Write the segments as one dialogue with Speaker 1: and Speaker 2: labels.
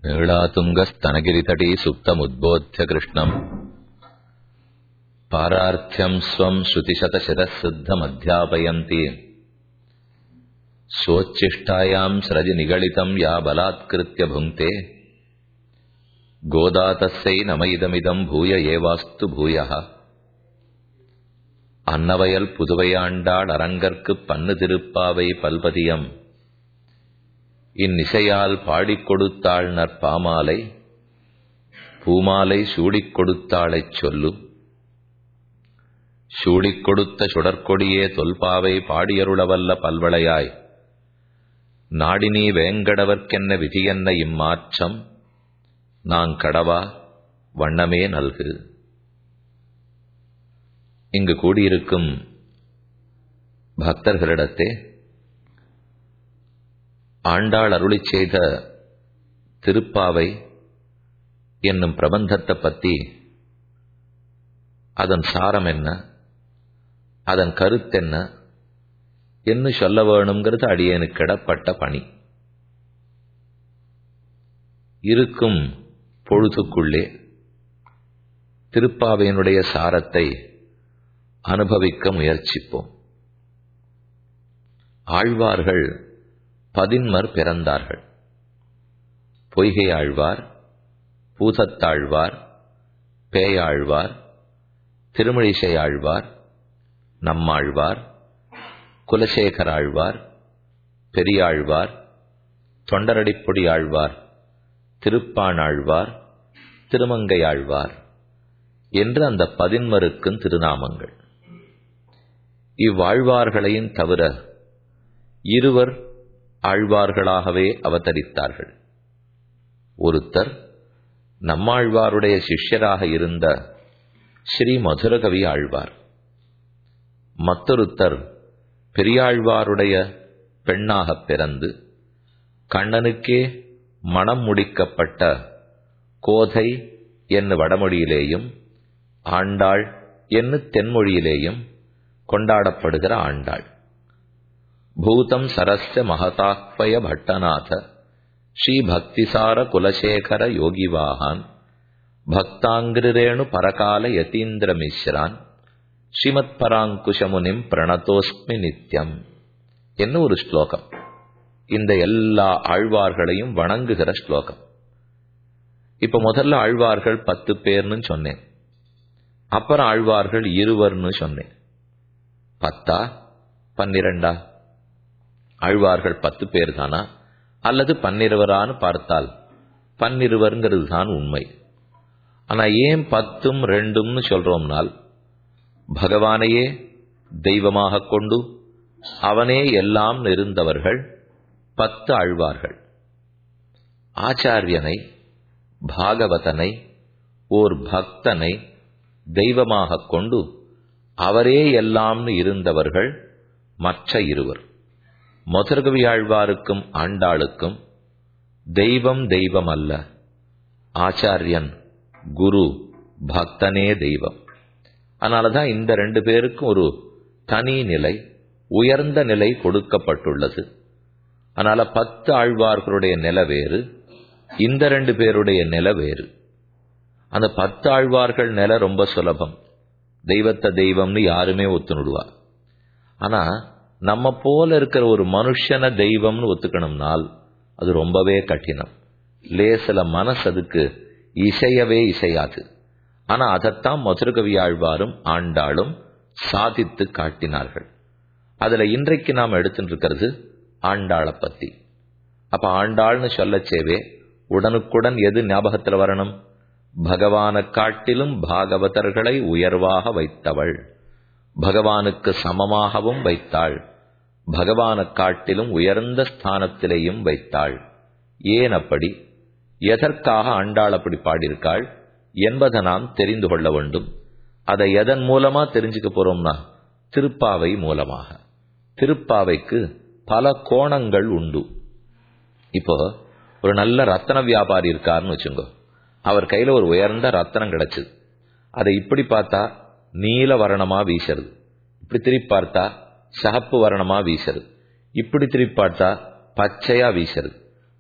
Speaker 1: नीलातुङ्गस्तनगिरितटी सुप्तमुद्बोध्य कृष्णम् पारार्थ्यम् स्वम् श्रुतिशतशिरः सिद्धमध्यापयन्ति स्वोच्छिष्टायाम् स्रजि निगलितम् या बलात्कृत्य भुङ्क्ते गोदा तस्यै नम इदमिदम् भूय एवास्तु भूयः அன்னவயல் புதுவையாண்டாள் அரங்கற்குப் பன்னு திருப்பாவை பல்பதியம் இந்நிசையால் பாடிக் கொடுத்தாள் நற்பாமாலை பூமாலை சூடிக் கொடுத்தாளைச் சொல்லு சூடிக் கொடுத்த சுடற்கொடியே தொல்பாவை பாடியருளவல்ல பல்வளையாய் நாடினி வேங்கடவர்க்கென்ன விதியென்ன இம்மாற்றம் நாங் கடவா வண்ணமே நல்கு இங்கு கூடியிருக்கும் பக்தர்களிடத்தே ஆண்டாள் அருளி செய்த திருப்பாவை என்னும் பிரபந்தத்தை பற்றி அதன் சாரம் என்ன அதன் கருத்தென்ன என்று சொல்ல வேணுங்கிறது அடியனுக்கு கிடப்பட்ட பணி இருக்கும் பொழுதுக்குள்ளே திருப்பாவையினுடைய சாரத்தை அனுபவிக்க முயற்சிப்போம் ஆழ்வார்கள் பதின்மர் பிறந்தார்கள் பொய்கை ஆழ்வார் பூதத்தாழ்வார் பேயாழ்வார் திருமழிசை ஆழ்வார் நம்மாழ்வார் குலசேகர ஆழ்வார் பெரியாழ்வார் தொண்டரடிப்பொடி ஆழ்வார் திருப்பாணாழ்வார் திருமங்கை ஆழ்வார் என்று அந்த பதின்மருக்கும் திருநாமங்கள் இவ்வாழ்வார்களையும் தவிர இருவர் ஆழ்வார்களாகவே அவதரித்தார்கள் ஒருத்தர் நம்மாழ்வாருடைய சிஷ்யராக இருந்த ஸ்ரீ மதுரகவி ஆழ்வார் மற்றொருத்தர் பெரியாழ்வாருடைய பெண்ணாகப் பிறந்து கண்ணனுக்கே மனம் முடிக்கப்பட்ட கோதை என்று வடமொழியிலேயும் ஆண்டாள் என்று தென்மொழியிலேயும் கொண்டாடப்படுகிற ஆண்டாள் பூதம் சரஸ்ய மகதாக்வய பட்டநாத ஸ்ரீ பக்திசார குலசேகர யோகிவாகான் பக்தாங்கிரேணு பரகால யதீந்திர மிஸ்ரான் ஸ்ரீமத் பராங்குஷமுனிம் பிரணதோஸ்மி நித்யம் என்ன ஒரு ஸ்லோகம் இந்த எல்லா ஆழ்வார்களையும் வணங்குகிற ஸ்லோகம் இப்ப முதல்ல ஆழ்வார்கள் பத்து பேர்னு சொன்னேன் அப்புறம் ஆழ்வார்கள் இருவர்னு சொன்னேன் பத்தா பன்னிரண்டா ஆழ்வார்கள் பத்து பேர் தானா அல்லது பன்னிருவரான்னு பார்த்தால் பன்னிருவருங்கிறது தான் உண்மை ஆனா ஏன் பத்தும் ரெண்டும்னு சொல்றோம்னால் பகவானையே தெய்வமாக கொண்டு அவனே எல்லாம் இருந்தவர்கள் பத்து ஆழ்வார்கள் ஆச்சாரியனை பாகவதனை ஓர் பக்தனை தெய்வமாக கொண்டு அவரே எல்லாம்னு இருந்தவர்கள் மற்ற இருவர் மதுரகவி ஆழ்வாருக்கும் ஆண்டாளுக்கும் தெய்வம் தெய்வம் அல்ல ஆச்சாரியன் குரு பக்தனே தெய்வம் அதனாலதான் இந்த ரெண்டு பேருக்கும் ஒரு தனி நிலை உயர்ந்த நிலை கொடுக்கப்பட்டுள்ளது அதனால பத்து ஆழ்வார்களுடைய நில வேறு இந்த ரெண்டு பேருடைய நில வேறு அந்த பத்து ஆழ்வார்கள் நில ரொம்ப சுலபம் தெய்வத்தை தெய்வம்னு யாருமே ஒத்துணுடுவா ஆனா நம்ம போல இருக்கிற ஒரு மனுஷன தெய்வம்னு ஒத்துக்கணும்னால் அது ரொம்பவே கடினம் லேசில மனசு அதுக்கு இசையவே இசையாது ஆனா அதைத்தான் மதுரகவி ஆழ்வாரும் ஆண்டாளும் சாதித்து காட்டினார்கள் அதுல இன்றைக்கு நாம் எடுத்துட்டு இருக்கிறது ஆண்டாளை பத்தி அப்ப ஆண்டாள்னு சொல்லச்சேவே உடனுக்குடன் எது ஞாபகத்துல வரணும் பகவானை காட்டிலும் பாகவதர்களை உயர்வாக வைத்தவள் பகவானுக்கு சமமாகவும் வைத்தாள் பகவானை காட்டிலும் உயர்ந்த ஸ்தானத்திலேயும் வைத்தாள் ஏன் அப்படி எதற்காக ஆண்டாள் அப்படி பாடியிருக்காள் என்பதை நாம் தெரிந்து கொள்ள வேண்டும் அதை எதன் மூலமா தெரிஞ்சுக்க போறோம்னா திருப்பாவை மூலமாக திருப்பாவைக்கு பல கோணங்கள் உண்டு இப்போ ஒரு நல்ல ரத்தன வியாபாரி இருக்காருன்னு வச்சுங்கோ அவர் கையில ஒரு உயர்ந்த ரத்தனம் கிடைச்சது அதை இப்படி பார்த்தா நீல வர்ணமா வீசுறது இப்படி திருப்பி பார்த்தா சகப்பு வர்ணமா வீசுறது இப்படி திருப்பி பார்த்தா பச்சையா வீசுறது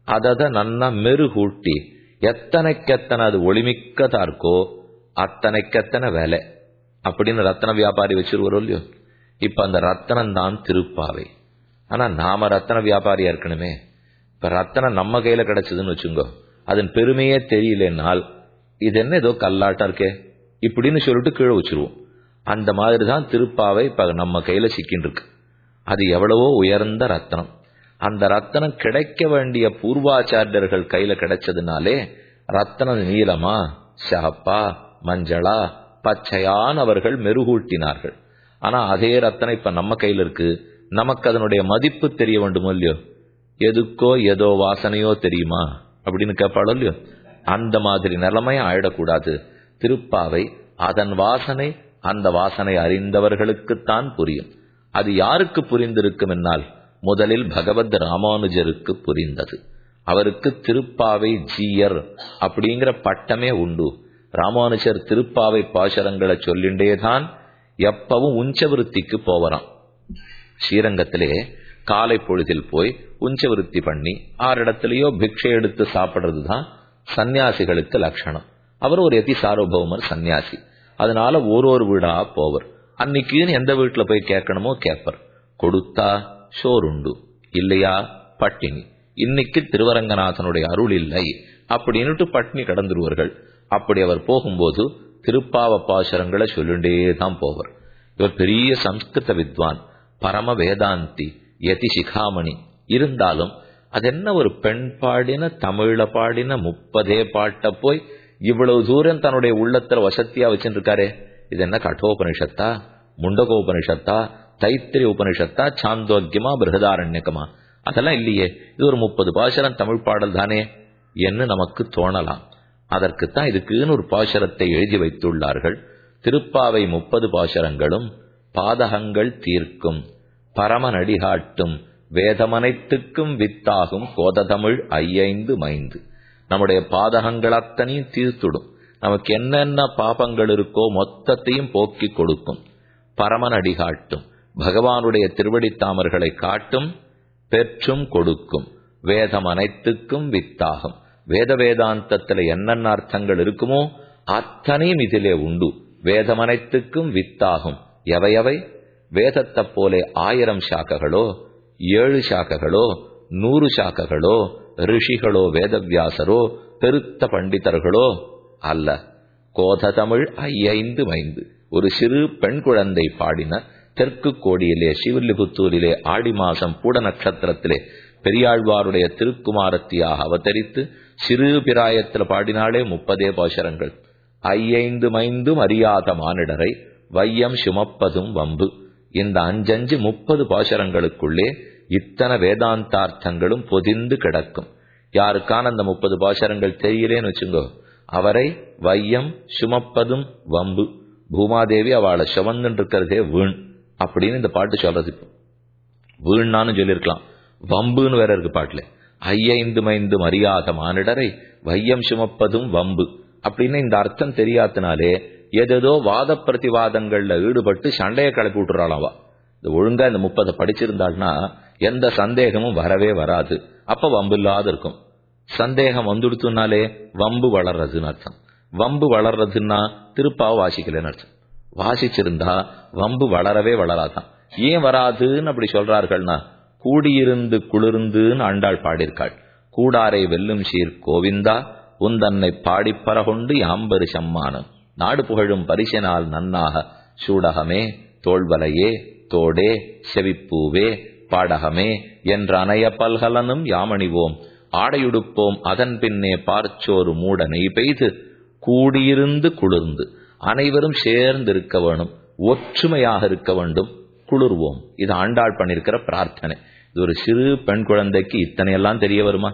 Speaker 1: அதை நன்னா மெருகூட்டி எத்தனைக்கெத்தனை அது ஒளிமிக்கதா இருக்கோ அத்தனைக்கெத்தனை விலை அப்படின்னு ரத்தன வியாபாரி வச்சிருவரோ இல்லையோ இப்ப அந்த ரத்தனம் தான் திருப்பாவை ஆனா நாம ரத்தன வியாபாரியா இருக்கணுமே இப்ப ரத்தனம் நம்ம கையில கிடைச்சதுன்னு வச்சுங்கோ அதன் பெருமையே தெரியலனால் இது என்ன ஏதோ கல்லாட்டா இருக்கே இப்படின்னு சொல்லிட்டு கீழே வச்சிருவோம் அந்த மாதிரி தான் திருப்பாவை இப்ப நம்ம கையில சிக்கின்னு இருக்கு அது எவ்வளவோ உயர்ந்த ரத்தனம் அந்த ரத்தனம் கிடைக்க வேண்டிய பூர்வாச்சாரியர்கள் கையில கிடைச்சதுனாலே ரத்தனம் நீளமா சகப்பா மஞ்சளா பச்சையான் அவர்கள் மெருகூட்டினார்கள் ஆனா அதே ரத்தனம் இப்ப நம்ம கையில இருக்கு நமக்கு அதனுடைய மதிப்பு தெரிய வேண்டுமோ இல்லையோ எதுக்கோ ஏதோ வாசனையோ தெரியுமா அப்படின்னு கேட்பாளோ இல்லையோ அந்த மாதிரி நிலைமை ஆயிடக்கூடாது திருப்பாவை அதன் வாசனை அந்த வாசனை அறிந்தவர்களுக்குத்தான் புரியும் அது யாருக்கு புரிந்திருக்கும் என்னால் முதலில் பகவத் ராமானுஜருக்கு புரிந்தது அவருக்கு திருப்பாவை ஜீயர் அப்படிங்கிற பட்டமே உண்டு ராமானுஜர் திருப்பாவை பாசரங்களை சொல்லிண்டேதான் எப்பவும் உஞ்சவிருத்திக்கு போவராம் ஸ்ரீரங்கத்திலே காலை பொழுதில் போய் உஞ்சவிருத்தி பண்ணி ஆறிடத்திலேயோ பிக்ஷை எடுத்து சாப்பிடுறது தான் சன்னியாசிகளுக்கு லட்சணம் அவர் ஒரு எதி சார்வபௌமர் சன்னியாசி அதனால ஒரு ஒரு வீடா போவர் அன்னைக்குன்னு எந்த வீட்டுல போய் கேட்கணுமோ கேட்பர் கொடுத்தா சோறுண்டு இல்லையா பட்டினி இன்னைக்கு திருவரங்கநாதனுடைய அருள் இல்லை அப்படின்னுட்டு பட்டினி கடந்துருவார்கள் அப்படி அவர் போகும்போது திருப்பாவ பாசுரங்களை சொல்லிண்டே தான் போவர் இவர் பெரிய சம்ஸ்கிருத வித்வான் பரம வேதாந்தி யதி சிகாமணி இருந்தாலும் அது என்ன ஒரு பெண் பாடின தமிழ்ல பாடின முப்பதே பாட்ட போய் இவ்வளவு தூரம் தன்னுடைய உள்ளத்துல வசத்தியா வச்சுருக்காரே இது என்ன கட்டோபனிஷத்தா முண்டகோபனிஷத்தா தைத்திரிய உபனிஷத்தா சாந்தோக்கியமா பிருகதாரண்யக்கமா அதெல்லாம் இல்லையே இது ஒரு முப்பது பாசரம் தமிழ் பாடல் தானே என்று நமக்கு தோணலாம் அதற்குத்தான் இதுக்குன்னு ஒரு பாசரத்தை எழுதி வைத்துள்ளார்கள் திருப்பாவை முப்பது பாசரங்களும் பாதகங்கள் தீர்க்கும் பரமநடிகாட்டும் வேதமனைத்துக்கும் வித்தாகும் கோததமிழ் ஐயைந்து மைந்து நம்முடைய பாதகங்கள் அத்தனையும் தீர்த்துடும் நமக்கு என்னென்ன பாபங்கள் இருக்கோ மொத்தத்தையும் போக்கி கொடுக்கும் பரமனடி காட்டும் பகவானுடைய திருவடித்தாமர்களை காட்டும் பெற்றும் கொடுக்கும் வேதம் அனைத்துக்கும் வித்தாகும் வேத வேதாந்தத்துல என்னென்ன அர்த்தங்கள் இருக்குமோ அத்தனையும் இதிலே உண்டு வேதம் அனைத்துக்கும் வித்தாகும் எவையவை வேதத்தை போலே ஆயிரம் சாக்கைகளோ ஏழு சாக்கைகளோ நூறு சாக்கைகளோ ரிஷிகளோ வேதவியாசரோ பெருத்த பண்டிதர்களோ அல்ல கோத தமிழ் ஐயைந்து மைந்து ஒரு சிறு பெண் குழந்தை பாடின தெற்கு கோடியிலே சிவில்லிபுத்தூரிலே ஆடி மாசம் பூட நட்சத்திரத்திலே பெரியாழ்வாருடைய திருக்குமாரத்தியாக அவதரித்து சிறு பிராயத்தில் பாடினாலே முப்பதே பாசரங்கள் ஐயைந்து மைந்தும் அறியாத மானிடரை வையம் சுமப்பதும் வம்பு இந்த அஞ்சஞ்சு முப்பது பாசரங்களுக்குள்ளே இத்தனை வேதாந்தார்த்தங்களும் பொதிந்து கிடக்கும் யாருக்கான அந்த முப்பது பாசரங்கள் தெரியலேன்னு வச்சுங்கோ அவரை வையம் சுமப்பதும் வம்பு பூமாதேவி அவளை சுமந்துட்டு இருக்கிறதே வீண் அப்படின்னு இந்த பாட்டு சொல்றது இப்போ வீணான்னு சொல்லியிருக்கலாம் வம்புன்னு வேற இருக்கு பாட்டுல ஐயைந்து மைந்தும் அறியாத மானிடரை வையம் சுமப்பதும் வம்பு அப்படின்னு இந்த அர்த்தம் தெரியாதனாலே எதேதோ வாத பிரதிவாதங்கள்ல ஈடுபட்டு சண்டையை கிளப்பி விட்டுறாளாவா இந்த ஒழுங்கா இந்த முப்பதை படிச்சிருந்தாள்னா எந்த சந்தேகமும் வரவே வராது அப்ப வம்பு இல்லாத இருக்கும் சந்தேகம் வந்துடுத்துனாலே வம்பு வளர்றதுன்னு அர்த்தம் வம்பு வளர்றதுன்னா திருப்பாவை வாசிக்கலன்னு அர்த்தம் வாசிச்சிருந்தா வம்பு வளரவே வளராதான் ஏன் வராதுன்னு அப்படி சொல்றார்கள்னா கூடியிருந்து குளிர்ந்துன்னு ஆண்டாள் பாடியிருக்காள் கூடாரை வெல்லும் சீர் கோவிந்தா உந்தன்னை பாடிப்பறகொண்டு யாம்பரு சம்மானம் நாடு புகழும் பரிசனால் நன்னாக சூடகமே தோல்வலையே தோடே செவிப்பூவே பாடகமே என்ற அணைய பல்கலனும் யாமணிவோம் ஆடையுடுப்போம் அதன் பின்னே பார்ச்சோறு மூட நெய் பெய்து கூடியிருந்து குளிர்ந்து அனைவரும் சேர்ந்து இருக்க வேணும் ஒற்றுமையாக இருக்க வேண்டும் குளிர்வோம் இது ஆண்டாள் பண்ணிருக்கிற பிரார்த்தனை இது ஒரு சிறு பெண் குழந்தைக்கு இத்தனை எல்லாம் தெரிய வருமா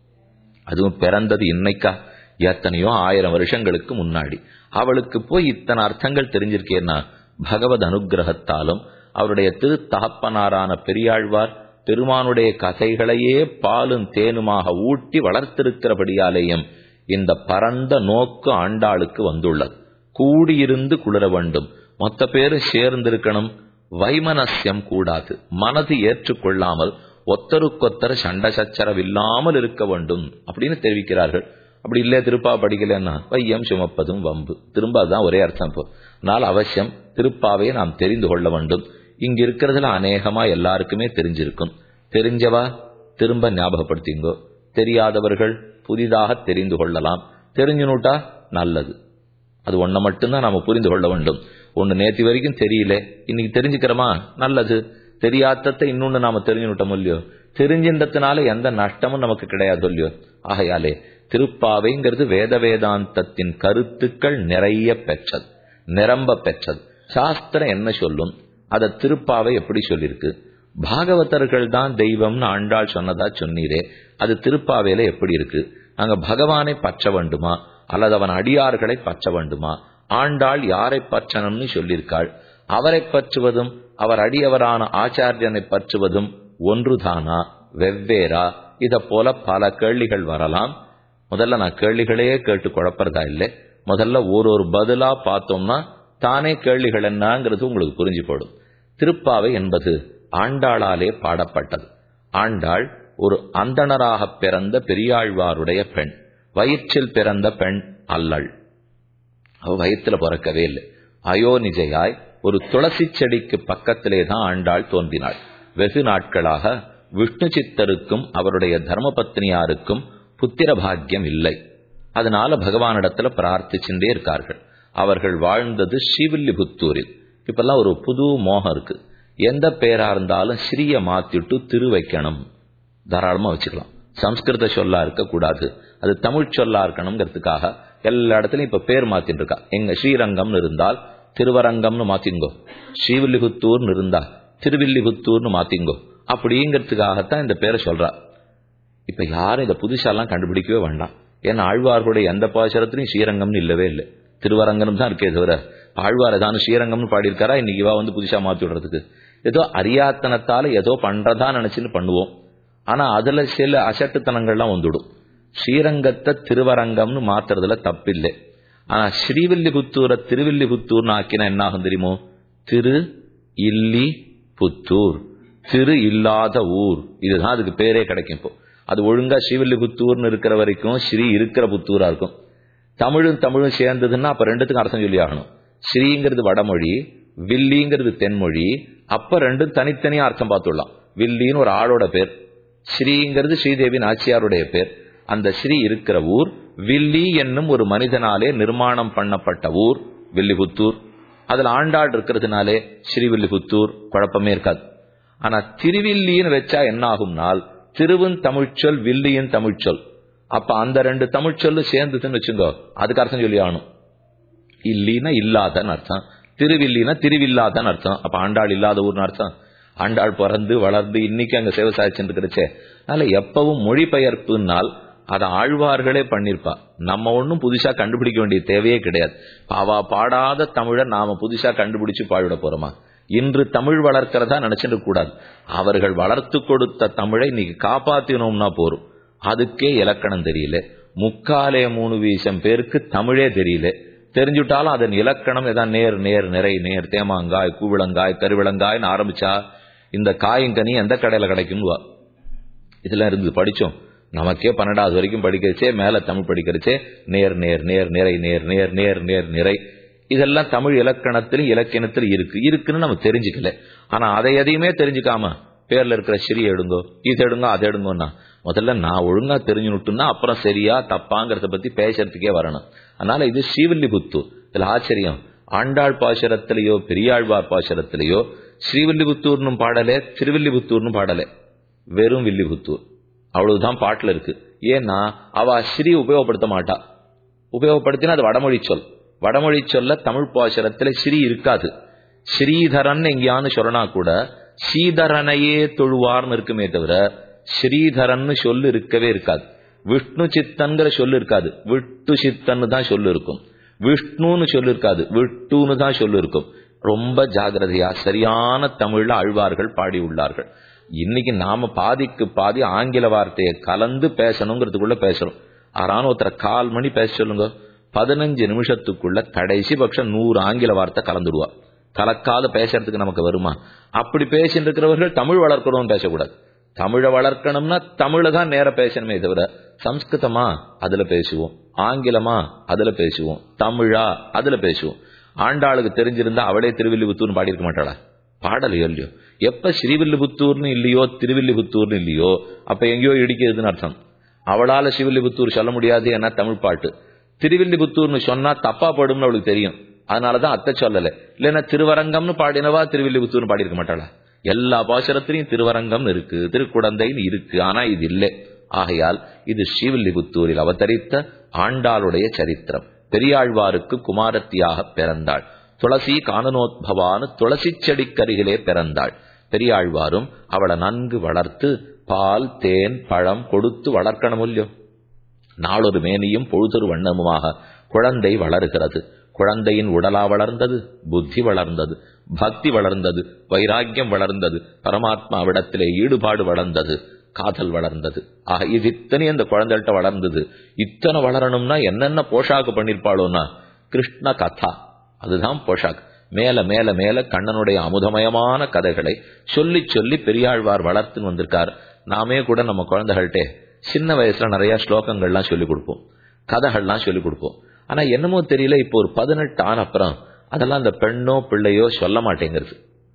Speaker 1: அதுவும் பிறந்தது இன்னைக்கா எத்தனையோ ஆயிரம் வருஷங்களுக்கு முன்னாடி அவளுக்கு போய் இத்தனை அர்த்தங்கள் தெரிஞ்சிருக்கேன்னா பகவத் அனுகிரகத்தாலும் அவருடைய திரு தகப்பனாரான பெரியாழ்வார் பெருமானுடைய கதைகளையே பாலும் தேனுமாக ஊட்டி வளர்த்திருக்கிறபடியாலேயும் இந்த பரந்த நோக்கு ஆண்டாளுக்கு வந்துள்ளது கூடியிருந்து குளிர வேண்டும் மொத்த பேரும் சேர்ந்திருக்கணும் வைமனஸ்யம் கூடாது மனது ஏற்றுக்கொள்ளாமல் ஒத்தருக்கொத்தர சண்டை சச்சரவு இல்லாமல் இருக்க வேண்டும் அப்படின்னு தெரிவிக்கிறார்கள் அப்படி இல்லையே திருப்பா படிக்கலன்னா வையம் சுமப்பதும் வம்பு திரும்ப அதுதான் ஒரே அர்த்தம் இப்போ அதனால் அவசியம் திருப்பாவை நாம் தெரிந்து கொள்ள வேண்டும் இங்க இருக்கிறதுல அநேகமா எல்லாருக்குமே தெரிஞ்சிருக்கும் தெரிஞ்சவா திரும்ப ஞாபகப்படுத்திங்கோ தெரியாதவர்கள் புதிதாக தெரிந்து கொள்ளலாம் தெரிஞ்சுனுட்டா நல்லது அது ஒன்றை மட்டும்தான் நாம புரிந்து கொள்ள வேண்டும் ஒன்று நேத்தி வரைக்கும் தெரியல இன்னைக்கு தெரிஞ்சுக்கிறோமா நல்லது தெரியாதத்தை இன்னொன்னு நாம தெரிஞ்சுட்டோம் இல்லையோ தெரிஞ்சின்றதுனால எந்த நஷ்டமும் நமக்கு கிடையாது இல்லையோ ஆகையாலே திருப்பாவைங்கிறது வேத வேதாந்தத்தின் கருத்துக்கள் நிறைய பெற்றது நிரம்ப பெற்றது சாஸ்திரம் என்ன சொல்லும் அத திருப்பாவை எப்படி சொல்லியிருக்கு பாகவதர்கள் தான் தெய்வம்னு ஆண்டாள் சொன்னதா சொன்னீரே அது திருப்பாவையில எப்படி இருக்கு அங்க பகவானை பற்ற வேண்டுமா அல்லது அவன் அடியார்களை பற்ற வேண்டுமா ஆண்டாள் யாரை பற்றணும்னு சொல்லியிருக்காள் அவரை பற்றுவதும் அவர் அடியவரான ஆச்சாரியனை பற்றுவதும் ஒன்றுதானா வெவ்வேறா இத போல பல கேள்விகள் வரலாம் முதல்ல நான் கேள்விகளையே கேட்டு குழப்பறதா இல்லை முதல்ல ஒரு ஒரு பதிலா பார்த்தோம்னா தானே கேள்விகள் என்னங்கிறது உங்களுக்கு புரிஞ்சு போடும் திருப்பாவை என்பது ஆண்டாளாலே பாடப்பட்டது ஆண்டாள் ஒரு அந்தணராக பிறந்த பெரியாழ்வாருடைய பெண் வயிற்றில் பிறந்த பெண் அல்லள் அவ வயிற்றுல பிறக்கவே இல்லை அயோனிஜையாய் ஒரு துளசி செடிக்கு பக்கத்திலே தான் ஆண்டாள் தோன்றினாள் வெகு நாட்களாக விஷ்ணு சித்தருக்கும் அவருடைய தர்மபத்னியாருக்கும் புத்திர பாக்கியம் இல்லை அதனால பகவானிடத்துல பிரார்த்திச்சுட்டே இருக்கார்கள் அவர்கள் வாழ்ந்தது ஸ்ரீவில்லிபுத்தூரில் இப்பெல்லாம் ஒரு புது மோகம் இருக்கு எந்த பேரா இருந்தாலும் ஸ்ரீய மாத்திட்டு திரு வைக்கணும் தாராளமா வச்சுக்கலாம் சம்ஸ்கிருத சொல்லா இருக்கக்கூடாது அது தமிழ் சொல்லா இருக்கணுங்கிறதுக்காக எல்லா இடத்துலயும் இப்ப பேர் மாத்திட்டு இருக்கா எங்க ஸ்ரீரங்கம்னு இருந்தால் திருவரங்கம்னு மாத்திங்கோ ஸ்ரீவில்லிபுத்தூர்னு இருந்தா திருவில்லிபுத்தூர்னு மாத்திங்கோ அப்படிங்கிறதுக்காகத்தான் இந்த பேரை சொல்றா இப்ப யாரும் இதை புதுசாலாம் கண்டுபிடிக்கவே வேண்டாம் ஏன்னா ஆழ்வார்களுடைய எந்த பாசரத்திலையும் ஸ்ரீரங்கம்னு இல்லவே இல்லை திருவரங்கம் தான் இருக்கே தவிர ஆழ்வார் ஏதான ஸ்ரீரங்கம்னு பாடியிருக்காரா இன்னைக்கு இவா வந்து புதுசா மாத்தி விடுறதுக்கு ஏதோ அறியாத்தனத்தால ஏதோ பண்றதா நினைச்சுன்னு பண்ணுவோம் ஆனா அதுல சில அசட்டுத்தனங்கள்லாம் வந்துடும் ஸ்ரீரங்கத்தை திருவரங்கம்னு மாத்துறதுல தப்பில்லை ஆனா ஸ்ரீவில்லிபுத்தூரை திருவில்லிபுத்தூர்னு ஆக்கினா என்ன ஆகும் தெரியுமோ திரு இல்லி புத்தூர் திரு இல்லாத ஊர் இதுதான் அதுக்கு பேரே கிடைக்கும் இப்போ அது ஒழுங்கா ஸ்ரீவில்லிபுத்தூர்னு இருக்கிற வரைக்கும் ஸ்ரீ இருக்கிற புத்தூரா இருக்கும் தமிழும் தமிழும் சேர்ந்ததுன்னா அப்ப ரெண்டுத்துக்கும் அர்த்தம் சொல்லி ஆகணும் ஸ்ரீங்கிறது வடமொழி வில்லிங்கிறது தென்மொழி அப்ப ரெண்டும் தனித்தனியா அர்த்தம் பார்த்துடலாம் வில்லின்னு ஒரு ஆளோட பேர் ஸ்ரீங்கிறது ஸ்ரீதேவி நாச்சியாருடைய பேர் அந்த ஸ்ரீ இருக்கிற ஊர் வில்லி என்னும் ஒரு மனிதனாலே நிர்மாணம் பண்ணப்பட்ட ஊர் வில்லிபுத்தூர் அதுல ஆண்டாள் இருக்கிறதுனாலே ஸ்ரீவில்லிபுத்தூர் குழப்பமே இருக்காது ஆனா திருவில்லின்னு வச்சா என்ன ஆகும்னால் திருவும் தமிழ்ச்சொல் வில்லியின் தமிழ்ச்சொல் அப்ப அந்த ரெண்டு தமிழ்ச்சொல்லு சேர்ந்துதுன்னு வச்சுங்கோ அதுக்கு அர்த்தம் சொல்லி ஆகணும் இல்லின்னா இல்லாதன்னு அர்த்தம் திருவில்லினா திருவில்லாதன்னு அர்த்தம் அப்ப ஆண்டாள் இல்லாத ஊர்னு அர்த்தம் ஆண்டாள் பிறந்து வளர்ந்து இன்னைக்கு அங்க சேவை சாய்ச்சிட்டு இருக்கிறச்சே அதனால எப்பவும் மொழிபெயர்ப்புனால் அதை ஆழ்வார்களே பண்ணிருப்பா நம்ம ஒன்னும் புதுசா கண்டுபிடிக்க வேண்டிய தேவையே கிடையாது அவ பாடாத தமிழை நாம புதுசா கண்டுபிடிச்சு பாடிவிட போறோமா இன்று தமிழ் வளர்க்கிறதா நினைச்சிட்டு கூடாது அவர்கள் வளர்த்து கொடுத்த தமிழை இன்னைக்கு காப்பாத்தினோம்னா போரும் அதுக்கே இலக்கணம் தெரியல முக்காலே மூணு வீசம் பேருக்கு தமிழே தெரியல தெரிஞ்சுட்டாலும் அதன் இலக்கணம் ஏதாவது நேர் நேர் நிறை நேர் தேமாங்காய் கூவிளங்காய் கருவிளங்காய்னு ஆரம்பிச்சா இந்த காயங்கனி எந்த கடையில கிடைக்கும்வா இதெல்லாம் இருந்து படிச்சோம் நமக்கே பன்னெண்டாவது வரைக்கும் படிக்கிறச்சே மேல தமிழ் படிக்கிறச்சே நேர் நேர் நேர் நிறை நேர் நேர் நேர் நேர் நிறை இதெல்லாம் தமிழ் இலக்கணத்திலும் இலக்கணத்திலும் இருக்கு இருக்குன்னு நம்ம தெரிஞ்சுக்கல ஆனா அதை எதையுமே தெரிஞ்சுக்காம பேர்ல இருக்கிற ஸ்ரீ எடுங்கோ இது எடுங்கோ அது எடுங்கோன்னா முதல்ல நான் ஒழுங்கா தெரிஞ்சுனுட்டுன்னா அப்புறம் சரியா தப்பாங்கிறத பத்தி பேசுறதுக்கே வரணும் அதனால இது ஸ்ரீவில்லிபுத்து இதுல ஆச்சரியம் ஆண்டாள் பாசுரத்திலேயோ பெரியாழ்வார் பாசுரத்திலேயோ ஸ்ரீவில்லிபுத்தூர்னு பாடலே திருவில்லிபுத்தூர்னு பாடலே வெறும் வில்லிபுத்தூர் அவ்வளவுதான் பாட்டுல இருக்கு ஏன்னா அவ ஸ்ரீ உபயோகப்படுத்த மாட்டா உபயோகப்படுத்தினா அது வடமொழி சொல் வடமொழி சொல்ல தமிழ் பாசுரத்துல ஸ்ரீ இருக்காது ஸ்ரீதரன் எங்கேயான்னு சொல்லனா கூட ஸ்ரீதரனையே தொழுவார்னு இருக்குமே தவிர ஸ்ரீதரன் சொல்லு இருக்கவே இருக்காது விஷ்ணு சித்தன்கிற சொல்லு இருக்காது விட்டு சித்தன்னு தான் சொல்லு இருக்கும் விஷ்ணுன்னு சொல்லு இருக்காது விட்டுன்னு தான் சொல்லு இருக்கும் ரொம்ப ஜாகிரதையா சரியான தமிழ்ல அழ்வார்கள் பாடி உள்ளார்கள் இன்னைக்கு நாம பாதிக்கு பாதி ஆங்கில வார்த்தையை கலந்து பேசணுங்கிறதுக்குள்ள பேசுறோம் ஆறான ஒருத்தர கால் மணி பேச சொல்லுங்க பதினஞ்சு நிமிஷத்துக்குள்ள கடைசி பட்சம் நூறு ஆங்கில வார்த்தை கலந்துடுவா கலக்காத பேசுறதுக்கு நமக்கு வருமா அப்படி பேசிட்டு இருக்கிறவர்கள் தமிழ் வளர்க்கணும்னு பேசக்கூடாது தமிழை வளர்க்கணும்னா தமிழ தான் நேர பேசணுமே தவிர சம்ஸ்கிருதமா அதுல பேசுவோம் ஆங்கிலமா அதுல பேசுவோம் தமிழா அதுல பேசுவோம் ஆண்டாளுக்கு தெரிஞ்சிருந்தா அவளே திருவில்லிபுத்தூர்னு பாடியிருக்க மாட்டாளா பாடலையோ இல்லையோ எப்ப ஸ்ரீவில்லிபுத்தூர்னு இல்லையோ திருவில்லிபுத்தூர்னு இல்லையோ அப்ப எங்கேயோ இடிக்கிறதுன்னு அர்த்தம் அவளால ஸ்ரீவில்லிபுத்தூர் சொல்ல முடியாது ஏன்னா தமிழ் பாட்டு திருவில்லிபுத்தூர்னு சொன்னா தப்பா படும்னு அவளுக்கு தெரியும் அதனாலதான் அத்தை சொல்லல இல்லைன்னா திருவரங்கம்னு பாடினவா திருவில்லிபுத்தூர்னு பாடியிருக்க மாட்டாளா எல்லா பாசுரத்திலையும் திருவரங்கம் இருக்கு திருக்குடந்தைன்னு இருக்கு ஆனா இது இல்லை ஆகையால் இது ஸ்ரீவில்லிபுத்தூரில் அவதரித்த ஆண்டாளுடைய சரித்திரம் பெரியாழ்வாருக்கு குமாரத்தியாக பிறந்தாள் துளசி காணனோத்பவான்னு துளசி செடிக்கருகிலே பிறந்தாள் பெரியாழ்வாரும் அவளை நன்கு வளர்த்து பால் தேன் பழம் கொடுத்து வளர்க்கணும் இல்லையோ நாளொரு மேனியும் பொழுதொரு வண்ணமுமாக குழந்தை வளருகிறது குழந்தையின் உடலா வளர்ந்தது புத்தி வளர்ந்தது பக்தி வளர்ந்தது வைராக்கியம் வளர்ந்தது பரமாத்மாவிடத்திலே ஈடுபாடு வளர்ந்தது காதல் வளர்ந்தது ஆக இது இத்தனை அந்த குழந்தைகிட்ட வளர்ந்தது இத்தனை வளரணும்னா என்னென்ன போஷாக்கு பண்ணிருப்பாளோன்னா கிருஷ்ண கதா அதுதான் போஷாக் மேல மேல மேல கண்ணனுடைய அமுதமயமான கதைகளை சொல்லி சொல்லி பெரியாழ்வார் வளர்த்துன்னு வந்திருக்கார் நாமே கூட நம்ம குழந்தைகள்கிட்ட சின்ன வயசுல நிறைய ஸ்லோகங்கள்லாம் சொல்லிக் கொடுப்போம் கதைகள்லாம் சொல்லிக் கொடுப்போம் ஆனா என்னமோ தெரியல இப்போ ஒரு பதினெட்டு ஆன அப்புறம் அதெல்லாம் அந்த பெண்ணோ பிள்ளையோ சொல்ல மாட்டேங்கிறது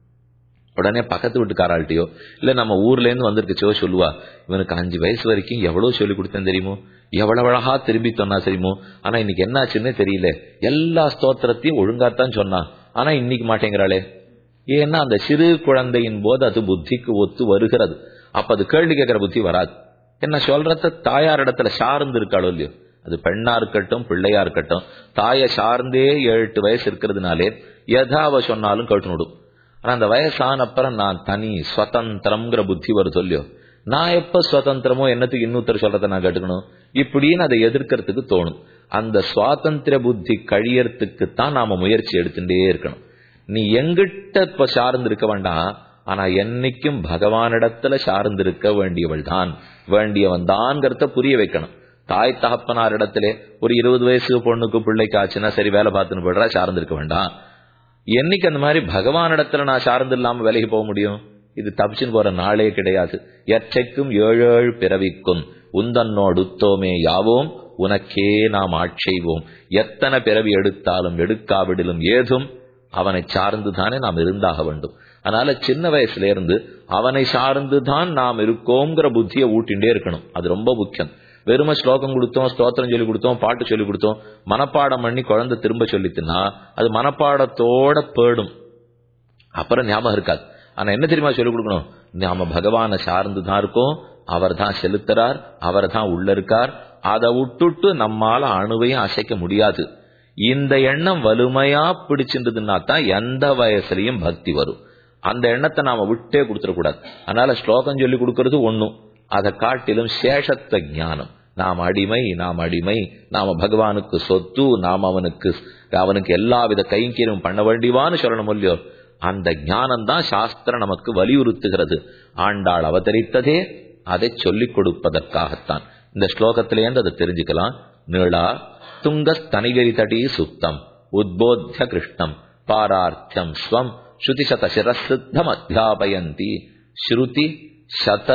Speaker 1: உடனே பக்கத்து வீட்டுக்காராள்கிட்டயோ இல்ல நம்ம ஊர்ல இருந்து வந்திருக்கச்சோ சொல்லுவா இவனுக்கு அஞ்சு வயசு வரைக்கும் எவ்வளவு சொல்லி கொடுத்தேன் தெரியுமோ எவ்வளவு அழகா திரும்பி சொன்னா தெரியுமோ ஆனா இன்னைக்கு என்னாச்சுன்னே தெரியல எல்லா ஸ்தோத்திரத்தையும் ஒழுங்காத்தான் சொன்னான் ஆனா இன்னைக்கு மாட்டேங்கிறாளே ஏன்னா அந்த சிறு குழந்தையின் போது அது புத்திக்கு ஒத்து வருகிறது அப்ப அது கேள்வி கேட்கிற புத்தி வராது என்ன சொல்றத தாயார் இடத்துல சார்ந்து இருக்காளோ இல்லையோ அது பெண்ணா இருக்கட்டும் பிள்ளையா இருக்கட்டும் தாயை சார்ந்தே ஏழு எட்டு வயசு இருக்கிறதுனாலே எதாவ சொன்னாலும் கேட்டு விடும் ஆனா அந்த வயசான அப்புறம் நான் தனி சுதந்திரம்ங்கிற புத்தி வருது இல்லையோ நான் எப்ப சுதந்திரமோ என்னத்துக்கு இன்னொருத்தர் சொல்றதை நான் கேட்டுக்கணும் இப்படின்னு அதை எதிர்க்கிறதுக்கு தோணும் அந்த சுவாதந்திர புத்தி கழியறதுக்கு தான் நாம முயற்சி எடுத்துட்டே இருக்கணும் நீ எங்கிட்ட இப்ப சார்ந்து இருக்க வேண்டாம் ஆனா என்னைக்கும் பகவானிடத்துல சார்ந்து இருக்க வேண்டியவள் தான் வேண்டியவன் தான்ங்கிறத புரிய வைக்கணும் தாய் தகப்பனார் இடத்துல ஒரு இருபது வயசு பொண்ணுக்கு பிள்ளைக்கு ஆச்சுன்னா சரி வேலை பார்த்துன்னு போயிடுறா சார்ந்து இருக்க வேண்டாம் என்னைக்கு அந்த மாதிரி பகவானிடத்துல நான் சார்ந்து இல்லாம வேலைக்கு போக முடியும் இது தப்பிச்சுன்னு போற நாளே கிடையாது எச்சைக்கும் ஏழேழு பிறவிக்கும் உந்தன்னோடு உத்தோமே யாவோம் உனக்கே நாம் ஆட்செய்வோம் எத்தனை பிறவி எடுத்தாலும் எடுக்காவிடிலும் ஏதும் அவனை சார்ந்துதானே நாம் இருந்தாக வேண்டும் அதனால சின்ன வயசுல இருந்து அவனை சார்ந்துதான் நாம் இருக்கோங்கிற புத்தியை ஊட்டிண்டே இருக்கணும் அது ரொம்ப முக்கியம் வெறும ஸ்லோகம் கொடுத்தோம் ஸ்தோத்திரம் சொல்லி கொடுத்தோம் பாட்டு சொல்லி கொடுத்தோம் மனப்பாடம் பண்ணி குழந்தை திரும்ப சொல்லித்துனா அது மனப்பாடத்தோட போயிடும் அப்புறம் ஞாபகம் இருக்காது ஆனா என்ன தெரியுமா சொல்லிக் கொடுக்கணும் நாம பகவானை சார்ந்து தான் இருக்கோம் அவர் தான் செலுத்துறார் அவர் தான் உள்ள இருக்கார் அதை விட்டுட்டு நம்மால அணுவையும் அசைக்க முடியாது இந்த எண்ணம் வலிமையா பிடிச்சிருந்ததுன்னா தான் எந்த வயசுலயும் பக்தி வரும் அந்த எண்ணத்தை நாம விட்டே கொடுத்துடக்கூடாது அதனால ஸ்லோகம் சொல்லி கொடுக்கறது ஒண்ணும் அதை காட்டிலும் சேஷத்த ஞானம் நாம் அடிமை நாம் அடிமை நாம பகவானுக்கு சொத்து நாம் அவனுக்கு அவனுக்கு எல்லா வித கைங்கரியம் பண்ண வேண்டியவான்னு சொல்லணும் இல்லையோ அந்த ஞானம் தான் சாஸ்திரம் நமக்கு வலியுறுத்துகிறது ஆண்டாள் அவதரித்ததே அதை சொல்லிக் கொடுப்பதற்காகத்தான் இந்த ஸ்லோகத்திலேருந்து அதை தெரிஞ்சுக்கலாம் நீளா துங்க தனிகரி தடி சுத்தம் உத்போத்திய கிருஷ்ணம் பாரார்த்தியம் ஸ்வம் ஸ்ருதி சத சிரசித்தம் அத்தியாபயந்தி ஸ்ருதி சத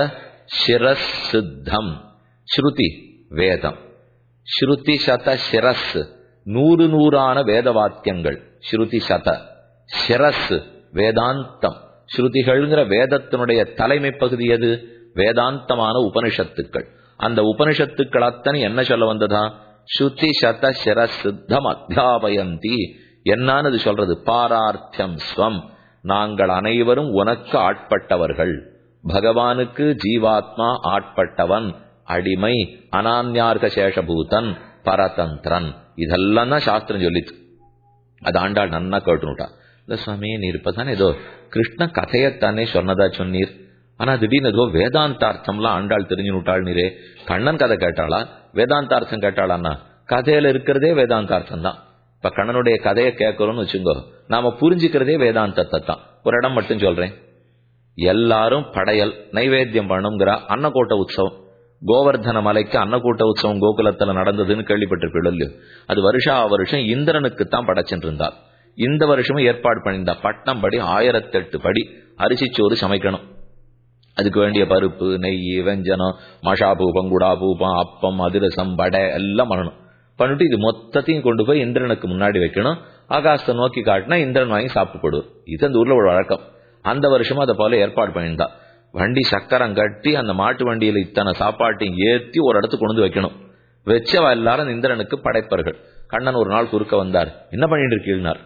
Speaker 1: சிரசித்தம் ஸ்ருதி வேதம் ஸ்ருதி சத சிரஸ் நூறு நூறான வேத வாக்கியங்கள் ஸ்ருதி சத சிரஸ் வேதாந்தம் ஸ்ருதிகள்ங்கிற வேதத்தினுடைய தலைமை பகுதி எது வேதாந்தமான உபனிஷத்துக்கள் அந்த உபனிஷத்துக்கள் அத்தனை என்ன சொல்ல வந்ததா ஸ்ருதி சத சிரசித்தம் அத்தியாபயந்தி என்னானது சொல்றது பாரார்த்தியம் ஸ்வம் நாங்கள் அனைவரும் உனக்கு ஆட்பட்டவர்கள் பகவானுக்கு ஜீவாத்மா ஆட்பட்டவன் அடிமை அனான்யார்க சேஷபூதன் பரதந்திரன் இதெல்லாம் தான் சாஸ்திரம் சொல்லிச்சு அது ஆண்டாள் நன்னா கேட்டுனுட்டா இல்ல சுவாமி நீர் இப்பதானே ஏதோ கிருஷ்ண கதையத்தானே சொன்னதா சொன்னீர் ஆனா திடீர்னு ஏதோ வேதாந்தார்த்தம்லாம் ஆண்டாள் தெரிஞ்சுனுட்டாள் நீரே கண்ணன் கதை கேட்டாளா வேதாந்தார்த்தம் கேட்டாளான்னா கதையில இருக்கிறதே வேதாந்தார்த்தம் தான் இப்ப கண்ணனுடைய கதையை கேட்கறோம்னு வச்சுங்கோ நாம புரிஞ்சுக்கிறதே வேதாந்தத்தை தான் ஒரு இடம் மட்டும் சொல்றேன் எல்லாரும் படையல் நைவேத்தியம் பண்ணுங்கிற அன்னக்கூட்ட உற்சவம் கோவர்தன மலைக்கு அன்னக்கூட்ட உற்சவம் கோகுலத்துல நடந்ததுன்னு கேள்விப்பட்டிருக்கீங்க அது வருஷா வருஷம் இந்திரனுக்கு தான் படைச்சுட்டு இருந்தார் இந்த வருஷமும் ஏற்பாடு பண்ணியிருந்தா பட்டம் படி ஆயிரத்தெட்டு படி அரிசிச்சோறு சமைக்கணும் அதுக்கு வேண்டிய பருப்பு நெய் வெஞ்சனம் மஷா பூபம் குடா பூபம் அப்பம் அதிரசம் வடை எல்லாம் பண்ணணும் பண்ணிட்டு இது மொத்தத்தையும் கொண்டு போய் இந்திரனுக்கு முன்னாடி வைக்கணும் ஆகாசத்தை நோக்கி காட்டினா இந்திரன் வாங்கி சாப்பிட்டு போடுவார் இது அந்த ஊர்ல ஒரு வழக்கம் அந்த வருஷமும் அதை போல ஏற்பாடு பண்ணியிருந்தா வண்டி சக்கரம் கட்டி அந்த மாட்டு வண்டியில இத்தனை சாப்பாட்டையும் ஏத்தி ஒரு இடத்துக்கு கொண்டு வந்து வைக்கணும் வச்சவ எல்லாரும் இந்திரனுக்கு படைப்பர்கள் கண்ணன் ஒரு நாள் குறுக்க வந்தார் என்ன பண்ணிட்டு இருக்கீழ்னார்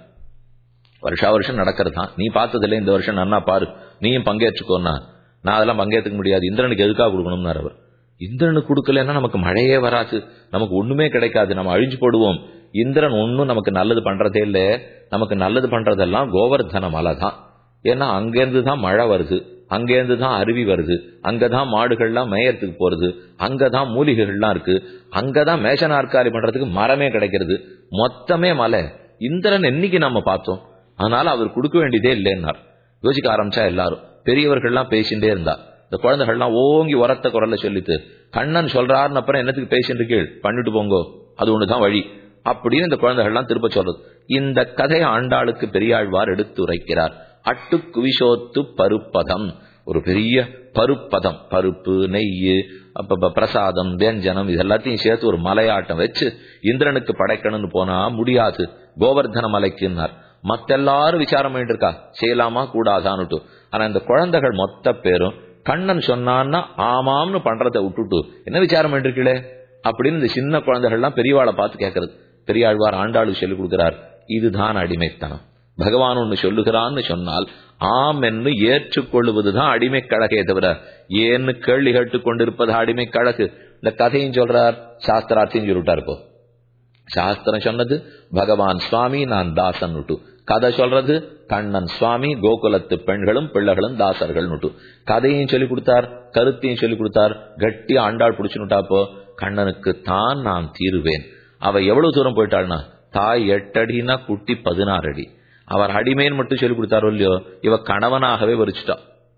Speaker 1: வருஷா வருஷம் நடக்கிறது தான் நீ பார்த்ததில்ல இந்த வருஷம் நன்னா பாரு நீயும் பங்கேற்றுக்கோன்னா நான் அதெல்லாம் பங்கேற்றுக்க முடியாது இந்திரனுக்கு எதுக்காக கொடுக்கணும்னார் அவர் இந்திரனுக்கு கொடுக்கலன்னா நமக்கு மழையே வராது நமக்கு ஒண்ணுமே கிடைக்காது நம்ம அழிஞ்சு போடுவோம் இந்திரன் ஒன்னும் நமக்கு நல்லது பண்றதே இல்லை நமக்கு நல்லது பண்றதெல்லாம் கோவர்தன மலை தான் ஏன்னா அங்கேருந்து தான் மழை வருது அங்கேருந்து தான் அருவி வருது அங்கதான் மாடுகள்லாம் மேயறதுக்கு போறது அங்கதான் மூலிகைகள்லாம் இருக்கு அங்கதான் மேஷ நாற்காலி பண்றதுக்கு மரமே கிடைக்கிறது மொத்தமே மலை இந்திரன் என்னைக்கு நம்ம பார்த்தோம் அதனால அவர் கொடுக்க வேண்டியதே இல்லைன்னார் யோசிக்க ஆரம்பிச்சா எல்லாரும் பெரியவர்கள்லாம் பேசிட்டே இருந்தா இந்த குழந்தைகள்லாம் ஓங்கி உரத்த குரல்ல சொல்லிட்டு கண்ணன் சொல்றாருன்னு அப்புறம் என்னத்துக்கு பேசிட்டு கீழ் பண்ணிட்டு போங்கோ அது ஒண்ணுதான் வழி அப்படின்னு இந்த குழந்தைகள்லாம் திருப்ப சொல்றது இந்த கதையை ஆண்டாளுக்கு பெரியாழ்வார் எடுத்து உரைக்கிறார் அட்டு குவிஷோத்து பருப்பதம் ஒரு பெரிய பருப்பதம் பருப்பு நெய் அப்ப பிரசாதம் வியஞ்சனம் இது எல்லாத்தையும் சேர்த்து ஒரு மலையாட்டம் வச்சு இந்திரனுக்கு படைக்கணும்னு போனா முடியாது கோவர்தன மலைக்குன்னார் மத்த எல்லாரும் விசாரம் பண்ணிட்டு இருக்கா செய்யலாமா கூடாதான்னுட்டு ஆனா இந்த குழந்தைகள் மொத்த பேரும் கண்ணன் சொன்னான்னா ஆமாம்னு பண்றதை விட்டுட்டு என்ன விசாரம் பண்ணிருக்கீங்களே அப்படின்னு இந்த சின்ன குழந்தைகள்லாம் பெரியவாளை பார்த்து கேட்கறது பெரியாழ்வார் ஆண்டாளு சொல்லிக் கொடுக்கிறார் இதுதான் அடிமைத்தனம் பகவான் ஒன்னு சொல்லுகிறான்னு சொன்னால் ஆம் என்று ஏற்றுக்கொள்வதுதான் அடிமை கழகே தவிர ஏன்னு கேள்வி கேட்டுக் கொண்டிருப்பது அடிமை கழகு இந்த கதையும் சொல்றார் சாஸ்திரார்த்தையும் சொல்லிட்டார் இப்போ சாஸ்திரம் சொன்னது பகவான் சுவாமி நான் தாசன் விட்டு கதை சொல்றது கண்ணன் சுவாமி கோகுலத்து பெண்களும் பிள்ளைகளும் தாசர்கள் நுட்டு கதையும் சொல்லி கொடுத்தார் கருத்தையும் சொல்லி கொடுத்தார் கட்டி ஆண்டாள் பிடிச்சுனுட்டாப்போ கண்ணனுக்கு தான் நான் தீருவேன் அவ எவ்வளவு தூரம் போயிட்டாள்னா தாய் எட்டடினா குட்டி பதினாறு அடி அவர் அடிமைன்னு மட்டும் சொல்லி கொடுத்தாரோ இல்லையோ இவ கணவனாகவே வரிச்சுட்டா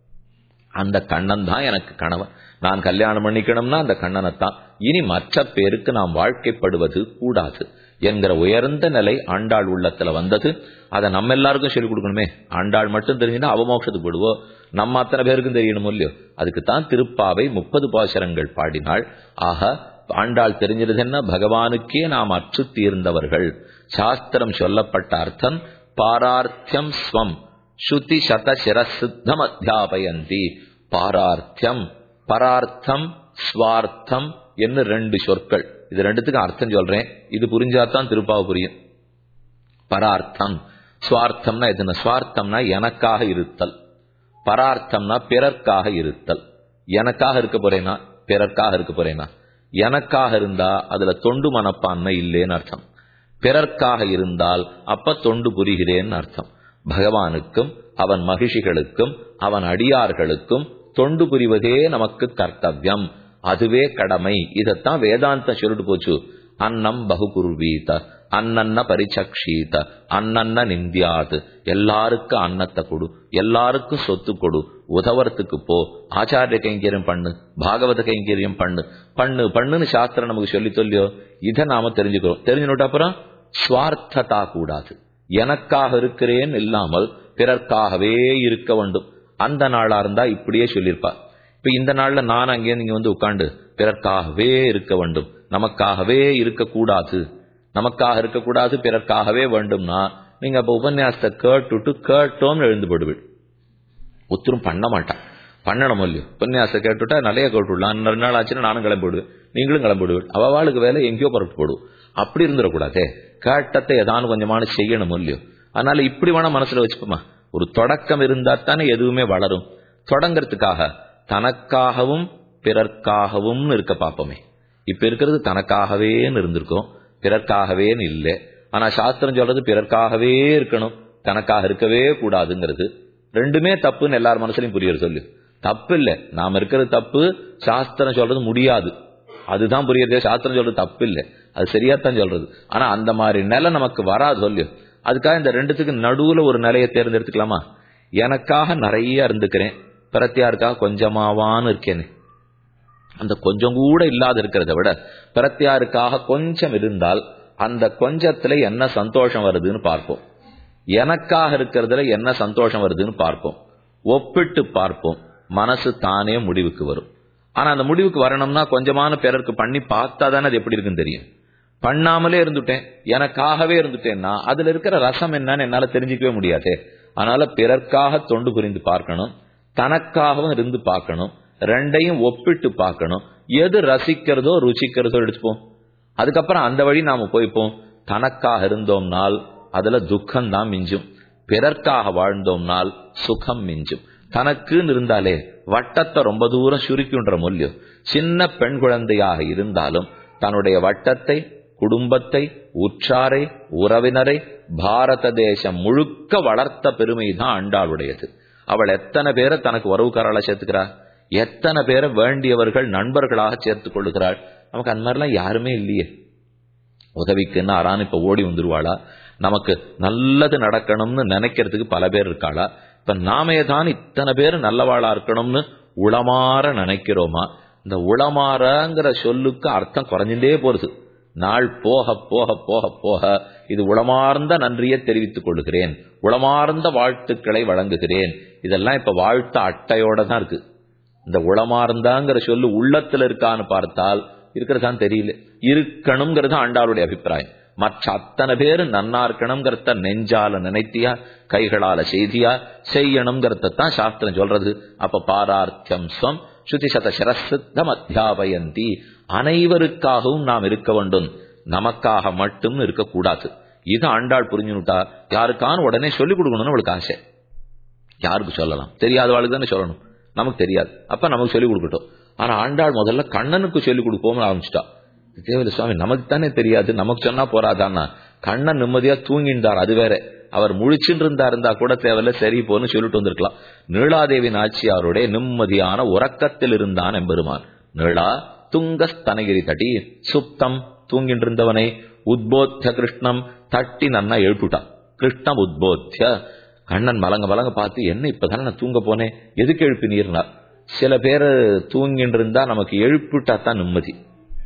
Speaker 1: அந்த கண்ணன் தான் எனக்கு கணவன் நான் கல்யாணம் பண்ணிக்கணும்னா அந்த கண்ணனைத்தான் இனி மற்ற பேருக்கு நாம் வாழ்க்கைப்படுவது கூடாது என்கிற உயர்ந்த நிலை ஆண்டாள் உள்ளத்துல வந்தது அதை நம்ம எல்லாருக்கும் சொல்லிக் கொடுக்கணுமே ஆண்டாள் மட்டும் தெரிஞ்சுன்னா அவமோட்சத்துக்கு விடுவோம் நம்ம அத்தனை பேருக்கும் தெரியணும் இல்லையோ அதுக்கு தான் திருப்பாவை முப்பது பாசரங்கள் பாடினாள் ஆக ஆண்டாள் தெரிஞ்சது என்ன பகவானுக்கே நாம் அற்று தீர்ந்தவர்கள் சாஸ்திரம் சொல்லப்பட்ட அர்த்தம் பாரார்த்தியம் ஸ்வம் ஸ்ருதி சத சிரசித்தம் அத்தியாபயந்தி பாரார்த்தியம் பரார்த்தம் ஸ்வார்த்தம் என்ன ரெண்டு சொற்கள் இது ரெண்டுத்துக்கும் அர்த்தம் சொல்றேன் இது புரிஞ்சாதான் திருப்பாவை புரியும் பரார்த்தம் சுவார்த்தம்னா எதுனா சுவார்த்தம்னா எனக்காக இருத்தல் பரார்த்தம்னா பிறர்க்காக இருத்தல் எனக்காக இருக்க போறேனா பிறர்க்காக இருக்க போறேனா எனக்காக இருந்தா அதுல தொண்டு மனப்பான்மை இல்லேன்னு அர்த்தம் பிறர்க்காக இருந்தால் அப்ப தொண்டு புரிகிறேன்னு அர்த்தம் பகவானுக்கும் அவன் மகிழ்ச்சிகளுக்கும் அவன் அடியார்களுக்கும் தொண்டு புரிவதே நமக்கு கர்த்தவியம் அதுவே கடமை இதத்தான் வேதாந்தம் சொல்லிட்டு போச்சு அன்னம் பகுகுருவீத அன்னன்ன பரிச்சக்ஷீத அன்னன்ன நிந்தியாது எல்லாருக்கும் அன்னத்தை கொடு எல்லாருக்கும் சொத்து கொடு உதவறதுக்கு போ ஆச்சாரிய கைங்கரியம் பண்ணு பாகவத கைங்கரியம் பண்ணு பண்ணு பண்ணுன்னு சாஸ்திரம் நமக்கு சொல்லி சொல்லியோ இதை நாம தெரிஞ்சுக்கிறோம் தெரிஞ்சுட்டு அப்புறம் சுவார்த்ததா கூடாது எனக்காக இருக்கிறேன் இல்லாமல் பிறர்க்காகவே இருக்க வேண்டும் அந்த நாளா இருந்தா இப்படியே சொல்லியிருப்பா இப்ப இந்த நாள்ல நான் அங்கே நீங்க வந்து உட்காந்து பிறர்க்காகவே இருக்க வேண்டும் நமக்காகவே இருக்கக்கூடாது நமக்காக இருக்கக்கூடாது பிறர்க்காகவே வேண்டும்னா நீங்க அப்ப உபன்யாசத்தை கேட்டுட்டு கேட்டோம்னு எழுந்து போடுவீள் ஒத்தரும் பண்ண மாட்டான் பண்ணணும் இல்லையோ உபன்யாசம் கேட்டுட்டா நிறைய கேட்டுடலாம் ரெண்டு நாள் ஆச்சுன்னா நானும் கிளம்பிடுவேன் நீங்களும் கிளம்பிடுவேன் அவளுக்கு வேலை எங்கேயோ புறப்பட்டு போடுவோம் அப்படி இருந்துடக்கூடாதே கேட்டத்தை ஏதாவது கொஞ்சமான செய்யணும் இல்லையோ அதனால இப்படி வேணா மனசுல வச்சுப்போமா ஒரு தொடக்கம் இருந்தா தானே எதுவுமே வளரும் தொடங்கறதுக்காக தனக்காகவும் பிறர்க்காகவும் இருக்க பார்ப்போமே இப்ப இருக்கிறது தனக்காகவேன்னு இருந்திருக்கோம் பிறர்க்காகவேன்னு இல்லை ஆனா சாஸ்திரம் சொல்றது பிறர்க்காகவே இருக்கணும் தனக்காக இருக்கவே கூடாதுங்கிறது ரெண்டுமே தப்புன்னு எல்லார் மனசுலயும் புரியற சொல்லு தப்பு இல்ல நாம இருக்கிறது தப்பு சாஸ்திரம் சொல்றது முடியாது அதுதான் புரியறதே சாஸ்திரம் சொல்றது தப்பு இல்ல அது சரியாத்தான் சொல்றது ஆனா அந்த மாதிரி நிலை நமக்கு வராது சொல்லு அதுக்காக இந்த ரெண்டுத்துக்கு நடுவுல ஒரு நிலையை தேர்ந்தெடுத்துக்கலாமா எனக்காக நிறைய இருந்துக்கிறேன் பிரத்தியாருக்காக கொஞ்சமாவான்னு இருக்கேனே அந்த கொஞ்சம் கூட இல்லாத இருக்கிறத விட பிரத்தியாருக்காக கொஞ்சம் இருந்தால் அந்த கொஞ்சத்துல என்ன சந்தோஷம் வருதுன்னு பார்ப்போம் எனக்காக இருக்கிறதுல என்ன சந்தோஷம் வருதுன்னு பார்ப்போம் ஒப்பிட்டு பார்ப்போம் மனசு தானே முடிவுக்கு வரும் ஆனா அந்த முடிவுக்கு வரணும்னா கொஞ்சமான பிறருக்கு பண்ணி பார்த்தா தானே அது எப்படி இருக்குன்னு தெரியும் பண்ணாமலே இருந்துட்டேன் எனக்காகவே இருந்துட்டேன்னா அதுல இருக்கிற ரசம் என்னன்னு என்னால தெரிஞ்சுக்கவே முடியாது அதனால பிறர்க்காக தொண்டு புரிந்து பார்க்கணும் தனக்காகவும் இருந்து பார்க்கணும் ரெண்டையும் ஒப்பிட்டு பார்க்கணும் எது ரசிக்கிறதோ ருசிக்கிறதோ எடுத்துப்போம் அதுக்கப்புறம் அந்த வழி நாம போய்ப்போம் தனக்காக இருந்தோம்னால் அதுல துக்கம் தான் மிஞ்சும் பிறர்க்காக வாழ்ந்தோம்னால் சுகம் மிஞ்சும் தனக்குன்னு இருந்தாலே வட்டத்தை ரொம்ப தூரம் சுருக்கின்ற மொழியும் சின்ன பெண் குழந்தையாக இருந்தாலும் தன்னுடைய வட்டத்தை குடும்பத்தை உற்றாரை உறவினரை பாரத தேசம் முழுக்க வளர்த்த பெருமை தான் ஆண்டாளுடையது அவள் எத்தனை பேரை தனக்கு உறவுக்காரளா சேர்த்துக்கிறா எத்தனை பேரை வேண்டியவர்கள் நண்பர்களாக சேர்த்துக் கொள்ளுகிறாள் நமக்கு அந்த மாதிரிலாம் யாருமே இல்லையே உதவிக்குன்னு ஆறான்னு இப்ப ஓடி வந்துருவாளா நமக்கு நல்லது நடக்கணும்னு நினைக்கிறதுக்கு பல பேர் இருக்காளா இப்ப நாமே தான் இத்தனை பேர் நல்லவாளா இருக்கணும்னு உளமாற நினைக்கிறோமா இந்த உளமாறங்கிற சொல்லுக்கு அர்த்தம் குறைஞ்சுட்டே போறது நாள் போக போக போக போக இது உளமார்ந்த நன்றியை தெரிவித்துக் கொள்கிறேன் உளமார்ந்த வாழ்த்துக்களை வழங்குகிறேன் இதெல்லாம் இப்ப வாழ்த்து அட்டையோட தான் இருக்கு இந்த உளமார்ந்தாங்கிற சொல்லு உள்ளத்துல இருக்கான்னு பார்த்தால் இருக்கிறதான் தெரியல இருக்கணுங்கிறது ஆண்டாளுடைய அபிப்பிராயம் மற்ற அத்தனை பேரு நன்னா இருக்கணுங்கிறத நெஞ்சால நினைத்தியா கைகளால செய்தியா செய்யணுங்கிறத தான் சாஸ்திரம் சொல்றது அப்ப பாரார்த்தியம் ஸ்வம் ஸ்ருதி சத சிரசித்தம் அத்தியாபயந்தி அனைவருக்காகவும் நாம் இருக்க வேண்டும் நமக்காக மட்டும் இருக்கக்கூடாது இது ஆண்டாள் புரிஞ்சுனுட்டா யாருக்கான உடனே சொல்லிக் கொடுக்கணும்னு அவளுக்கு ஆசை யாருக்கு சொல்லலாம் தெரியாதவாளுக்கு தானே சொல்லணும் நமக்கு தெரியாது அப்ப நமக்கு சொல்லிக் கொடுக்கட்டும் ஆனா ஆண்டாள் முதல்ல கண்ணனுக்கு சொல்லிக் கொடுப்போம்னு ஆரம்பிச்சிட்டா தேவல சுவாமி நமக்கு தானே தெரியாது நமக்கு சொன்னா போறாதான்னா கண்ணன் நிம்மதியா தூங்கின்றார் அது வேற அவர் முழிச்சுட்டு இருந்தா இருந்தா கூட தேவையில்ல சரி போன்னு சொல்லிட்டு வந்திருக்கலாம் நீளாதேவி நாச்சியாருடைய நிம்மதியான உறக்கத்தில் இருந்தான் எம்பெருமான் நீளா துங்க ஸ்தனகிரி தட்டி சுப்தம் தூங்கிட்டு இருந்தவனை உத்போத்திய கிருஷ்ணம் தட்டி நன்னா எழுப்பிட்டான் கிருஷ்ணம் உத்போத்திய கண்ணன் மலங்க மலங்க பார்த்து என்ன இப்பதானே நான் தூங்க போனேன் எதுக்கு எழுப்பினீர்னா சில பேர் தூங்கிட்டு இருந்தா நமக்கு எழுப்பிட்டா தான் நிம்மதி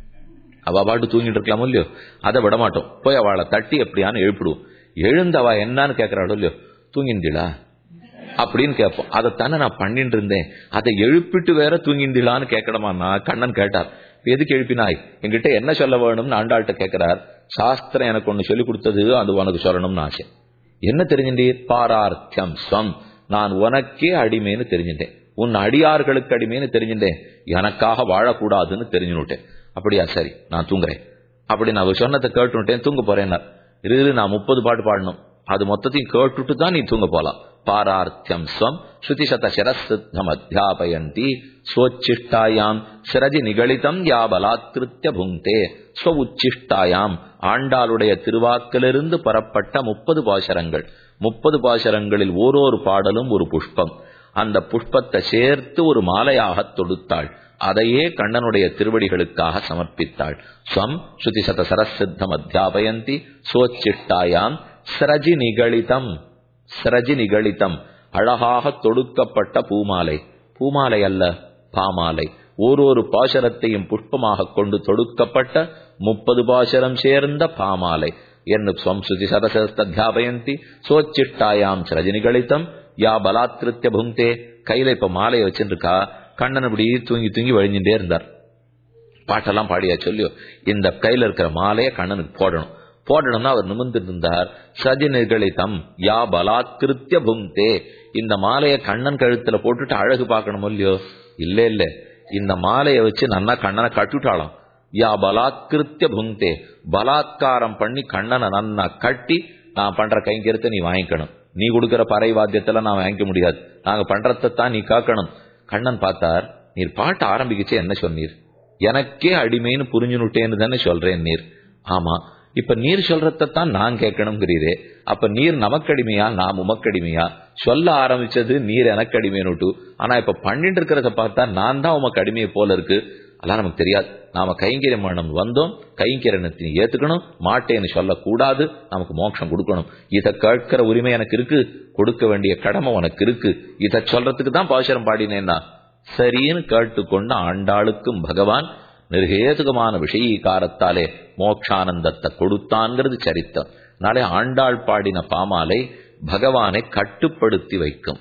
Speaker 1: அவ பாட்டு தூங்கிட்டு இருக்கலாமோ இல்லையோ அதை விட மாட்டோம் போய் அவளை தட்டி எப்படியான்னு எழுப்பிடுவோம் எழுந்தவா என்னன்னு கேட்கறாளோ இல்லையோ தூங்கின்றீளா அப்படின்னு கேட்போம் அதைத்தானே நான் பண்ணிட்டு இருந்தேன் அதை எழுப்பிட்டு வேற தூங்கின்றீளான்னு கேட்கணுமான்னா கண்ணன் கேட்டார் எதுக்கு எழுப்பினாய் என்கிட்ட என்ன சொல்ல வேணும்னு ஆண்டாள்கிட்ட கேட்கிறார் சாஸ்திரம் எனக்கு ஒண்ணு சொல்லி கொடுத்தது அது உனக்கு சொல்லணும்னு ஆசை என்ன தெரிஞ்சின்றீர் பாரார்த்தியம் ஸ்வம் நான் உனக்கே அடிமைன்னு தெரிஞ்சுட்டேன் உன் அடியார்களுக்கு அடிமைன்னு தெரிஞ்சுட்டேன் எனக்காக வாழக்கூடாதுன்னு தெரிஞ்சுனுட்டேன் அப்படியா சரி நான் தூங்குறேன் அப்படி நான் சொன்னதை கேட்டுட்டேன் தூங்க போறேன்னா இரு நான் முப்பது பாட்டு பாடணும் அது மொத்தத்தையும் கேட்டுட்டு தான் நீ தூங்க போலாம் பாரார்த்தியம் ஸ்வம் ஸ்ருதிசத சிரசித்தம் அத்தியாபயந்தி ஸ்வச்சிஷ்டாயாம் சிரஜி நிகழிதம் யா பலாத்கிருத்திய புங்கே ஸ்வ உச்சிஷ்டாயாம் ஆண்டாளுடைய திருவாக்கிலிருந்து பெறப்பட்ட முப்பது பாசரங்கள் முப்பது பாசரங்களில் ஓரொரு பாடலும் ஒரு புஷ்பம் அந்த புஷ்பத்தை சேர்த்து ஒரு மாலையாக தொடுத்தாள் அதையே கண்ணனுடைய திருவடிகளுக்காக சமர்ப்பித்தாள் ஸ்வம் ஸ்ருதி சத சரசித்தம் அத்தியாபயந்தி சோச்சிஷ்டாயாம் சிரஜி நிகழிதம் சிரஜி நிகழிதம் அழகாக தொடுக்கப்பட்ட பூமாலை பூமாலை அல்ல பாமாலை ஓரொரு பாசரத்தையும் புஷ்பமாக கொண்டு தொடுக்கப்பட்ட முப்பது பாசரம் சேர்ந்த பாமாலை என்ன ஸ்வம் ஸ்ருதி சதசஸ்தியாபயந்தி சோச்சிஷ்டாயாம் சிரஜி நிகழித்தம் யா பலாத்கிருத்திய புங்கே கையில இப்ப மாலையை வச்சுருக்கா கண்ணன் இப்படி தூங்கி தூங்கி வழிஞ்சுட்டே இருந்தார் பாட்டெல்லாம் பாடியா சொல்லியோ இந்த கையில இருக்கிற மாலையை கண்ணனுக்கு போடணும் போடணும்னா அவர் நிமிர்ந்து இருந்தார் சதி நிகழித்தம் யா பலாத்கிருத்திய புங்கே இந்த மாலையை கண்ணன் கழுத்துல போட்டுட்டு அழகு பார்க்கணும் இல்லையோ இல்ல இல்ல இந்த மாலையை வச்சு நன்னா கண்ணனை கட்டுட்டாளாம் யா பலாத்கிருத்திய புங்கே பலாத்காரம் பண்ணி கண்ணனை நன்னா கட்டி நான் பண்ற கைங்கரத்தை நீ வாங்கிக்கணும் நீ கொடுக்கிற பறை வாத்தியத்துல நான் வாங்கிக்க முடியாது நாங்க பண்றதான் நீ காக்கணும் கண்ணன் பார்த்தார் நீர் பாட்டு ஆரம்பிக்கச்சு என்ன சொன்னீர் எனக்கே அடிமைன்னு புரிஞ்சுனுட்டேன்னு தானே சொல்றேன் நீர் ஆமா இப்ப நீர் சொல்றதான் நான் கேட்கணுங்கிறீரே அப்ப நீர் நமக்கடிமையா நான் உமக்கடிமையா சொல்ல ஆரம்பிச்சது நீர் எனக்கு அடிமைனுட்டு ஆனா இப்ப பண்ணிட்டு இருக்கிறத பார்த்தா நான் தான் உமக்கு அடிமையை போல இருக்கு அதெல்லாம் நமக்கு தெரியாது நாம கைங்கரியமானம் வந்தோம் கைங்கரியத்தை ஏத்துக்கணும் மாட்டேன்னு சொல்லக்கூடாது நமக்கு மோட்சம் கொடுக்கணும் இதை கேட்கிற உரிமை எனக்கு இருக்கு கொடுக்க வேண்டிய கடமை உனக்கு இருக்கு இதை சொல்றதுக்கு தான் பாசுரம் பாடினேன்னா சரின்னு கேட்டுக்கொண்டு ஆண்டாளுக்கும் பகவான் நிர்ஹேதுகமான விஷயீகாரத்தாலே மோட்சானந்தத்தை கொடுத்தான்ங்கிறது சரித்தம் நாளே ஆண்டாள் பாடின பாமாலை பகவானை கட்டுப்படுத்தி வைக்கும்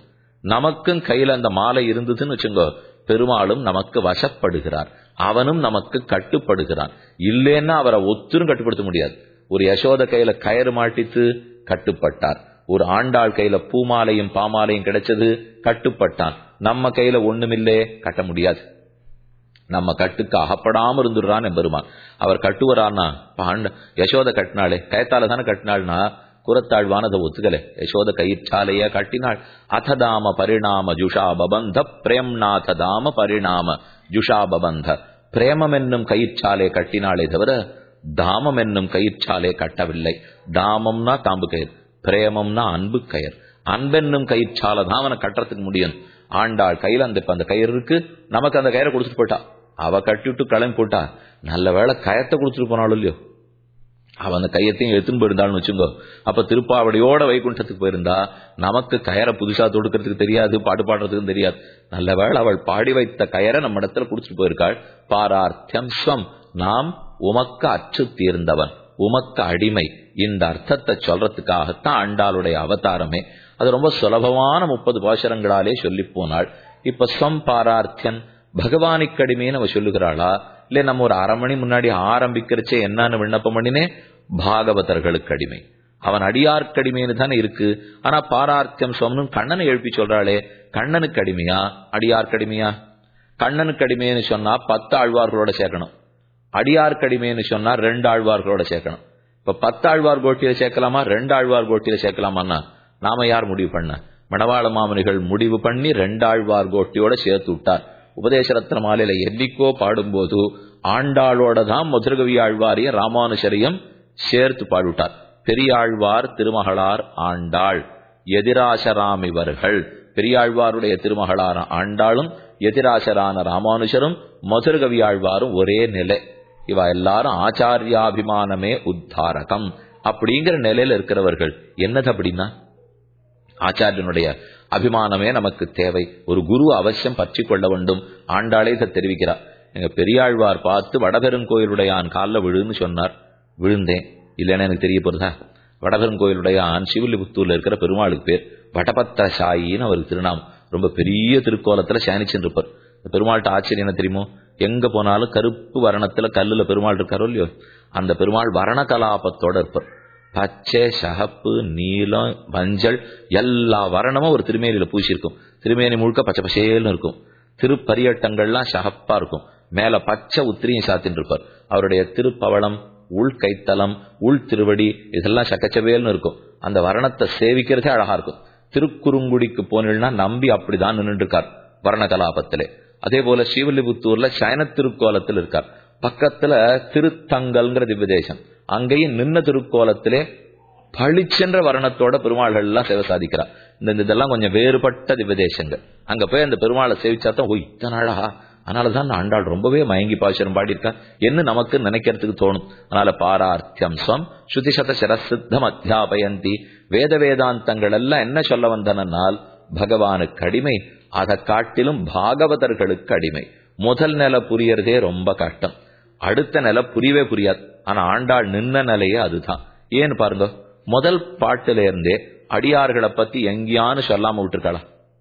Speaker 1: நமக்கும் கையில அந்த மாலை இருந்ததுன்னு வச்சுங்கோ பெருமாளும் நமக்கு வசப்படுகிறார் அவனும் நமக்கு கட்டுப்படுகிறான் இல்லைன்னா அவரை ஒத்துரும் கட்டுப்படுத்த முடியாது ஒரு யசோத கையில கயிறு மாட்டித்து கட்டுப்பட்டார் ஒரு ஆண்டாள் கையில பூமாலையும் பாமாலையும் கிடைச்சது கட்டுப்பட்டான் நம்ம கையில ஒண்ணுமில்லே கட்ட முடியாது நம்ம கட்டுக்கு அகப்படாம இருந்துடுறான் பெருமான் அவர் கட்டுவரான்னா பாண்ட யசோத கட்டினாளே கயத்தால தானே கட்டினாள்னா குரத்தாழ்வானதை ஒத்துக்கல யசோத கயிற்றாலைய கட்டினாள் அததாம பரிணாம ஜுஷா பபந்த பிரேம்நாததாம பரிணாம ஜுஷா பபந்த பிரேமம் என்னும் கயிற்றாலே கட்டினாளே தவிர தாமம் என்னும் கயிற்றாலே கட்டவில்லை தாமம்னா தாம்பு கயிறு பிரேமம்னா அன்பு கயிறு அன்பென்னும் கயிற்றால தான் அவனை கட்டுறதுக்கு முடியும் ஆண்டாள் கையில அந்த அந்த கயிறு இருக்கு நமக்கு அந்த கயிறை கொடுத்துட்டு போயிட்டா அவ கட்டி விட்டு கிளம்பி போட்டா நல்ல வேளை கயத்தை கொடுத்துட்டு போனாலும் இல்லையோ அவன் அந்த கையத்தையும் எடுத்துன்னு போயிருந்தாள்னு வச்சுங்கோ அப்ப திருப்பாவடியோட வைகுண்டத்துக்கு போயிருந்தா நமக்கு கயரை புதுசா தொடுக்கிறதுக்கு தெரியாது பாட்டு பாடுறதுக்கும் தெரியாது நல்ல வேளை அவள் பாடி வைத்த கயரை நம்ம இடத்துல குடிச்சிட்டு போயிருக்காள் பாரார்த்தியம் ஸ்வம் நாம் உமக்கு அச்சு தீர்ந்தவன் உமக்கு அடிமை இந்த அர்த்தத்தை சொல்றதுக்காகத்தான் ஆண்டாளுடைய அவதாரமே அது ரொம்ப சுலபமான முப்பது பாசரங்களாலே சொல்லி போனாள் இப்ப ஸ்வம் பாரார்த்தியன் பகவானுக்கு அடிமைன்னு அவ சொல்லுகிறாளா இல்ல நம்ம ஒரு அரை மணி முன்னாடி ஆரம்பிக்கிறச்சே என்னன்னு விண்ணப்பம் பண்ணினே பாகவதர்களுக்கு அடிமை அவன் அடியார்க்கு அடிமைன்னு தானே இருக்கு ஆனா பாரார்த்தியம் சொன்னும் கண்ணனை எழுப்பி சொல்றாளே கண்ணனுக்கு அடிமையா அடியார்க்கு அடிமையா கண்ணனுக்கு அடிமைன்னு சொன்னா பத்து ஆழ்வார்களோட சேர்க்கணும் அடியார்க்கு அடிமைன்னு சொன்னா ரெண்டு ஆழ்வார்களோட சேர்க்கணும் இப்ப பத்து ஆழ்வார் கோட்டியில சேர்க்கலாமா ரெண்டு ஆழ்வார் கோட்டியில சேர்க்கலாமான்னா நாம யார் முடிவு பண்ண மணவாள மாமனிகள் முடிவு பண்ணி ரெண்டாழ்வார் கோட்டியோட சேர்த்து விட்டார் உபதேச ரத்ன மாலையில என்னைக்கோ பாடும்போது ஆண்டாளோட தான் மதுரகவி ஆழ்வாரையும் ராமானுஷரையும் சேர்த்து பாடுவிட்டார் பெரியாழ்வார் திருமகளார் ஆண்டாள் எதிராசராம் இவர்கள் பெரியாழ்வாருடைய திருமகளான ஆண்டாளும் எதிராசரான ராமானுஷரும் மதுரகவி ஆழ்வாரும் ஒரே நிலை இவ எல்லாரும் ஆச்சாரியாபிமானமே உத்தாரகம் அப்படிங்கிற நிலையில இருக்கிறவர்கள் என்னது அப்படின்னா ஆச்சாரியனுடைய அபிமானமே நமக்கு தேவை ஒரு குரு அவசியம் பற்றி கொள்ள வேண்டும் ஆண்டாளே இதை தெரிவிக்கிறார் எங்க பெரியாழ்வார் பார்த்து வடபெருங்கோயிலுடைய ஆண் காலில் விழுன்னு சொன்னார் விழுந்தேன் இல்லைன்னா எனக்கு தெரிய போறதா வடபெருங்கோயிலுடைய ஆண் சிவிலிபுத்தூர்ல இருக்கிற பெருமாளுக்கு பேர் வடபத்திர சாயின்னு அவருக்கு திருநாமம் ரொம்ப பெரிய திருக்கோலத்துல சேனிச்சுட்டு இருப்பார் பெருமாள்கிட்ட ஆச்சரியம் என்ன தெரியுமோ எங்க போனாலும் கருப்பு வரணத்துல கல்லுல பெருமாள் இருக்காரோ இல்லையோ அந்த பெருமாள் வரண கலாபத்தோட இருப்பார் பச்சை சகப்பு நீலம் மஞ்சள் எல்லா வர்ணமும் ஒரு திருமேனியில பூசியிருக்கும் திருமேனி முழுக்க பச்சை பசேல்னு இருக்கும் திருப்பரியட்டங்கள்லாம் சகப்பா இருக்கும் மேல பச்சை உத்திரியும் சாத்தின்னு இருப்பார் அவருடைய திருப்பவளம் உள் கைத்தலம் உள் திருவடி இதெல்லாம் சக்கச்சவேல்னு இருக்கும் அந்த வர்ணத்தை சேவிக்கிறதே அழகா இருக்கும் திருக்குறுங்குடிக்கு போனீங்கன்னா நம்பி அப்படிதான் நின்று இருக்கார் வர்ண கலாபத்திலே அதே போல ஸ்ரீவில்லிபுத்தூர்ல சயன திருக்கோலத்தில் இருக்கார் பக்கத்துல திருத்தங்கல்ங்கிற திவ்யதேசம் அங்கேயும் நின்ன திருக்கோலத்திலே பளிச்சென்ற வர்ணத்தோட பெருமாள்கள் எல்லாம் சேவை சாதிக்கிறார் இந்த இதெல்லாம் கொஞ்சம் வேறுபட்ட திவ்யதேசங்கள் அங்க போய் அந்த பெருமாளை சேவிச்சா தான் ஓ இத்தனை அழகா அதனாலதான் ஆண்டாள் ரொம்பவே மயங்கி பாசுரம் பாடியிருக்கா என்ன நமக்கு நினைக்கிறதுக்கு தோணும் அதனால பாரார்த்தியம் ஸ்வம் ஸ்ருதிசத சிரசித்தம் அத்தியாபயந்தி வேத வேதாந்தங்கள் எல்லாம் என்ன சொல்ல வந்தனால் பகவானுக்கு அடிமை அதை காட்டிலும் பாகவதர்களுக்கு அடிமை முதல் நிலை புரியறதே ரொம்ப கஷ்டம் அடுத்த நிலை புரியவே புரியாது ஆனா ஆண்டாள் நின்ன நிலையே அதுதான் ஏன்னு பாருங்க முதல் பாட்டுல இருந்தே அடியார்களை பத்தி எங்கேயானு சொல்லாம விட்டுருக்காளா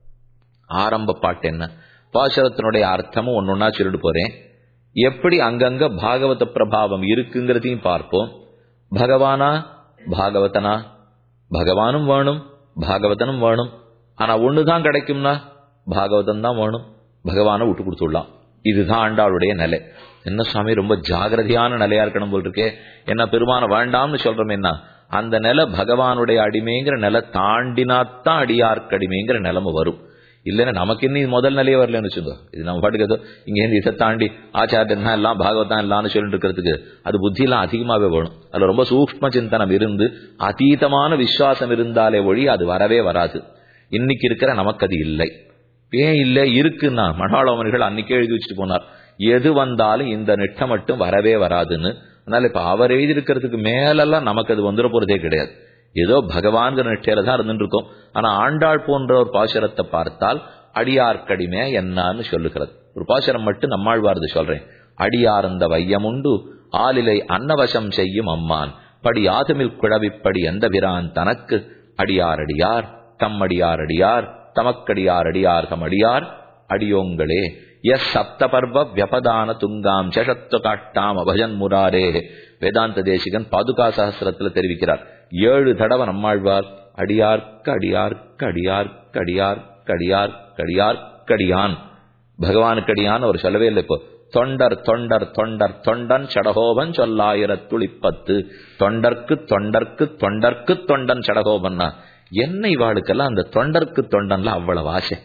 Speaker 1: ஆரம்ப பாட்டு என்ன பாசரத்தினுடைய அர்த்தமும் ஒன்னொன்னா சொல்லிட்டு போறேன் எப்படி அங்கங்க பாகவத பிரபாவம் இருக்குங்கிறதையும் பார்ப்போம் பகவானா பாகவதனா பகவானும் வேணும் பாகவதனும் வேணும் ஆனா ஒண்ணுதான் கிடைக்கும்னா பாகவதன் தான் வேணும் பகவானை விட்டு கொடுத்துடலாம் இதுதான் ஆண்டாளுடைய நிலை என்ன சுவாமி ரொம்ப ஜாகிரதையான நிலையா இருக்கணும் போல் இருக்கே என்ன பெருமான வேண்டாம்னு சொல்றோம் என்ன அந்த நிலை பகவானுடைய அடிமைங்கிற நிலை தாண்டினாத்தான் அடியார்க்கு அடிமைங்கிற நிலைமை வரும் இல்லைன்னா நமக்கு இன்னும் முதல் நிலையே வரலன்னு வச்சுக்கோ இது நம்ம பாட்டுக்கு ஏதோ இங்க இருந்து இதை தாண்டி ஆச்சாரியன் தான் எல்லாம் பாகவதான் எல்லாம்னு சொல்லிட்டு இருக்கிறதுக்கு அது புத்தியெல்லாம் அதிகமாவே வேணும் அதுல ரொம்ப சூக்ம சிந்தனம் இருந்து அதீதமான விசுவாசம் இருந்தாலே ஒழி அது வரவே வராது இன்னைக்கு இருக்கிற நமக்கு அது இல்லை ஏன் இல்லை இருக்குன்னா மனோளவன்கள் அன்னைக்கே எழுதி வச்சுட்டு போனார் எது வந்தாலும் இந்த நெட்டை மட்டும் வரவே வராதுன்னு அதனால இப்ப அவர் எழுதியிருக்கிறதுக்கு மேலெல்லாம் நமக்கு அது வந்துட போறதே கிடையாது ஏதோ பகவான்கிற நெட்டையில தான் இருந்துட்டு இருக்கோம் ஆனா ஆண்டாள் போன்ற ஒரு பாசுரத்தை பார்த்தால் அடியார்க்கடிமை என்னான்னு சொல்லுகிறது ஒரு பாசுரம் மட்டும் நம்மாழ்வார்து சொல்றேன் அடியார்ந்த வையமுண்டு ஆலிலை அன்னவசம் செய்யும் அம்மான் படி ஆதுமில் குழவிப்படி எந்த பிரான் தனக்கு அடியார் அடியார் தம்மடியார் அடியார் தமக்கடியார் அடியார்கம் அடியார் அடியோங்களே எஸ் சப்தபர்வ வியபதான துங்காம் சஷத்துவ காட்டாம் அபஜன் முராரே வேதாந்த தேசிகன் பாதுகா சகசிரத்துல தெரிவிக்கிறார் ஏழு தடவை நம்மாழ்வார் அடியார்க்கு அடியார்க்கு அடியார்க்கு அடியார்க்கு அடியார்க்கு அடியார்க்கு அடியான் பகவானுக்கடியான் அவர் சொல்லவே இல்லை இப்போ தொண்டர் தொண்டர் தொண்டர் தொண்டன் சடகோபன் சொல்லாயிரத்துளிப்பத்து தொண்டர்க்கு தொண்டர்க்கு தொண்டர்க்கு தொண்டன் சடகோபன்னா என்ன இவாளுக்கெல்லாம் அந்த தொண்டர்க்கு தொண்டன்ல அவ்வளவு ஆசை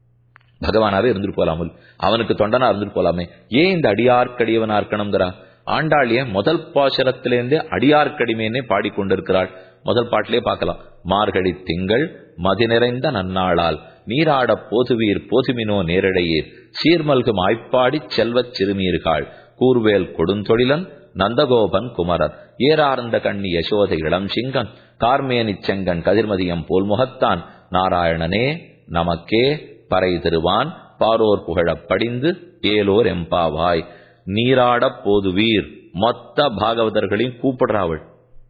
Speaker 1: பகவானாவே இருந்துட்டு போலாமல் அவனுக்கு தொண்டனா இருந்துட்டு போலாமே ஏன் இந்த அடியார்க்கடியவனா இருக்கணுங்கிறா ஆண்டாளிய முதல் பாசரத்திலேருந்தே அடியார்க்கடிமேனே பாடிக்கொண்டிருக்கிறாள் முதல் பாட்டிலே பார்க்கலாம் மார்கழி திங்கள் மதி நிறைந்த நன்னாளால் நீராட போதுவீர் போதுமினோ நேரடையீர் சீர்மல்கும் ஆய்ப்பாடி செல்வச் சிறுமீர்கள் கூர்வேல் கொடுந்தொழிலன் நந்தகோபன் குமரர் ஏறார்ந்த கண்ணி யசோதை இளம் சிங்கன் கார்மேனி செங்கன் கதிர்மதியம் போல் முகத்தான் நாராயணனே நமக்கே பறை திருவான் பாரோர் புகழப் படிந்து ஏலோர் எம்பாவாய் நீராடப் போதுவீர் மொத்த பாகவதர்களையும் கூப்பிடுறாவள்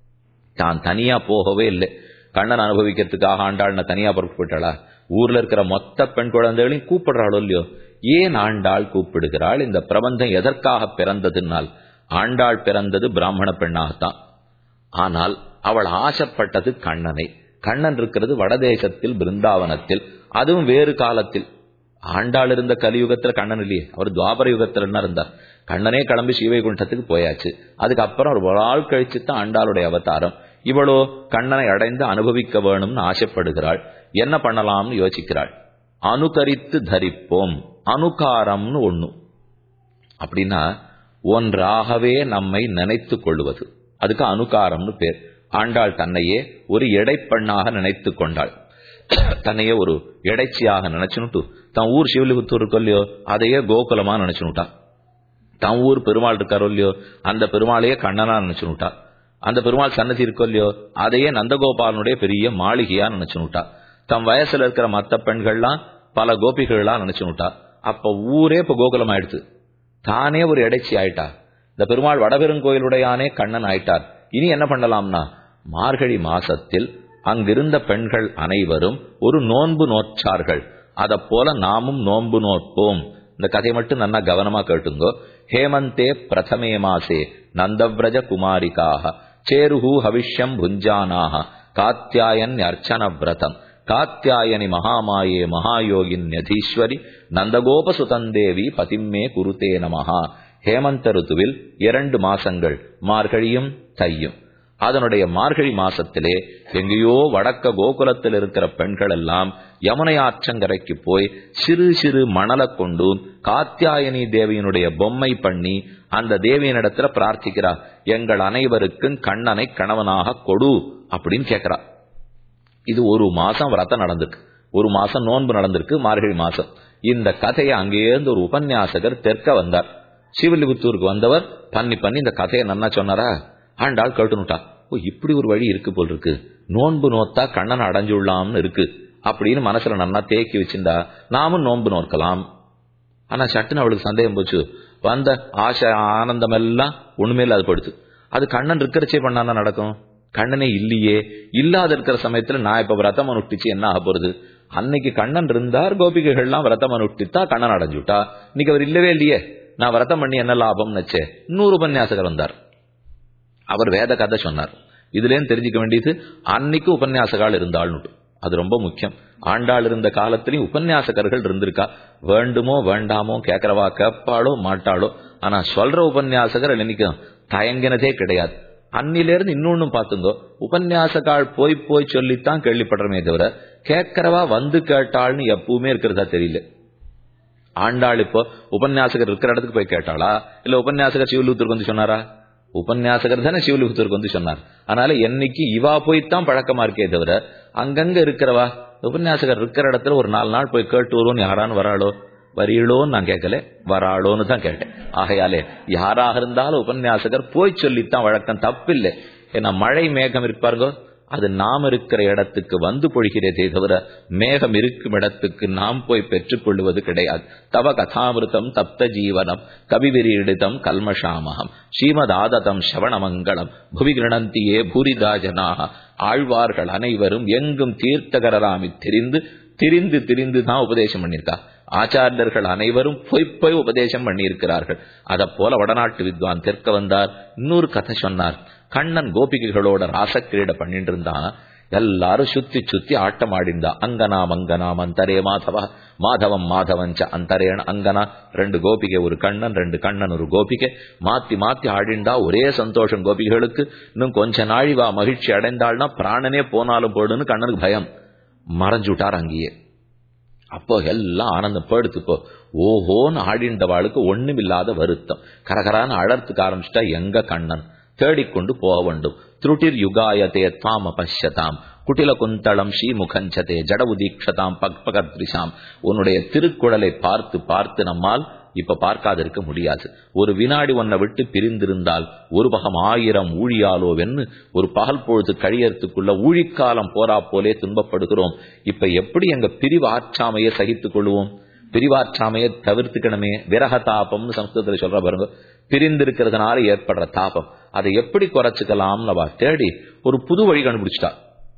Speaker 1: தான் தனியா போகவே இல்லை கண்ணன் அனுபவிக்கிறதுக்காக ஆண்டாள்ன தனியா புறப்பட்டாளா ஊர்ல இருக்கிற மொத்த பெண் குழந்தைகளையும் கூப்பிடுறாளோ இல்லையோ ஏன் ஆண்டாள் கூப்பிடுகிறாள் இந்த பிரபந்தம் எதற்காக பிறந்ததுனால் ஆண்டாள் பிறந்தது பிராமண பெண்ணாகத்தான் ஆனால் அவள் ஆசைப்பட்டது கண்ணனை கண்ணன் இருக்கிறது வடதேசத்தில் பிருந்தாவனத்தில் அதுவும் வேறு காலத்தில் ஆண்டாள் இருந்த கலியுகத்துல கண்ணன் இல்லையே அவர் துவாபர யுகத்துல என்ன இருந்தார் கண்ணனே கிளம்பி ஸ்ரீவைகுண்டத்துக்கு போயாச்சு அதுக்கப்புறம் ஒரு நாள் கழிச்சு தான் ஆண்டாளுடைய அவதாரம் இவளோ கண்ணனை அடைந்து அனுபவிக்க வேணும்னு ஆசைப்படுகிறாள் என்ன பண்ணலாம்னு யோசிக்கிறாள் அனுகரித்து தரிப்போம் அனுகாரம்னு ஒண்ணு அப்படின்னா ஒன்றாகவே நம்மை நினைத்து கொள்வது அதுக்கு அனுகாரம்னு பேர் ஆண்டாள் தன்னையே ஒரு எடைப்பெண்ணாக நினைத்து கொண்டாள் தன்னையே ஒரு எடைச்சியாக நினைச்சுனுட்டு தன் ஊர் சிவலிபுத்தூர் இருக்கோ இல்லையோ அதையே கோகுலமா நினைச்சுனுட்டா தன் ஊர் பெருமாள் இருக்காரோ இல்லையோ அந்த பெருமாளையே கண்ணனா நினைச்சுனுட்டா அந்த பெருமாள் சன்னதி இருக்கோ இல்லையோ அதையே நந்தகோபாலனுடைய பெரிய மாளிகையா நினைச்சுனுட்டா தன் வயசுல இருக்கிற மத்த பெண்கள்லாம் பல கோபிகள்லாம் நினைச்சுனுட்டா அப்ப ஊரே இப்ப கோகுலம் ஆயிடுச்சு தானே ஒரு இடைச்சி ஆயிட்டா இந்த பெருமாள் வடபெருங்கோயிலுடையானே கண்ணன் ஆயிட்டார் இனி என்ன பண்ணலாம்னா மார்கழி மாசத்தில் அங்கிருந்த பெண்கள் அனைவரும் ஒரு நோன்பு நோற்றார்கள் அத போல நாமும் நோன்பு நோற்போம் இந்த கதை மட்டும் நல்லா கவனமா கேட்டுங்கோ ஹேமந்தே பிரதமே மாசே நந்தவ்ரஜ குமாரிக்காக சேருஹு ஹவிஷ்யம் புஞ்சானாக காத்தியாயன் அர்ச்சன விரதம் காத்தியாயனி மகாமாயே மகாயோகின் யதீஸ்வரி நந்தகோப சுதந்தேவி பதிம்மே குருதே நமஹா ஹேமந்த ருத்துவில் இரண்டு மாசங்கள் மார்கழியும் தையும் அதனுடைய மார்கழி மாசத்திலே எங்கேயோ வடக்க கோகுலத்தில் இருக்கிற பெண்கள் எல்லாம் யமுனை ஆற்றங்கரைக்கு போய் சிறு சிறு மணலை கொண்டு காத்தியாயனி தேவியினுடைய பொம்மை பண்ணி அந்த தேவியினிடத்துல பிரார்த்திக்கிறா எங்கள் அனைவருக்கும் கண்ணனை கணவனாக கொடு அப்படின்னு கேட்கிறா இது ஒரு மாசம் விரதம் நடந்திருக்கு ஒரு மாசம் நோன்பு நடந்திருக்கு மார்கழி மாசம் இந்த கதையை அங்கேயிருந்து ஒரு உபன்யாசகர் தெற்க வந்தார் சிவலிபுத்தூருக்கு வந்தவர் பண்ணி பண்ணி இந்த கதையை நன்னா சொன்னாரா ஆண்டாள் கேட்டுனுட்டா ஓ இப்படி ஒரு வழி இருக்கு போல் இருக்கு நோன்பு நோத்தா கண்ணனை அடைஞ்சுள்ளாம்னு இருக்கு அப்படின்னு மனசுல நன்னா தேக்கி வச்சிருந்தா நாமும் நோன்பு நோக்கலாம் ஆனா சட்டுன்னு அவளுக்கு சந்தேகம் போச்சு வந்த ஆசை ஆனந்தம் எல்லாம் ஒண்ணுமே இல்லாத படுத்து அது கண்ணன் இருக்கிறச்சே பண்ணாதான் நடக்கும் கண்ணனே இல்லையே இல்லாத இருக்கிற சமயத்துல நான் இப்ப விரதம் அனுஷ்டிச்சு என்ன ஆக போறது அன்னைக்கு கண்ணன் இருந்தார் கோபிகைகள்லாம் விரதம் அனுஷ்டித்தா கண்ணன் அடைஞ்சுட்டா இன்னைக்கு அவர் இல்லவே இல்லையே நான் விரதம் பண்ணி என்ன லாபம்னு வச்சே இன்னொரு உபன்யாசகர் வந்தார் அவர் வேத கதை சொன்னார் இதுலேயும் தெரிஞ்சுக்க வேண்டியது அன்னைக்கு உபன்யாசகால் இருந்தாள்னுட்டு அது ரொம்ப முக்கியம் ஆண்டாள் இருந்த காலத்திலையும் உபன்யாசகர்கள் இருந்திருக்கா வேண்டுமோ வேண்டாமோ கேட்கறவா கேட்பாளோ மாட்டாளோ ஆனா சொல்ற உபன்யாசகர் என்னைக்கும் தயங்கினதே கிடையாது அன்னிலிருந்து இன்னொன்னும் பார்த்துங்கோ உபன்யாசகால் போய் போய் சொல்லித்தான் கேள்விப்படுறமே தவிர கேட்கறவா வந்து கேட்டாள்னு எப்பவுமே இருக்கிறதா தெரியல ஆண்டாள் இப்போ உபன்யாசகர் இருக்கிற இடத்துக்கு போய் கேட்டாளா இல்ல உபன்யாசகர் சிவலூத்தருக்கு வந்து சொன்னாரா உபன்யாசகர் தானே சிவலிபுத்தருக்கு வந்து சொன்னார் அதனால என்னைக்கு இவா போய்த்தான் பழக்கமா இருக்கே தவிர அங்கங்க இருக்கிறவா உபன்யாசகர் இருக்கிற இடத்துல ஒரு நாலு நாள் போய் கேட்டு வருவோம்னு யாரான்னு வராளோ வரீளோன்னு நான் கேட்கல வராளோன்னு தான் கேட்டேன் ஆகையாலே யாராக இருந்தாலும் உபன்யாசகர் போய் சொல்லித்தான் வழக்கம் தப்பில்லை ஏன்னா மழை மேகம் இருப்பாருங்கோ அது நாம் இருக்கிற இடத்துக்கு வந்து பொழிகிறதே தவிர மேகம் இருக்கும் இடத்துக்கு நாம் போய் பெற்றுக்கொள்வது கிடையாது தவ கதாமிருதம் தப்த ஜீவனம் கவிவிரீடிதம் கல்மஷாமகம் ஸ்ரீமதாததம் சவணமங்கலம் புவி கிரணந்தியே பூரிதாஜனாக ஆழ்வார்கள் அனைவரும் எங்கும் தீர்த்தகரராமி தெரிந்து திரிந்து திரிந்து தான் உபதேசம் பண்ணியிருக்கா ஆச்சாரியர்கள் அனைவரும் பொய் பொய் உபதேசம் பண்ணியிருக்கிறார்கள் அத போல வடநாட்டு வித்வான் தெற்க வந்தார் இன்னொரு கதை சொன்னார் கண்ணன் கோபிகைகளோட ராசக்கிரீட பண்ணிட்டு இருந்தான் எல்லாரும் சுத்தி சுத்தி ஆட்டம் ஆடிந்தா அங்கனா மங்கனா மந்தரே மாதவ மாதவம் மாதவஞ்ச அந்தரேன அங்கனா ரெண்டு கோபிகை ஒரு கண்ணன் ரெண்டு கண்ணன் ஒரு கோபிகை மாத்தி மாத்தி ஆடிண்டா ஒரே சந்தோஷம் கோபிகைகளுக்கு இன்னும் கொஞ்ச நாழி வா மகிழ்ச்சி அடைந்தாள்னா பிராணனே போனாலும் போடுன்னு கண்ணனுக்கு பயம் மறைஞ்சுட்டார் அங்கேயே அப்போ எல்லாம் ஆனந்தம் படுத்துப்போ ஓஹோன்னு ஆடிண்டவாளுக்கு ஒண்ணுமில்லாத வருத்தம் கரகரான்னு அழறதுக்கு ஆரம்பிச்சிட்டா எங்க கண்ணன் தேடிக்கொண்டு போக வேண்டும் திருட்டிர் யுகாயதே தாம பஷ்யதாம் குட்டில குந்தளம் ஸ்ரீமுகஞ்சதே ஜட உதீக்ஷதாம் பக்பகத்ரிஷாம் உன்னுடைய திருக்குழலை பார்த்து பார்த்து நம்மால் இப்ப பார்க்காதிருக்க முடியாது ஒரு வினாடி ஒன்னை விட்டு பிரிந்திருந்தால் ஒரு பகம் ஆயிரம் ஊழியாலோவென்னு ஒரு பகல் பொழுது கழியறதுக்குள்ள ஊழிக்காலம் போரா போலே துன்பப்படுகிறோம் இப்ப எப்படி எங்க பிரிவு ஆற்றாமையை சகித்துக் கொள்வோம் பிரிவாற்றாமையை தவிர்த்துக்கணுமே விரக தாபம்னு சம்ஸ்கிருதத்தில் சொல்ற பாருங்க பிரிந்திருக்கிறதுனால ஏற்படுற தாபம் அதை எப்படி குறைச்சுக்கலாம்னு அவ தேடி ஒரு புது வழி கண்டுபிடிச்சிட்டா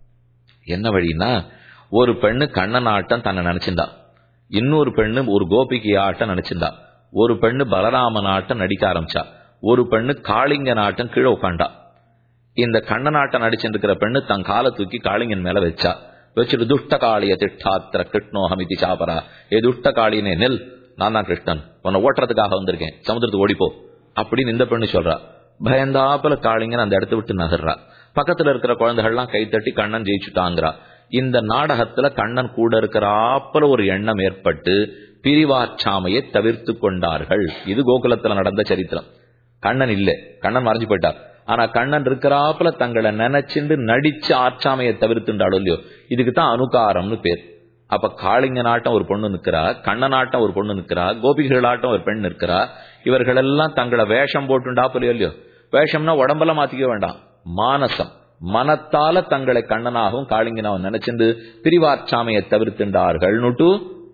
Speaker 1: என்ன வழின்னா ஒரு பெண்ணு கண்ணன் ஆட்டம் தன்னை நினைச்சிருந்தா இன்னொரு பெண்ணு ஒரு கோபிகை ஆட்டம் நினைச்சிருந்தா ஒரு பெண்ணு பலராமன் ஆட்டம் நடிக்க ஆரம்பிச்சா ஒரு பெண்ணு காளிங்கன் ஆட்டம் கீழே உட்காண்டா இந்த கண்ணனாட்டம் நடிச்சுட்டு இருக்கிற பெண்ணு தன் காலை தூக்கி காளிங்கன் மேல வச்சா வச்சுட்டு துஷ்ட காளிய திட்டாத்திர கிருஷ்ணோஹமிதி சாபரா ஏ துஷ்ட காளினே நெல் நான் தான் கிருஷ்ணன் உன்னை ஓட்டுறதுக்காக வந்திருக்கேன் சமுத்திரத்துக்கு ஓடிப்போ அப்படின்னு இந்த பெண்ணு சொல்றா பயந்தாப்புல காளிங்கன் அந்த இடத்த விட்டு நகர்றா பக்கத்துல இருக்கிற குழந்தைகள்லாம் கைத்தட்டி கண்ணன் ஜெயிச்சுட்டாங்கிறா இந்த நாடகத்துல கண்ணன் கூட இருக்கிறாப்புல ஒரு எண்ணம் ஏற்பட்டு பிரிவாற்றாமையை தவிர்த்து கொண்டார்கள் இது கோகுலத்துல நடந்த சரித்திரம் கண்ணன் இல்ல கண்ணன் மறைஞ்சு போயிட்டார் ஆனா கண்ணன் இருக்கிறாப்புல தங்களை நினைச்சுண்டு நடிச்சு ஆற்றாமையை தவிர்த்துண்டாலும் இல்லையோ இதுக்கு தான் அனுகாரம்னு பேர் அப்ப காளிங்க நாட்டம் ஒரு பொண்ணு நிக்கிறா கண்ணனாட்டம் ஒரு பொண்ணு நிக்கிறா கோபிகளாட்டம் ஒரு பெண் நிற்கிறா இவர்கள் எல்லாம் தங்களை வேஷம் போட்டுண்டாப்புலையோ இல்லையோ வேஷம்னா உடம்பெல்லாம் மாத்திக்க வேண்டாம் மானசம் மனத்தால தங்களை கண்ணனாகவும் காளிங்கனாவும் நினைச்சிருந்து பிரிவாற்றாமையை தவிர்த்துண்டார்கள்னுட்டு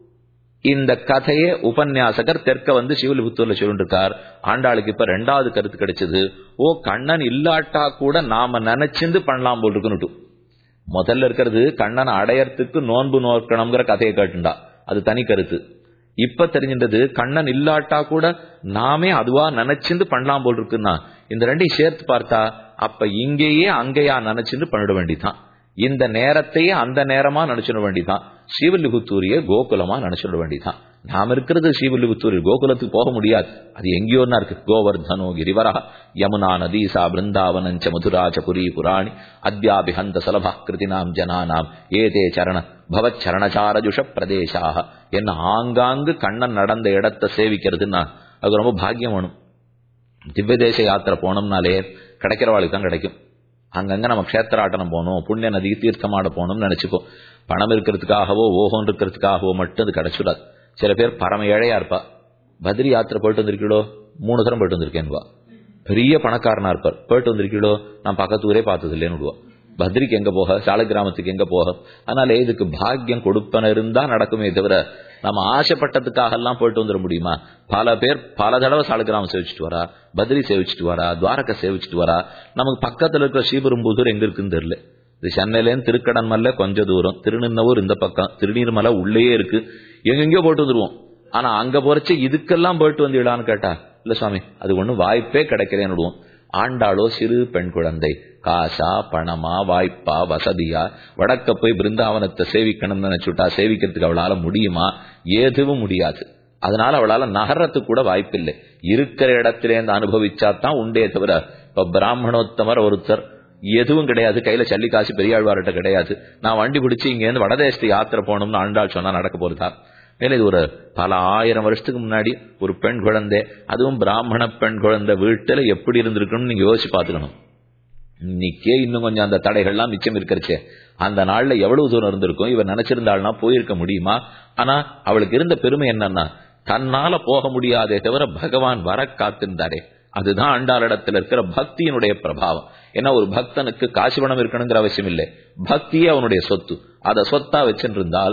Speaker 1: இந்த கதையே உபன்யாசகர் தெற்க வந்து சிவலிபுத்தூர்ல சொல்லிருக்கார் ஆண்டாளுக்கு இப்ப ரெண்டாவது கருத்து கிடைச்சது ஓ கண்ணன் இல்லாட்டா கூட நாம நினைச்சிருந்து பண்ணலாம் போல் இருக்குன்னுட்டு முதல்ல இருக்கிறது கண்ணன் அடையறதுக்கு நோன்பு நோக்கணுங்கிற கதையை கேட்டுண்டா அது தனி கருத்து இப்ப தெரிஞ்சின்றது கண்ணன் இல்லாட்டா கூட நாமே அதுவா நினைச்சிருந்து பண்ணலாம் போல் இருக்குன்னா இந்த ரெண்டையும் சேர்த்து பார்த்தா அப்ப இங்கேயே அங்கேயா நினைச்சிருந்து பண்ணிட வேண்டிதான் இந்த நேரத்தையே அந்த நேரமா நினைச்சிட வேண்டிதான் ஸ்ரீவில்லிபுத்தூரிய கோகுலமா நினைச்சிட வேண்டிதான் நாம இருக்கிறது ஸ்ரீவில்லிபுத்தூர் கோகுலத்துக்கு போக முடியாது அது எங்கேயோன்னா இருக்கு கோவர்தனோ கிரிவரா யமுனா நதி சா பிருந்தாவனஞ்ச மதுராஜ புரி புராணி அத்யாபிஹந்த சுலபா கிருதினாம் ஜனானாம் ஏதே சரண பவச்சரணச்சாரஜுஷ பிரதேசாக என்ன ஆங்காங்கு கண்ணன் நடந்த இடத்தை சேவிக்கிறதுன்னா அது ரொம்ப பாக்கியம் வேணும் திவ்ய தேச யாத்திரை போனோம்னாலே கிடைக்கிறவாளுக்கு தான் கிடைக்கும் அங்கங்க நம்ம கஷேத்திராட்டனம் போகணும் புண்ணிய நதி தீர்த்தமாட போகணும்னு நினைச்சுக்கோ பணம் இருக்கிறதுக்காகவோ ஓஹோன் இருக்கிறதுக்காகவோ மட்டும் அது கிடைச்சிடாது சில பேர் பரம ஏழையா இருப்பா பத்ரி யாத்திரை போயிட்டு வந்திருக்கீளோ மூணு தரம் போயிட்டு வந்திருக்கேன்வா பெரிய பணக்காரனா இருப்பார் போயிட்டு வந்திருக்கீளோ நான் பக்கத்து ஊரே பார்த்தது இல்லைன்னு பத்ரிக்கு எங்க போக சாலை கிராமத்துக்கு எங்க போக அதனால இதுக்கு பாக்கியம் கொடுப்பன இருந்தா நடக்குமே தவிர நம்ம ஆசைப்பட்டதுக்காக எல்லாம் போயிட்டு வந்துட முடியுமா பல பேர் பல தடவை சாலகிராமம் சேவிச்சுட்டு வரா பத்ரி சேவிச்சுட்டு வரா துவாரகை சேவிச்சுட்டு வரா நமக்கு பக்கத்துல இருக்கிற ஸ்ரீபெரும்புதூர் எங்க இருக்குன்னு தெரியல இது சென்னையிலேருந்து திருக்கடன் மலை கொஞ்சம் தூரம் திருநின்னவூர் இந்த பக்கம் திருநீர்மலை உள்ளேயே இருக்கு எங்கெங்கயோ போட்டு வந்துருவோம் ஆனா அங்க போறச்சு இதுக்கெல்லாம் போயிட்டு வந்தீங்களான்னு கேட்டா இல்ல சுவாமி அது ஒண்ணும் வாய்ப்பே கிடைக்கலன்னு விடுவோம் ஆண்டாளோ சிறு பெண் குழந்தை காசா பணமா வாய்ப்பா வசதியா வடக்க போய் பிருந்தாவனத்தை சேவிக்கணும்னு நினைச்சுட்டா சேவிக்கிறதுக்கு அவளால முடியுமா எதுவும் முடியாது அதனால அவளால நகரத்துக்கு கூட வாய்ப்பில்லை இருக்கிற இடத்திலேருந்து அனுபவிச்சா தான் உண்டே தவிர இப்ப பிராமணோத்தமர் ஒருத்தர் எதுவும் கிடையாது கையில சல்லி காசு பெரியாழ்வார்கிட்ட கிடையாது நான் வண்டி பிடிச்சி இங்க இருந்து வடதேசத்து யாத்திரை போகணும்னு ஆண்டாள் சொன்னா நடக்க போறதா மேல இது ஒரு பல ஆயிரம் வருஷத்துக்கு முன்னாடி ஒரு பெண் குழந்தை அதுவும் பிராமண பெண் குழந்தை வீட்டுல எப்படி இருந்திருக்கணும்னு நீங்க யோசிச்சு பாத்துக்கணும் இன்னைக்கே இன்னும் கொஞ்சம் அந்த தடைகள்லாம் மிச்சம் இருக்கிறச்சே அந்த நாள்ல எவ்வளவு தூரம் இருந்திருக்கும் இவர் நினைச்சிருந்தாள்னா போயிருக்க முடியுமா ஆனா அவளுக்கு இருந்த பெருமை என்னன்னா தன்னால போக முடியாதே தவிர பகவான் வர காத்திருந்தாரே அதுதான் ஆண்டாளிடத்தில் இருக்கிற பக்தியினுடைய பிரபாவம் ஏன்னா ஒரு பக்தனுக்கு காசு பணம் இருக்கணுங்கிற அவசியம் இல்லை பக்தியே அவனுடைய சொத்து அதை சொத்தா வச்சுருந்தால்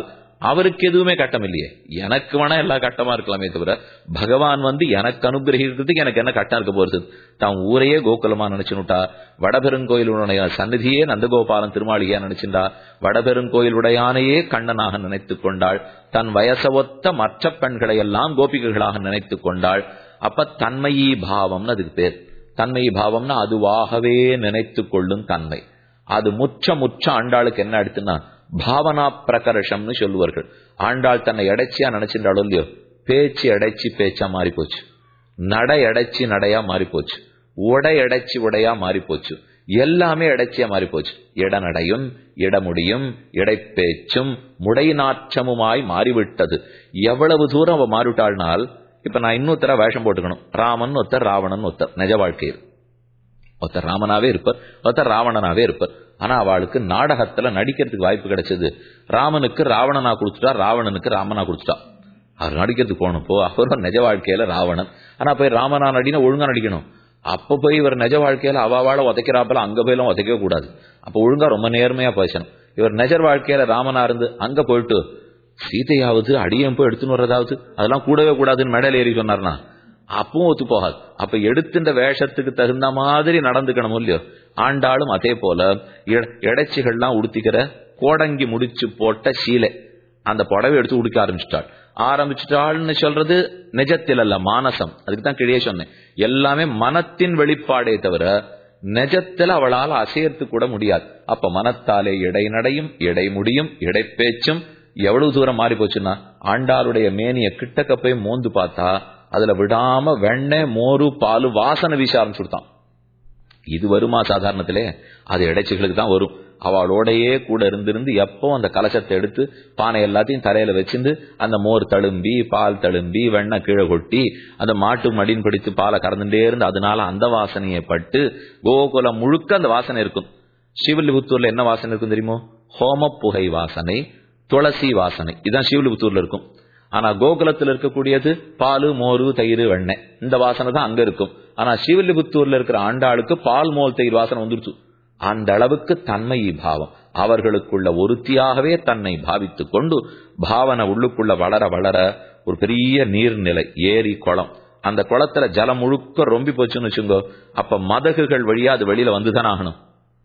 Speaker 1: அவருக்கு எதுவுமே கட்டம் இல்லையே எனக்கு வேணா எல்லா கட்டமா இருக்கலாமே தவிர பகவான் வந்து எனக்கு அனுகிரகிக்கிறதுக்கு எனக்கு என்ன கட்டம் இருக்க போறது தான் ஊரையே கோகுலமா நினைச்சுனுட்டா வடபெருங்கோயிலுடைய சந்நிதியே நந்தகோபாலன் திருமாளிகையா நினைச்சுண்டா வடபெருங்கோயிலுடையானையே கண்ணனாக நினைத்துக் கொண்டாள் தன் வயசவொத்த மற்ற பெண்களை எல்லாம் கோபிகைகளாக நினைத்துக் கொண்டாள் அப்ப தன்மையீ பாவம்னு அதுக்கு பேர் தன்மை பாவம்னா அதுவாகவே நினைத்துக் கொள்ளும் தன்மை அது முற்ற முற்ற ஆண்டாளுக்கு என்ன அடுத்துன்னா பாவனா பிரகர்ஷம்னு சொல்லுவார்கள் ஆண்டாள் தன்னை எடைச்சியா நினைச்சிருந்தாலும் இல்லையோ பேச்சு எடைச்சி பேச்சா மாறி போச்சு நடை எடைச்சி நடையா மாறி போச்சு உடை எடைச்சி உடையா மாறி போச்சு எல்லாமே இடைச்சியா மாறி போச்சு இடநடையும் இடமுடியும் இடைப்பேச்சும் முடை நாற்றமுமாய் மாறிவிட்டது எவ்வளவு தூரம் அவ மாறிவிட்டாள்னால் இப்ப நான் இன்னொருத்தர வேஷம் போட்டுக்கணும் ராமன் ஒருத்தர் ராவணன் ஒருத்தர் நிஜ வாழ்க்கையில் ஒருத்தர் ராமனாவே இருப்பார் ஒருத்தர் ராவணனாவே இருப்பார் ஆனா அவளுக்கு நாடகத்துல நடிக்கிறதுக்கு வாய்ப்பு கிடைச்சது ராமனுக்கு ராவணனா கொடுத்துட்டா ராவணனுக்கு ராமனா கொடுத்துட்டா அவர் நடிக்கிறதுக்கு போகணும் போ அவரும் நிஜ வாழ்க்கையில ராவணன் ஆனா போய் ராமனா நடினா ஒழுங்கா நடிக்கணும் அப்ப போய் இவர் நிஜ வாழ்க்கையில அவாவால உதைக்கிறாப்பல அங்க போயெல்லாம் உதைக்கவே கூடாது அப்ப ஒழுங்கா ரொம்ப நேர்மையா பேசணும் இவர் நிஜர் வாழ்க்கையில ராமனா இருந்து அங்க போயிட்டு சீதையாவது அடியன் போய் எடுத்துன்னு வர்றதாவது அதெல்லாம் கூடவே கூடாதுன்னு மேடையில் ஏறி சொன்னார்னா அப்பவும் ஒத்து போகாது அப்ப எடுத்துட்ட வேஷத்துக்கு தகுந்த மாதிரி நடந்துக்கணும் இல்லையோ ஆண்டாளும் அதே போல இடைச்சிகள்லாம் உடுத்திக்கிற கோடங்கி முடிச்சு போட்ட சீலை அந்த புடவை எடுத்து உடுக்க ஆரம்பிச்சிட்டாள் ஆரம்பிச்சிட்டாள்னு சொல்றது நிஜத்தில் அல்ல மானசம் அதுக்கு தான் கிழியே சொன்னேன் எல்லாமே மனத்தின் வெளிப்பாடே தவிர நிஜத்துல அவளால் அசையத்து கூட முடியாது அப்ப மனத்தாலே இடை நடையும் இடை முடியும் இடைப்பேச்சும் எவ்வளவு தூரம் மாறி போச்சுன்னா ஆண்டாளுடைய மேனிய கிட்டக்க போய் மோந்து பார்த்தா அதுல விடாம வெண்ணெய் மோரு பாலு வாசனை வீச ஆரம்பிச்சுட்டான் இது வருமா சாதாரணத்திலே அது இடைச்சிகளுக்கு தான் வரும் அவளோடையே கூட இருந்திருந்து எப்போ அந்த கலசத்தை எடுத்து பானை எல்லாத்தையும் தரையில வச்சிருந்து அந்த மோர் தழும்பி பால் தழும்பி வெண்ணெய் கீழே கொட்டி அந்த மாட்டு மடின் பிடித்து பாலை கறந்துட்டே இருந்து அதனால அந்த வாசனையை பட்டு கோகுலம் முழுக்க அந்த வாசனை இருக்கும் ஸ்ரீவில்லிபுத்தூர்ல என்ன வாசனை இருக்கும் தெரியுமோ ஹோம புகை வாசனை துளசி வாசனை இதுதான் ஸ்ரீவில்லிபுத்தூர்ல இருக்கும் ஆனா கோகுலத்தில் இருக்கக்கூடியது பாலு மோரு தயிர் வெண்ணெய் இந்த வாசனை தான் அங்க இருக்கும் ஆனா ஸ்ரீவில்லிபுத்தூர்ல இருக்கிற ஆண்டாளுக்கு பால் மோல் தயிர் வாசனை வந்துருச்சு அந்த அளவுக்கு தன்மை பாவம் அவர்களுக்குள்ள ஒருத்தியாகவே தன்னை பாவித்துக் கொண்டு பாவனை உள்ளுக்குள்ள வளர வளர ஒரு பெரிய நீர்நிலை ஏரி குளம் அந்த குளத்துல ஜலம் முழுக்க ரொம்பி போச்சுன்னு வச்சுங்கோ அப்ப மதகுகள் வழியா அது வெளியில வந்துதானே ஆகணும்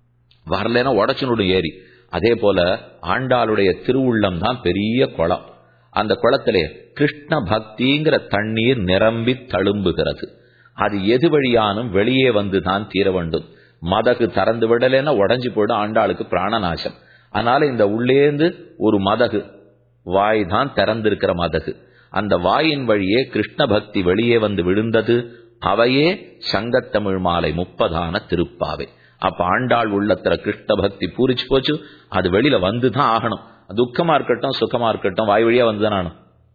Speaker 1: வரலன்னா உடச்சுனுடும் ஏரி அதே போல ஆண்டாளுடைய திருவுள்ளம் தான் பெரிய குளம் அந்த குளத்திலே கிருஷ்ண பக்திங்கிற தண்ணீர் நிரம்பி தழும்புகிறது அது எது வழியானும் வெளியே வந்துதான் தீர வேண்டும் மதகு திறந்து விடலைன்னா உடஞ்சு போயிடும் ஆண்டாளுக்கு பிராணநாசம் அதனால இந்த உள்ளேந்து ஒரு மதகு வாய் தான் திறந்திருக்கிற மதகு அந்த வாயின் வழியே கிருஷ்ண பக்தி வெளியே வந்து விழுந்தது அவையே சங்கத்தமிழ் மாலை முப்பதான திருப்பாவை அப்ப ஆண்டாள் உள்ளத்துல கிருஷ்ண பக்தி பூரிச்சு போச்சு அது வெளியில வந்துதான் ஆகணும் துக்கமா இருக்கட்டும் சுகமா இருக்கட்டும் வாய் வழியா வந்துதான் ஆகணும்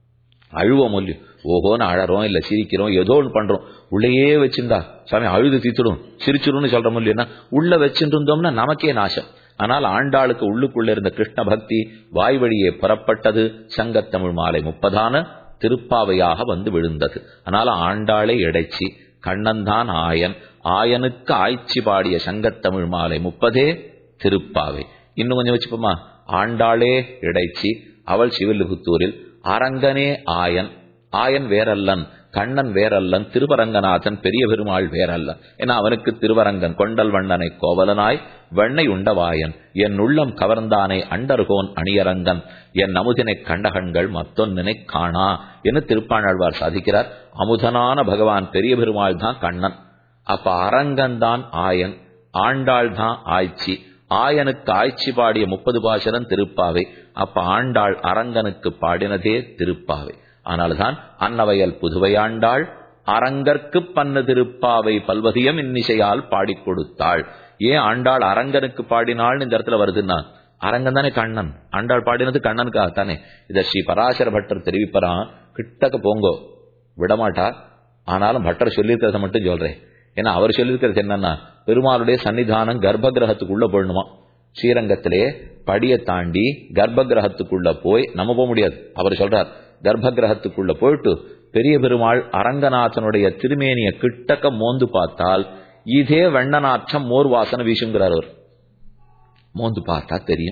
Speaker 1: அழுவோம் இல்லையோ ஓஹோன்னு அழறோம் இல்ல சிரிக்கிறோம் ஏதோ ஒன்று பண்றோம் உள்ளேயே வச்சிருந்தா சாமி அழுது தீத்துடும் சிரிச்சிடும்னு சொல்றோம் இல்லையா உள்ள வச்சுட்டு இருந்தோம்னா நமக்கே நாசம் ஆனால் ஆண்டாளுக்கு உள்ளுக்குள்ள இருந்த கிருஷ்ண பக்தி வாய் வழியே புறப்பட்டது சங்கத்தமிழ் மாலை முப்பதான திருப்பாவையாக வந்து விழுந்தது அதனால ஆண்டாளே இடைச்சி கண்ணன்தான் ஆயன் ஆயனுக்கு ஆய்ச்சி பாடிய சங்கத்தமிழ் மாலை முப்பதே திருப்பாவை இன்னும் கொஞ்சம் வச்சுப்போமா ஆண்டாளே இடைச்சி அவள் சிவில்லிபுத்தூரில் அரங்கனே ஆயன் ஆயன் வேறல்லன் கண்ணன் வேறல்லன் திருவரங்கநாதன் பெரிய பெருமாள் வேறல்லன் ஏன்னா அவனுக்கு திருவரங்கன் கொண்டல் வண்ணனை கோவலனாய் வெண்ணை உண்டவாயன் என் உள்ளம் கவர்ந்தானே அண்டர்கோன் அணியரங்கன் என் அமுதினை கண்டகண்கள் மத்தொன்னினை காணா என்று திருப்பாணாழ்வார் சாதிக்கிறார் அமுதனான பகவான் பெரிய பெருமாள் தான் கண்ணன் அப்ப அரங்கன் தான் ஆயன் ஆண்டாள் தான் ஆய்ச்சி ஆயனுக்கு ஆய்ச்சி பாடிய முப்பது பாசனம் திருப்பாவை அப்ப ஆண்டாள் அரங்கனுக்கு பாடினதே திருப்பாவை ஆனால்தான் அன்னவயல் புதுவையாண்டாள் அரங்கற்கு பண்ண திருப்பாவை பல்வதியம் இன்னிசையால் பாடிக் கொடுத்தாள் ஏன் ஆண்டாள் அரங்கனுக்கு பாடினாள் இந்த இடத்துல வருதுன்னா அரங்கன் தானே கண்ணன் ஆண்டாள் பாடினது கண்ணனுக்காக தானே இத ஸ்ரீ பராசர பட்டர் தெரிவிப்பறான் கிட்டக்க போங்கோ விடமாட்டா ஆனாலும் பட்டர் சொல்லியிருக்கிறத மட்டும் சொல்றேன் ஏன்னா அவர் சொல்லியிருக்கிறது என்னன்னா பெருமாளுடைய சன்னிதானம் கர்ப்ப கிரகத்துக்குள்ள போடணுமா ஸ்ரீரங்கத்திலே படியை தாண்டி கர்ப்ப கிரகத்துக்குள்ள போய் நம்ம போக முடியாது அவர் சொல்றார் கர்ப்ப கிரகத்துக்குள்ள போயிட்டு பெரிய பெருமாள் அரங்கநாதனுடைய திருமேனிய கிட்டக்க மோந்து பார்த்தால் இதே வெண்ணநாற்றம் மோர் வாசனை வீசுங்கிறார் அவர் மோந்து பார்த்தா தெரியும்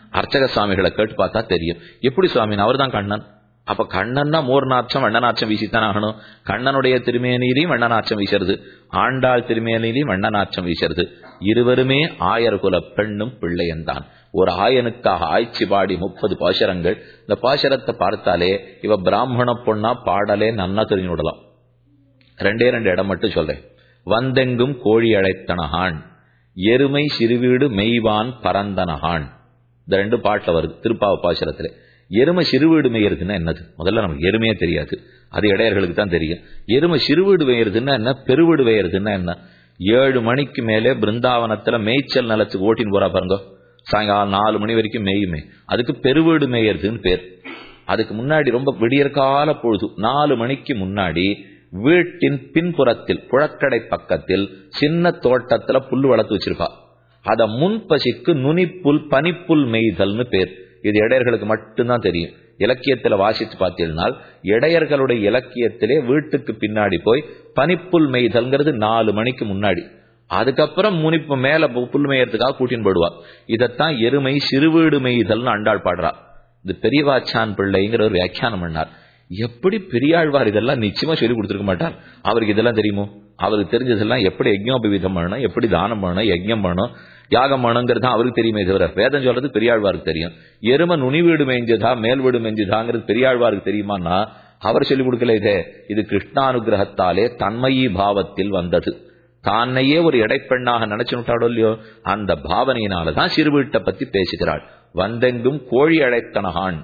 Speaker 1: அர்ச்சக சுவாமிகளை கேட்டு பார்த்தா தெரியும் எப்படி சுவாமி அவர் தான் கண்ணன் அப்ப கண்ணன்னா மோர்நாச்சம் வெண்ணநாச்சம் வீசித்தான் ஆகணும் கண்ணனுடைய திருமேனிலையும் வெண்ணநாச்சம் வீசுறது ஆண்டாள் திருமேனிலையும் வெண்ணநாச்சம் வீசுறது இருவருமே ஆயர் குல பெண்ணும் பிள்ளையன்தான் ஒரு ஆயனுக்காக ஆய்ச்சி பாடி முப்பது பாசரங்கள் இந்த பாசரத்தை பார்த்தாலே இவ பிராமண பொண்ணா பாடலே நன்னா தெரிஞ்சு விடலாம் ரெண்டே ரெண்டு இடம் மட்டும் சொல்றேன் வந்தெங்கும் கோழி அழைத்தனகான் எருமை சிறுவீடு மெய்வான் பரந்தனகான் இந்த ரெண்டு பாட்டுல வருது திருப்பாவ பாசுரத்துல எருமை சிறுவீடு மேயறதுன்னா என்னது முதல்ல நமக்கு எருமையே தெரியாது அது இடையர்களுக்கு தான் தெரியும் எருமை சிறுவீடு மேயறதுன்னா என்ன பெருவீடு மேயறதுன்னா என்ன ஏழு மணிக்கு மேலே பிருந்தாவனத்துல மேய்ச்சல் நிலத்துக்கு ஓட்டின்னு போறா பாருங்க சாயங்காலம் நாலு மணி வரைக்கும் மேயுமே அதுக்கு பெருவீடு மேயறதுன்னு பேர் அதுக்கு முன்னாடி ரொம்ப விடியற்கால பொழுது நாலு மணிக்கு முன்னாடி வீட்டின் பின்புறத்தில் புழக்கடை பக்கத்தில் சின்ன தோட்டத்துல புல் வளர்த்து வச்சிருப்பா அத முன்பசிக்கு நுனிப்புல் பனிப்புல் மெய்தல்னு பேர் இது இடையர்களுக்கு மட்டும்தான் தெரியும் இலக்கியத்துல வாசித்து பார்த்தீங்கன்னால் இடையர்களுடைய இலக்கியத்திலே வீட்டுக்கு பின்னாடி போய் பனிப்புல் மெய்தல்ங்கிறது நாலு மணிக்கு முன்னாடி அதுக்கப்புறம் முனிப்பு மேல புல் மேயறதுக்காக கூட்டின்னு போடுவா இதத்தான் எருமை சிறுவீடு மெய்தல்னு அண்டாள் பாடுறா இது பெரியவாச்சான் பிள்ளைங்கிற ஒரு வியாக்கியானம் பண்ணார் எப்படி பெரியாழ்வார் இதெல்லாம் நிச்சயமா சொல்லி கொடுத்துருக்க மாட்டார் அவருக்கு இதெல்லாம் தெரியுமோ அவருக்கு தெரிஞ்சதெல்லாம் எப்படி யஜ்ஞோபவீதம் பண்ணணும் எப்படி தானம் பண்ணணும் யஜ்ஞம் பண்ணணும் யாகம் பண்ணணுங்கிறது தான் அவருக்கு தெரியுமே தவிர வேதம் சொல்றது பெரியாழ்வாருக்கு தெரியும் எரும நுனி வீடு மேய்ஞ்சதா மேல் வீடு மேய்ஞ்சதாங்கிறது பெரியாழ்வாருக்கு தெரியுமான்னா அவர் சொல்லிக் கொடுக்கல இதே இது கிருஷ்ணானுகிரகத்தாலே தன்மயி பாவத்தில் வந்தது தானையே ஒரு இடைப்பெண்ணாக நினைச்சுட்டாடோ இல்லையோ அந்த பாவனையினாலதான் சிறுவீட்டை பத்தி பேசுகிறாள் வந்தெங்கும் கோழி அழைத்தனகான்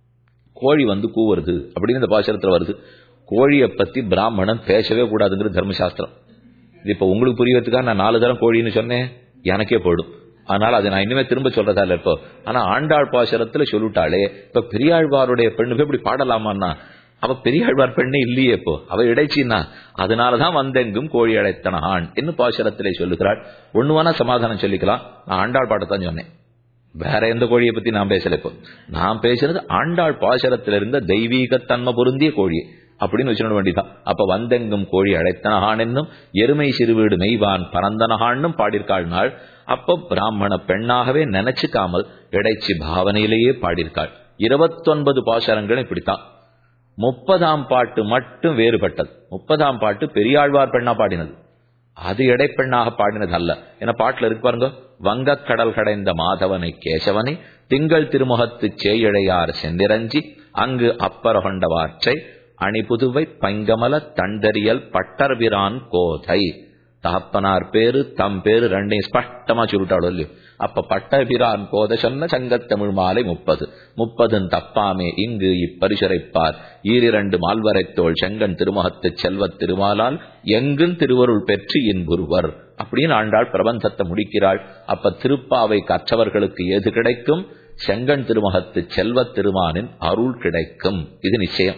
Speaker 1: கோழி வந்து கூவுறது அப்படின்னு இந்த பாசுரத்துல வருது கோழியை பத்தி பிராமணன் பேசவே கூடாதுங்கிறது தர்மசாஸ்திரம் இது இப்ப உங்களுக்கு புரியறதுக்காக நான் நாலு தரம் கோழின்னு சொன்னேன் எனக்கே போயிடும் அதனால அதை நான் இனிமே திரும்ப சொல்றதா இல்ல இப்போ ஆனா ஆண்டாள் பாசுரத்துல சொல்லிட்டாளே இப்ப பெரியாழ்வாருடைய பெண்ணுக்கு இப்படி பாடலாமான்னா அவ பெரியாழ்வார் பெண்ணே இல்லையே இப்போ அவ இடைச்சின்னா அதனாலதான் வந்தெங்கும் கோழி அழைத்தன ஆண் என்று பாசுரத்திலே சொல்லுகிறாள் ஒண்ணுவானா சமாதானம் சொல்லிக்கலாம் நான் ஆண்டாள் பாட்டத்தான் சொன்னேன் வேற எந்த கோழியை பத்தி நான் பேசல இப்போ நான் பேசுறது ஆண்டாள் பாசரத்தில் இருந்த தெய்வீக தன்மை பொருந்திய கோழி அப்படின்னு வச்சுட வேண்டியதான் அப்ப வந்தெங்கும் கோழி அழைத்தனகான் என்னும் எருமை சிறுவீடு மெய்வான் பரந்தனகான்னும் பாடியிருக்காள் நாள் அப்ப பிராமண பெண்ணாகவே நினைச்சுக்காமல் இடைச்சி பாவனையிலேயே பாடியிருக்காள் இருபத்தொன்பது பாசரங்கள் இப்படித்தான் முப்பதாம் பாட்டு மட்டும் வேறுபட்டது முப்பதாம் பாட்டு பெரியாழ்வார் பெண்ணா பாடினது அது இடைப்பெண்ணாக பாடினது அல்ல ஏன்னா பாட்டுல இருக்கு பாருங்க வங்கக் கடல் கடைந்த மாதவனை கேசவனை திங்கள் திருமுகத்து சேயிழையார் செந்திரஞ்சி அங்கு அப்பர கொண்டவாற்றை அணிபுதுவை பைங்கமல தண்டரியல் பட்டர்பிரான் கோதை தகப்பனார் பேரு தம் பேரு ரெண்டையும் ஸ்பஷ்டமா சுருட்டாளோ இல்லையோ அப்ப பட்டபிரான் கோத சொன்ன சங்கத்தமிழ் மாலை முப்பது முப்பதும் தப்பாமே இங்கு இப்பரிசுரைப்பார் ஈரிரண்டு மால்வரைத்தோள் செங்கன் திருமுகத்து செல்வத் திருமாலால் எங்கும் திருவருள் பெற்று இன்புருவர் அப்படின்னு ஆண்டாள் பிரபந்தத்தை முடிக்கிறாள் அப்ப திருப்பாவை கற்றவர்களுக்கு எது கிடைக்கும் செங்கன் திருமுகத்து செல்வத் திருமானின் அருள் கிடைக்கும் இது நிச்சயம்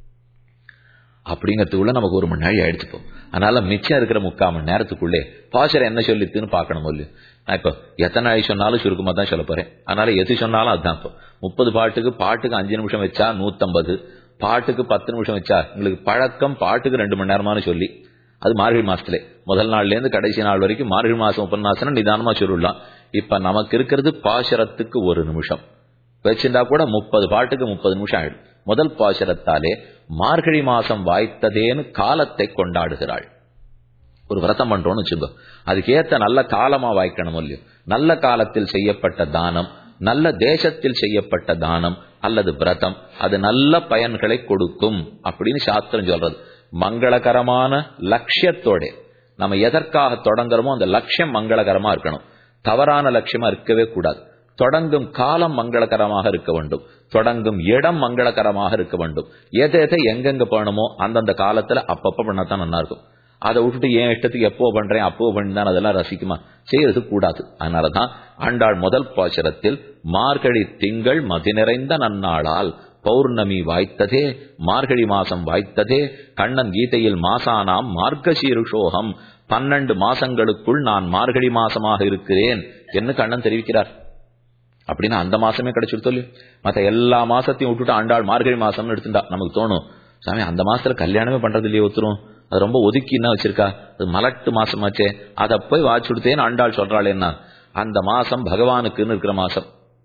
Speaker 1: அப்படிங்கிறதுக்குள்ள நமக்கு ஒரு மணி நேரம் ஆயிடுச்சுப்போம் அதனால மிச்சம் இருக்கிற முக்கால் மணி நேரத்துக்குள்ளே பாசரை என்ன சொல்லித்துன்னு பார்க்கணும் இல்லையோ நான் இப்போ எத்தனை நாள் சொன்னாலும் சுருக்கமாக தான் சொல்ல போறேன் அதனால எது சொன்னாலும் அதுதான் இப்போ முப்பது பாட்டுக்கு பாட்டுக்கு அஞ்சு நிமிஷம் வச்சா நூத்தம்பது பாட்டுக்கு பத்து நிமிஷம் வச்சா உங்களுக்கு பழக்கம் பாட்டுக்கு ரெண்டு மணி நேரமானு சொல்லி அது மார்கழி மாசத்துல முதல் நாள்ல இருந்து கடைசி நாள் வரைக்கும் மார்கழி மாசம் உபன்யாசனம் நிதானமா சொல்லலாம் இப்ப நமக்கு இருக்கிறது பாசரத்துக்கு ஒரு நிமிஷம் வச்சிருந்தா கூட முப்பது பாட்டுக்கு முப்பது நிமிஷம் ஆயிடும் முதல் பாசரத்தாலே மார்கழி மாசம் வாய்த்ததேன்னு காலத்தை கொண்டாடுகிறாள் ஒரு விரதம் பண்றோம்னு வச்சுக்கோ அதுக்கு ஏத்த நல்ல காலமா வாய்க்கணும் இல்லையோ நல்ல காலத்தில் செய்யப்பட்ட தானம் நல்ல தேசத்தில் செய்யப்பட்ட தானம் அல்லது விரதம் அது நல்ல பயன்களை கொடுக்கும் அப்படின்னு சாஸ்திரம் சொல்றது மங்களகரமான லட்சியத்தோட நம்ம எதற்காக தொடங்குறோமோ அந்த லட்சியம் மங்களகரமா இருக்கணும் தவறான லட்சியமா இருக்கவே கூடாது தொடங்கும் காலம் மங்களகரமாக இருக்க வேண்டும் தொடங்கும் இடம் மங்களகரமாக இருக்க வேண்டும் எதை எதை எங்கெங்க பண்ணணுமோ அந்தந்த காலத்துல அப்பப்ப பண்ணத்தான் நல்லா இருக்கும் அதை விட்டுட்டு என் இஷ்டத்துக்கு எப்போ பண்றேன் அப்போ பண்ணி அதெல்லாம் ரசிக்குமா செய்யறது கூடாது அதனாலதான் ஆண்டாள் முதல் பாசுரத்தில் மார்கழி திங்கள் மதி நிறைந்த நன்னாளால் பௌர்ணமி வாய்த்ததே மார்கழி மாசம் வாய்த்ததே கண்ணன் கீதையில் மாசானாம் மார்கசீருஷோகம் பன்னெண்டு மாசங்களுக்குள் நான் மார்கழி மாசமாக இருக்கிறேன் என்று கண்ணன் தெரிவிக்கிறார் அப்படின்னா அந்த மாசமே கிடைச்சிருத்தோ இல்லையோ மற்ற எல்லா மாசத்தையும் விட்டுட்டு ஆண்டாள் மார்கழி மாசம்னு எடுத்துட்டா நமக்கு தோணும் சாமி அந்த மாசத்துல கல்யாணமே பண்றது இல்லையே ஒத்துரும் அது ரொம்ப ஒதுக்கி என்ன வச்சிருக்கா அது மலட்டு மாசமாச்சே அதை போய் வாச்சு கொடுத்தேன்னு ஆண்டாள் சொல்றாள் என்ன அந்த மாசம் பகவானுக்குன்னு இருக்கிற மாசம்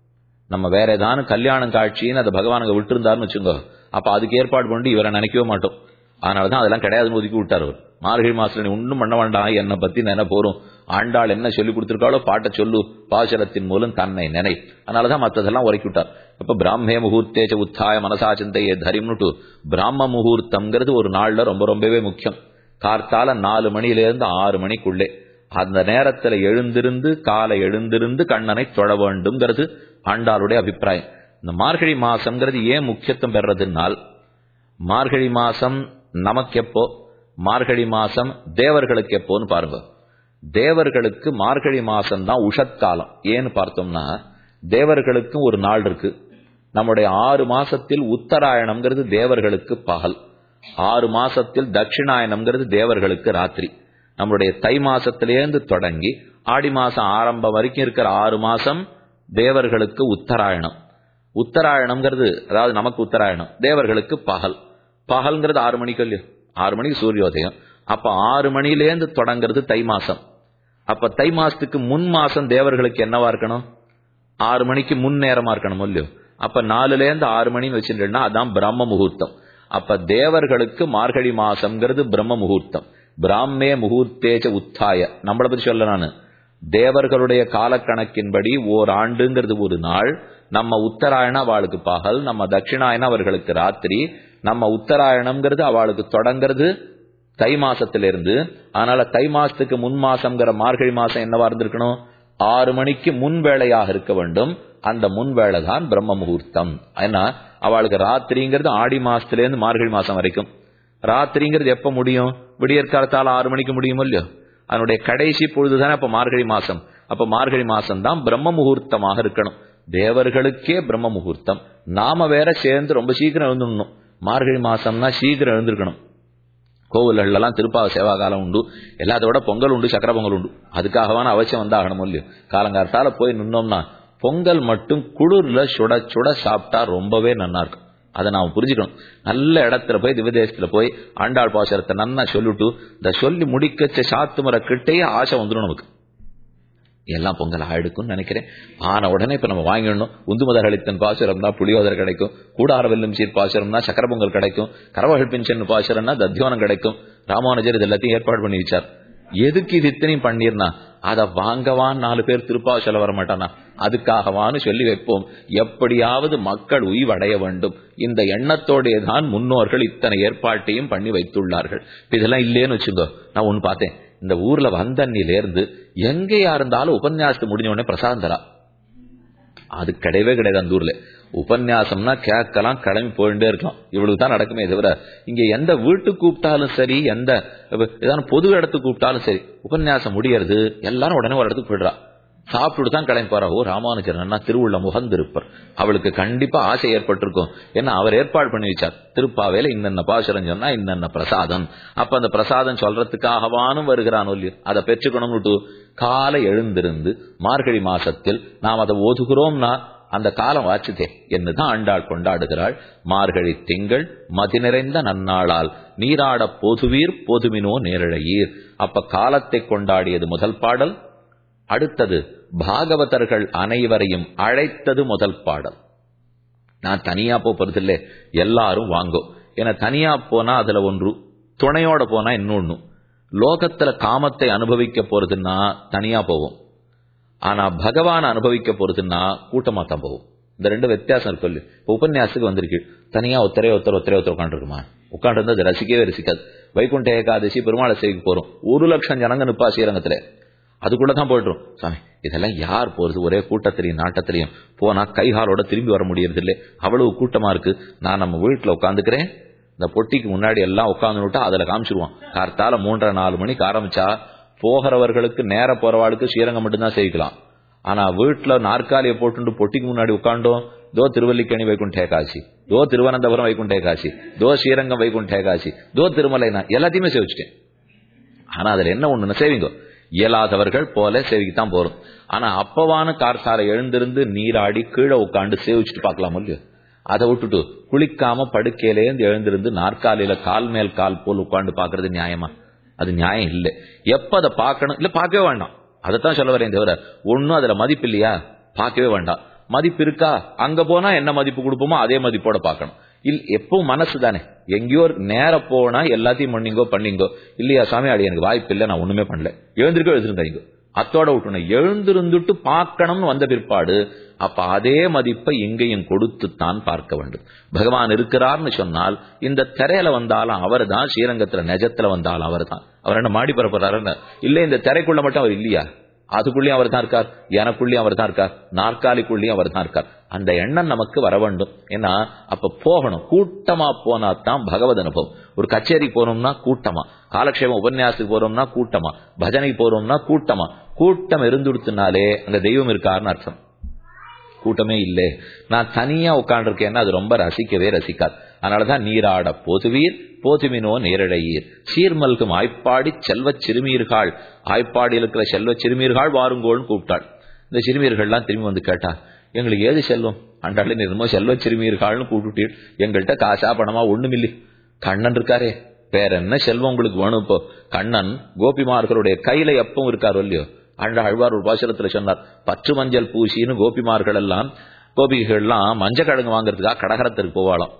Speaker 1: நம்ம வேற ஏதானும் கல்யாணம் காட்சின்னு அதை பகவானுங்க விட்டுருந்தாருன்னு வச்சுக்கோ அப்ப அதுக்கு ஏற்பாடு பண்ணி இவரை நினைக்கவே மாட்டோம் அதனாலதான் அதெல்லாம் கிடையாதுன்னு ஒதுக்கி விட்டார் அவர் மார்கழி மாசத்துல நீ ஒன்றும் பண்ண வேண்டாம் என்னை பத்தி நினை போறோம் ஆண்டாள் என்ன சொல்லி கொடுத்திருக்காளோ பாட்டை சொல்லு பாசரத்தின் மூலம் தன்னை நினை அதனாலதான் மற்றதெல்லாம் உரைக்கி விட்டார் இப்ப பிராமே முகூர்த்தேச்ச உத்தாய மனசா சிந்தையே தரிம்னுட்டு பிராம முகூர்த்தம்ங்கிறது ஒரு நாள்ல ரொம்ப ரொம்பவே முக்கியம் கார்த்தால நாலு மணில இருந்து ஆறு மணிக்குள்ளே அந்த நேரத்துல எழுந்திருந்து காலை எழுந்திருந்து கண்ணனை தொழ வேண்டும்ங்கிறது ஆண்டாளுடைய அபிப்பிராயம் இந்த மார்கழி மாசம்ங்கிறது ஏன் முக்கியத்துவம் பெறதுனால் மார்கழி மாசம் நமக்கு எப்போ மார்கழி மாசம் தேவர்களுக்கு எப்போன்னு பாருங்க தேவர்களுக்கு மார்கழி மாசம் தான் உஷத்காலம் ஏன்னு பார்த்தோம்னா தேவர்களுக்கு ஒரு நாள் இருக்கு நம்முடைய ஆறு மாசத்தில் உத்தராயணம்ங்கிறது தேவர்களுக்கு பகல் ஆறு மாசத்தில் தட்சிணாயனம்ங்கிறது தேவர்களுக்கு ராத்திரி நம்மளுடைய தை மாசத்திலேருந்து தொடங்கி ஆடி மாசம் ஆரம்பம் வரைக்கும் இருக்கிற ஆறு மாசம் தேவர்களுக்கு உத்தராயணம் உத்தராயணம்ங்கிறது அதாவது நமக்கு உத்தராயணம் தேவர்களுக்கு பகல் பகல்ங்கிறது ஆறு மணிக்கு இல்லையோ ஆறு மணிக்கு சூரியோதயம் அப்ப ஆறு மணிலேருந்து தொடங்கிறது தை மாசம் அப்ப தை மாசத்துக்கு முன் மாசம் தேவர்களுக்கு என்னவா இருக்கணும் ஆறு மணிக்கு முன் நேரமா இருக்கணும் இல்லையோ அப்ப நாலுல இருந்து ஆறு மணின்னு வச்சுட்டா அதான் பிரம்ம முகூர்த்தம் அப்ப தேவர்களுக்கு மார்கழி மாசம்ங்கிறது பிரம்ம முகூர்த்தம் பிராமே முகூர்த்தேச்ச உத்தாய நம்மளை பத்தி சொல்ல நானு தேவர்களுடைய காலக்கணக்கின்படி ஓர் ஆண்டுங்கிறது ஒரு நாள் நம்ம உத்தராயணம் அவளுக்கு பகல் நம்ம தட்சிணாயனம் அவர்களுக்கு ராத்திரி நம்ம உத்தராயணம்ங்கிறது அவளுக்கு தொடங்கிறது தை மாசத்திலிருந்து அதனால தை மாசத்துக்கு முன் மாசம்ங்கிற மார்கழி மாசம் என்னவா இருந்திருக்கணும் ஆறு மணிக்கு முன் வேளையாக இருக்க வேண்டும் அந்த முன் வேளை தான் பிரம்ம முகூர்த்தம் ஏன்னா அவளுக்கு ராத்திரிங்கிறது ஆடி மாசத்திலேருந்து மார்கழி மாசம் வரைக்கும் ராத்திரிங்கிறது எப்ப முடியும் விடியற்காலத்தால் ஆறு மணிக்கு முடியும் இல்லையோ அதனுடைய கடைசி பொழுதுதானே அப்ப மார்கழி மாசம் அப்ப மார்கழி மாசம் தான் பிரம்ம முகூர்த்தமாக இருக்கணும் தேவர்களுக்கே பிரம்ம முகூர்த்தம் நாம வேற சேர்ந்து ரொம்ப சீக்கிரம் எழுந்துடணும் மார்கழி மாசம்னா சீக்கிரம் எழுந்திருக்கணும் கோவில்கள்லாம் திருப்பாவ சேவா காலம் உண்டு எல்லாத்தோட பொங்கல் உண்டு சக்கர பொங்கல் உண்டு அதுக்காகவான அவசியம் வந்தாகணும் இல்லையோ காலங்காலத்தால போய் நின்னோம்னா பொங்கல் மட்டும் குளிர்ல சுட சுட சாப்பிட்டா ரொம்பவே நல்லா இருக்கும் அதை நாம் புரிஞ்சுக்கணும் நல்ல இடத்துல போய் திவதேசத்துல போய் ஆண்டாள் பாசரத்தை நன்னா சொல்லிட்டு இந்த சொல்லி முடிக்கச்ச சாத்து முறை கிட்டேயே ஆசை வந்துடும் நமக்கு எல்லாம் பொங்கல் ஆயிடுக்கும்னு நினைக்கிறேன் ஆன உடனே இப்ப நம்ம வாங்கிடணும் உந்துமதர் அளித்தன் பாசுரம் தான் புளியோதர் கிடைக்கும் கூடார வெல்லும் சீர் பாசுரம்னா சக்கர பொங்கல் கிடைக்கும் கரவகள் பென்ஷன் பாசுரம்னா தத்தியோனம் கிடைக்கும் ராமானுஜர் இது எல்லாத்தையும் ஏற்பாடு பண்ணி வச்சார் எதுக்கு இது இத்தனையும் பண்ணிருந்தா அதை வாங்கவான் நாலு பேர் திருப்பாவ சொல்ல வர மாட்டானா அதுக்காகவான்னு சொல்லி வைப்போம் எப்படியாவது மக்கள் உய்வடைய வேண்டும் இந்த எண்ணத்தோடே தான் முன்னோர்கள் இத்தனை ஏற்பாட்டையும் பண்ணி வைத்துள்ளார்கள் இதெல்லாம் இல்லேன்னு வச்சுக்கோ நான் ஒண்ணு பார்த்தேன் இந்த ஊர்ல வந்தண்ணில இருந்து எங்கேயா இருந்தாலும் உபன்யாசத்து முடிஞ்ச உடனே பிரசாதம் தரா அது கிடையவே கிடையாது அந்த ஊர்ல உபன்யாசம்னா கேட்கலாம் கிளம்பி போயிட்டே இருக்கலாம் இவ்வளவு தான் நடக்குமே தவிர இங்க எந்த வீட்டு கூப்பிட்டாலும் சரி எந்த ஏதாவது பொது இடத்துக்கு கூப்பிட்டாலும் சரி உபன்யாசம் முடியறது எல்லாரும் உடனே ஒரு இடத்துக்கு போயிடுறா சாப்பிட்டுட்டு தான் கிளம்பி போறா ஓ ராமானுஜர் அண்ணா திருவுள்ள முகந்திருப்பர் அவளுக்கு கண்டிப்பா ஆசை ஏற்பட்டிருக்கும் ஏன்னா அவர் ஏற்பாடு பண்ணி வச்சார் திருப்பாவையில இன்னென்ன பாசுரம் சொன்னா இன்னென்ன பிரசாதம் அப்ப அந்த பிரசாதம் சொல்றதுக்காகவானும் வருகிறான் ஒல்லி அதை பெற்றுக்கணும்னு காலை எழுந்திருந்து மார்கழி மாசத்தில் நாம் அதை ஓதுகிறோம்னா அந்த காலம் வாச்சுதே என்னதான் ஆண்டாள் கொண்டாடுகிறாள் மார்கழி திங்கள் மதி நிறைந்த நன்னாளால் நீராட போதுவீர் போதுமினோ நேரழையீர் அப்ப காலத்தை கொண்டாடியது முதல் பாடல் அடுத்தது பாகவதர்கள் அனைவரையும் அழைத்தது முதல் பாடல் நான் தனியா போறதில்லை எல்லாரும் வாங்கோ ஏன்னா தனியா போனா அதுல ஒன்று துணையோட போனா இன்னொன்னு லோகத்துல காமத்தை அனுபவிக்க போறதுன்னா தனியா போவோம் ஆனா பகவான் அனுபவிக்க போறதுன்னா கூட்டமா தான் போவோம் இந்த ரெண்டு வித்தியாசம் இருக்கு இல்லையா இப்போ உபன்யாசத்துக்கு வந்திருக்கு தனியா ஒத்தரே ஒருத்தர் ஒத்தரே ஒருத்தர் உட்காந்துருக்குமா உட்காந்து அது ரசிக்கவே ரசிக்காது வைகுண்ட ஏகாதசி பெருமாளை சேவைக்கு போறோம் ஒரு லட்சம் ஜனங்க நிப்பா ஸ்ரீரங்கத்துல அதுக்குள்ளதான் போயிட்டுரும் சாமி இதெல்லாம் யார் போறது ஒரே கூட்டத்திலையும் நாட்டத்திலையும் போனா கைகாலோட திரும்பி வர முடியறது இல்லை அவ்வளவு கூட்டமா இருக்கு நான் நம்ம வீட்டுல உட்காந்துக்கிறேன் இந்த பொட்டிக்கு முன்னாடி எல்லாம் உட்காந்து விட்டா அதுல காமிச்சிருவான் கார்த்தால மூன்றரை நாலு மணிக்கு ஆரம்பிச்சா போகிறவர்களுக்கு நேர போறவாளுக்கு ஸ்ரீரங்கம் மட்டும்தான் சேவிக்கலாம் ஆனா வீட்டுல நாற்காலியை போட்டு பொட்டிக்கு முன்னாடி உட்காண்டோம் தோ திருவல்லிக்கணி வைகுண்ட ஏகாசி தோ திருவனந்தபுரம் வைகுண்ட ஏகாசி தோ ஸ்ரீரங்கம் வைகுண்ட ஏகாசி தோ திருமலைனா எல்லாத்தையுமே சேவிச்சிட்டேன் ஆனா அதுல என்ன ஒண்ணுன்னு சேவிங்க இயலாதவர்கள் போல சேவிக்குத்தான் போறோம் ஆனா அப்பவான கார்த்தால எழுந்திருந்து நீராடி கீழே உட்காந்து சேவிச்சுட்டு பார்க்கலாம் இல்லையோ அதை விட்டுட்டு குளிக்காம படுக்கையிலேருந்து எழுந்திருந்து நாற்காலியில கால் மேல் கால் போல் உட்காந்து பாக்குறது நியாயமா அது நியாயம் இல்லை எப்ப அதை பார்க்கணும் இல்ல பார்க்கவே வேண்டாம் அதைத்தான் சொல்ல வரேன் தவிர ஒன்னும் அதுல மதிப்பு இல்லையா பார்க்கவே வேண்டாம் மதிப்பு இருக்கா அங்க போனா என்ன மதிப்பு கொடுப்போமோ அதே மதிப்போட பார்க்கணும் இல் எப்பவும் மனசு தானே எங்கேயோ நேர போனா எல்லாத்தையும் பண்ணிங்கோ பண்ணிங்கோ இல்லையா சாமி அடி எனக்கு வாய்ப்பு இல்லை நான் ஒண்ணுமே பண்ணல எழுந்திருக்கோ எழுந்திருந்தாங்க அத்தோட விட்டணும் எழுந்திருந்துட்டு பார்க்கணும்னு வந்த பிற்பாடு அப்ப அதே மதிப்பை இங்கேயும் கொடுத்துத்தான் பார்க்க வேண்டும் பகவான் இருக்கிறார்னு சொன்னால் இந்த திரையில வந்தாலும் அவர் தான் ஸ்ரீரங்கத்துல நெஜத்துல வந்தாலும் அவர் தான் அவர் என்ன மாடி பரப்புறாரு இல்ல இந்த திரைக்குள்ள மட்டும் அவர் இல்லையா அதுக்குள்ளேயும் அவர் தான் இருக்கார் எனக்குள்ளேயும் அவர் தான் இருக்கார் நாற்காலிக்குள்ளேயும் அவர் தான் இருக்கார் அந்த எண்ணம் நமக்கு வர வேண்டும் ஏன்னா அப்ப போகணும் கூட்டமா போனா தான் பகவத் அனுபவம் ஒரு கச்சேரி போனோம்னா கூட்டமா காலக்ஷேமம் உபன்யாசத்துக்கு போறோம்னா கூட்டமா பஜனை போறோம்னா கூட்டமா கூட்டம் இருந்துடுத்துனாலே அங்க தெய்வம் இருக்காருன்னு அர்த்தம் கூட்டமே இல்லை நான் தனியா உட்காண்டிருக்கேன்னா அது ரொம்ப ரசிக்கவே ரசிக்காது அதனாலதான் நீராட போதுவீர் போதுமினோ நேரடையீர் சீர்மல்கும் ஆய்ப்பாடி செல்வச் சிறுமீர்கள் ஆய்ப்பாடி இருக்கிற செல்வச் சிறுமீர்கள் வாருங்கோள்னு கூப்பிட்டாள் இந்த சிறுமீர்கள்லாம் திரும்பி வந்து கேட்டா எங்களுக்கு ஏது செல்வம் அன்றாட நிறமோ செல்வச் சிறுமீர்கள்னு கூப்பிட்டு எங்கள்கிட்ட காசா பணமா ஒண்ணுமில்லை கண்ணன் இருக்காரே வேற என்ன செல்வம் உங்களுக்கு வேணும் இப்போ கண்ணன் கோபிமார்களுடைய கையில எப்பவும் இருக்காரு இல்லையோ அண்ட அழ்வார் ஒரு பாசனத்துல சொன்னார் பற்று மஞ்சள் பூசின்னு கோபிமார்கள் எல்லாம் கோபிகைகள்லாம் மஞ்சள் கிழங்கு வாங்குறதுக்காக கடகரத்திற்கு போவாளாம்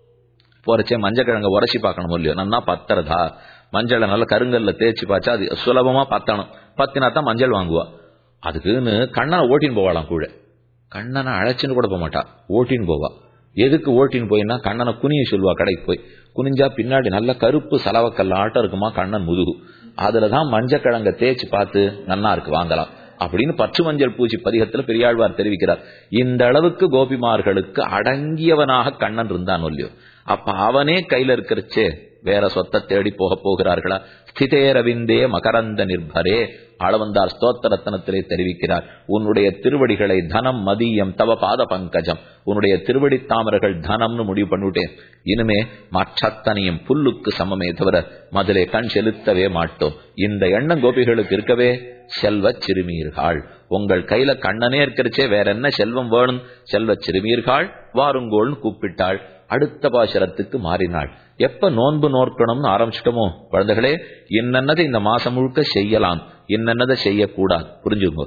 Speaker 1: போறச்சே மஞ்சள் கிழங்க உரசி பார்க்கணும் இல்லையோ நன்னா பத்துறதா மஞ்சளை நல்லா கருங்கல்ல தேய்ச்சி பார்த்தா அது சுலபமா பத்தணும் பத்தினா தான் மஞ்சள் வாங்குவா அதுக்குன்னு கண்ணனை ஓட்டின்னு போவாளாம் கூட கண்ணனை அழைச்சின்னு கூட போக மாட்டா ஓட்டின்னு போவா எதுக்கு ஓட்டின்னு போயின்னா கண்ணனை குனிய சொல்லுவா கடைக்கு போய் குனிஞ்சா பின்னாடி நல்ல கருப்பு சலவக்கல்ல ஆட்டம் இருக்குமா கண்ணன் முதுகு அதுலதான் மஞ்சள் கிழங்க தேய்ச்சி பார்த்து நன்னா இருக்கு வாங்கலாம் அப்படின்னு பற்று மஞ்சள் பூச்சி பதிகத்துல பெரியாழ்வார் தெரிவிக்கிறார் இந்த அளவுக்கு கோபிமார்களுக்கு அடங்கியவனாக கண்ணன் இருந்தான் இல்லையோ அப்ப அவனே கையில இருக்கிறச்சே வேற சொத்தை தேடி போக போகிறார்களா ஸ்திதேரவிந்தே மகரந்த நிர்பரே ஆளவந்தார் ஸ்தோத்திரத்தனத்திலே தெரிவிக்கிறார் உன்னுடைய திருவடிகளை தனம் மதியம் தவ பாத பங்கஜம் உன்னுடைய திருவடி தாமர்கள் தனம்னு முடிவு பண்ணிவிட்டேன் இனிமே மற்றத்தனையும் புல்லுக்கு சமமே தவிர மதிலே கண் செலுத்தவே மாட்டோம் இந்த எண்ணம் கோபிகளுக்கு இருக்கவே செல்வ சிறுமீர்கள் உங்கள் கையில கண்ணனே இருக்கிறச்சே வேற என்ன செல்வம் வேணும் செல்வ சிறுமீர்கள் வாருங்கோள்னு கூப்பிட்டாள் அடுத்த பாசரத்துக்கு மாறினாள் எப்ப நோன்பு நோக்கணும்னு ஆரம்பிச்சிட்டோமோ குழந்தைகளே என்னென்னதை இந்த மாசம் முழுக்க செய்யலாம் என்னென்னதை செய்யக்கூடாது புரிஞ்சுங்க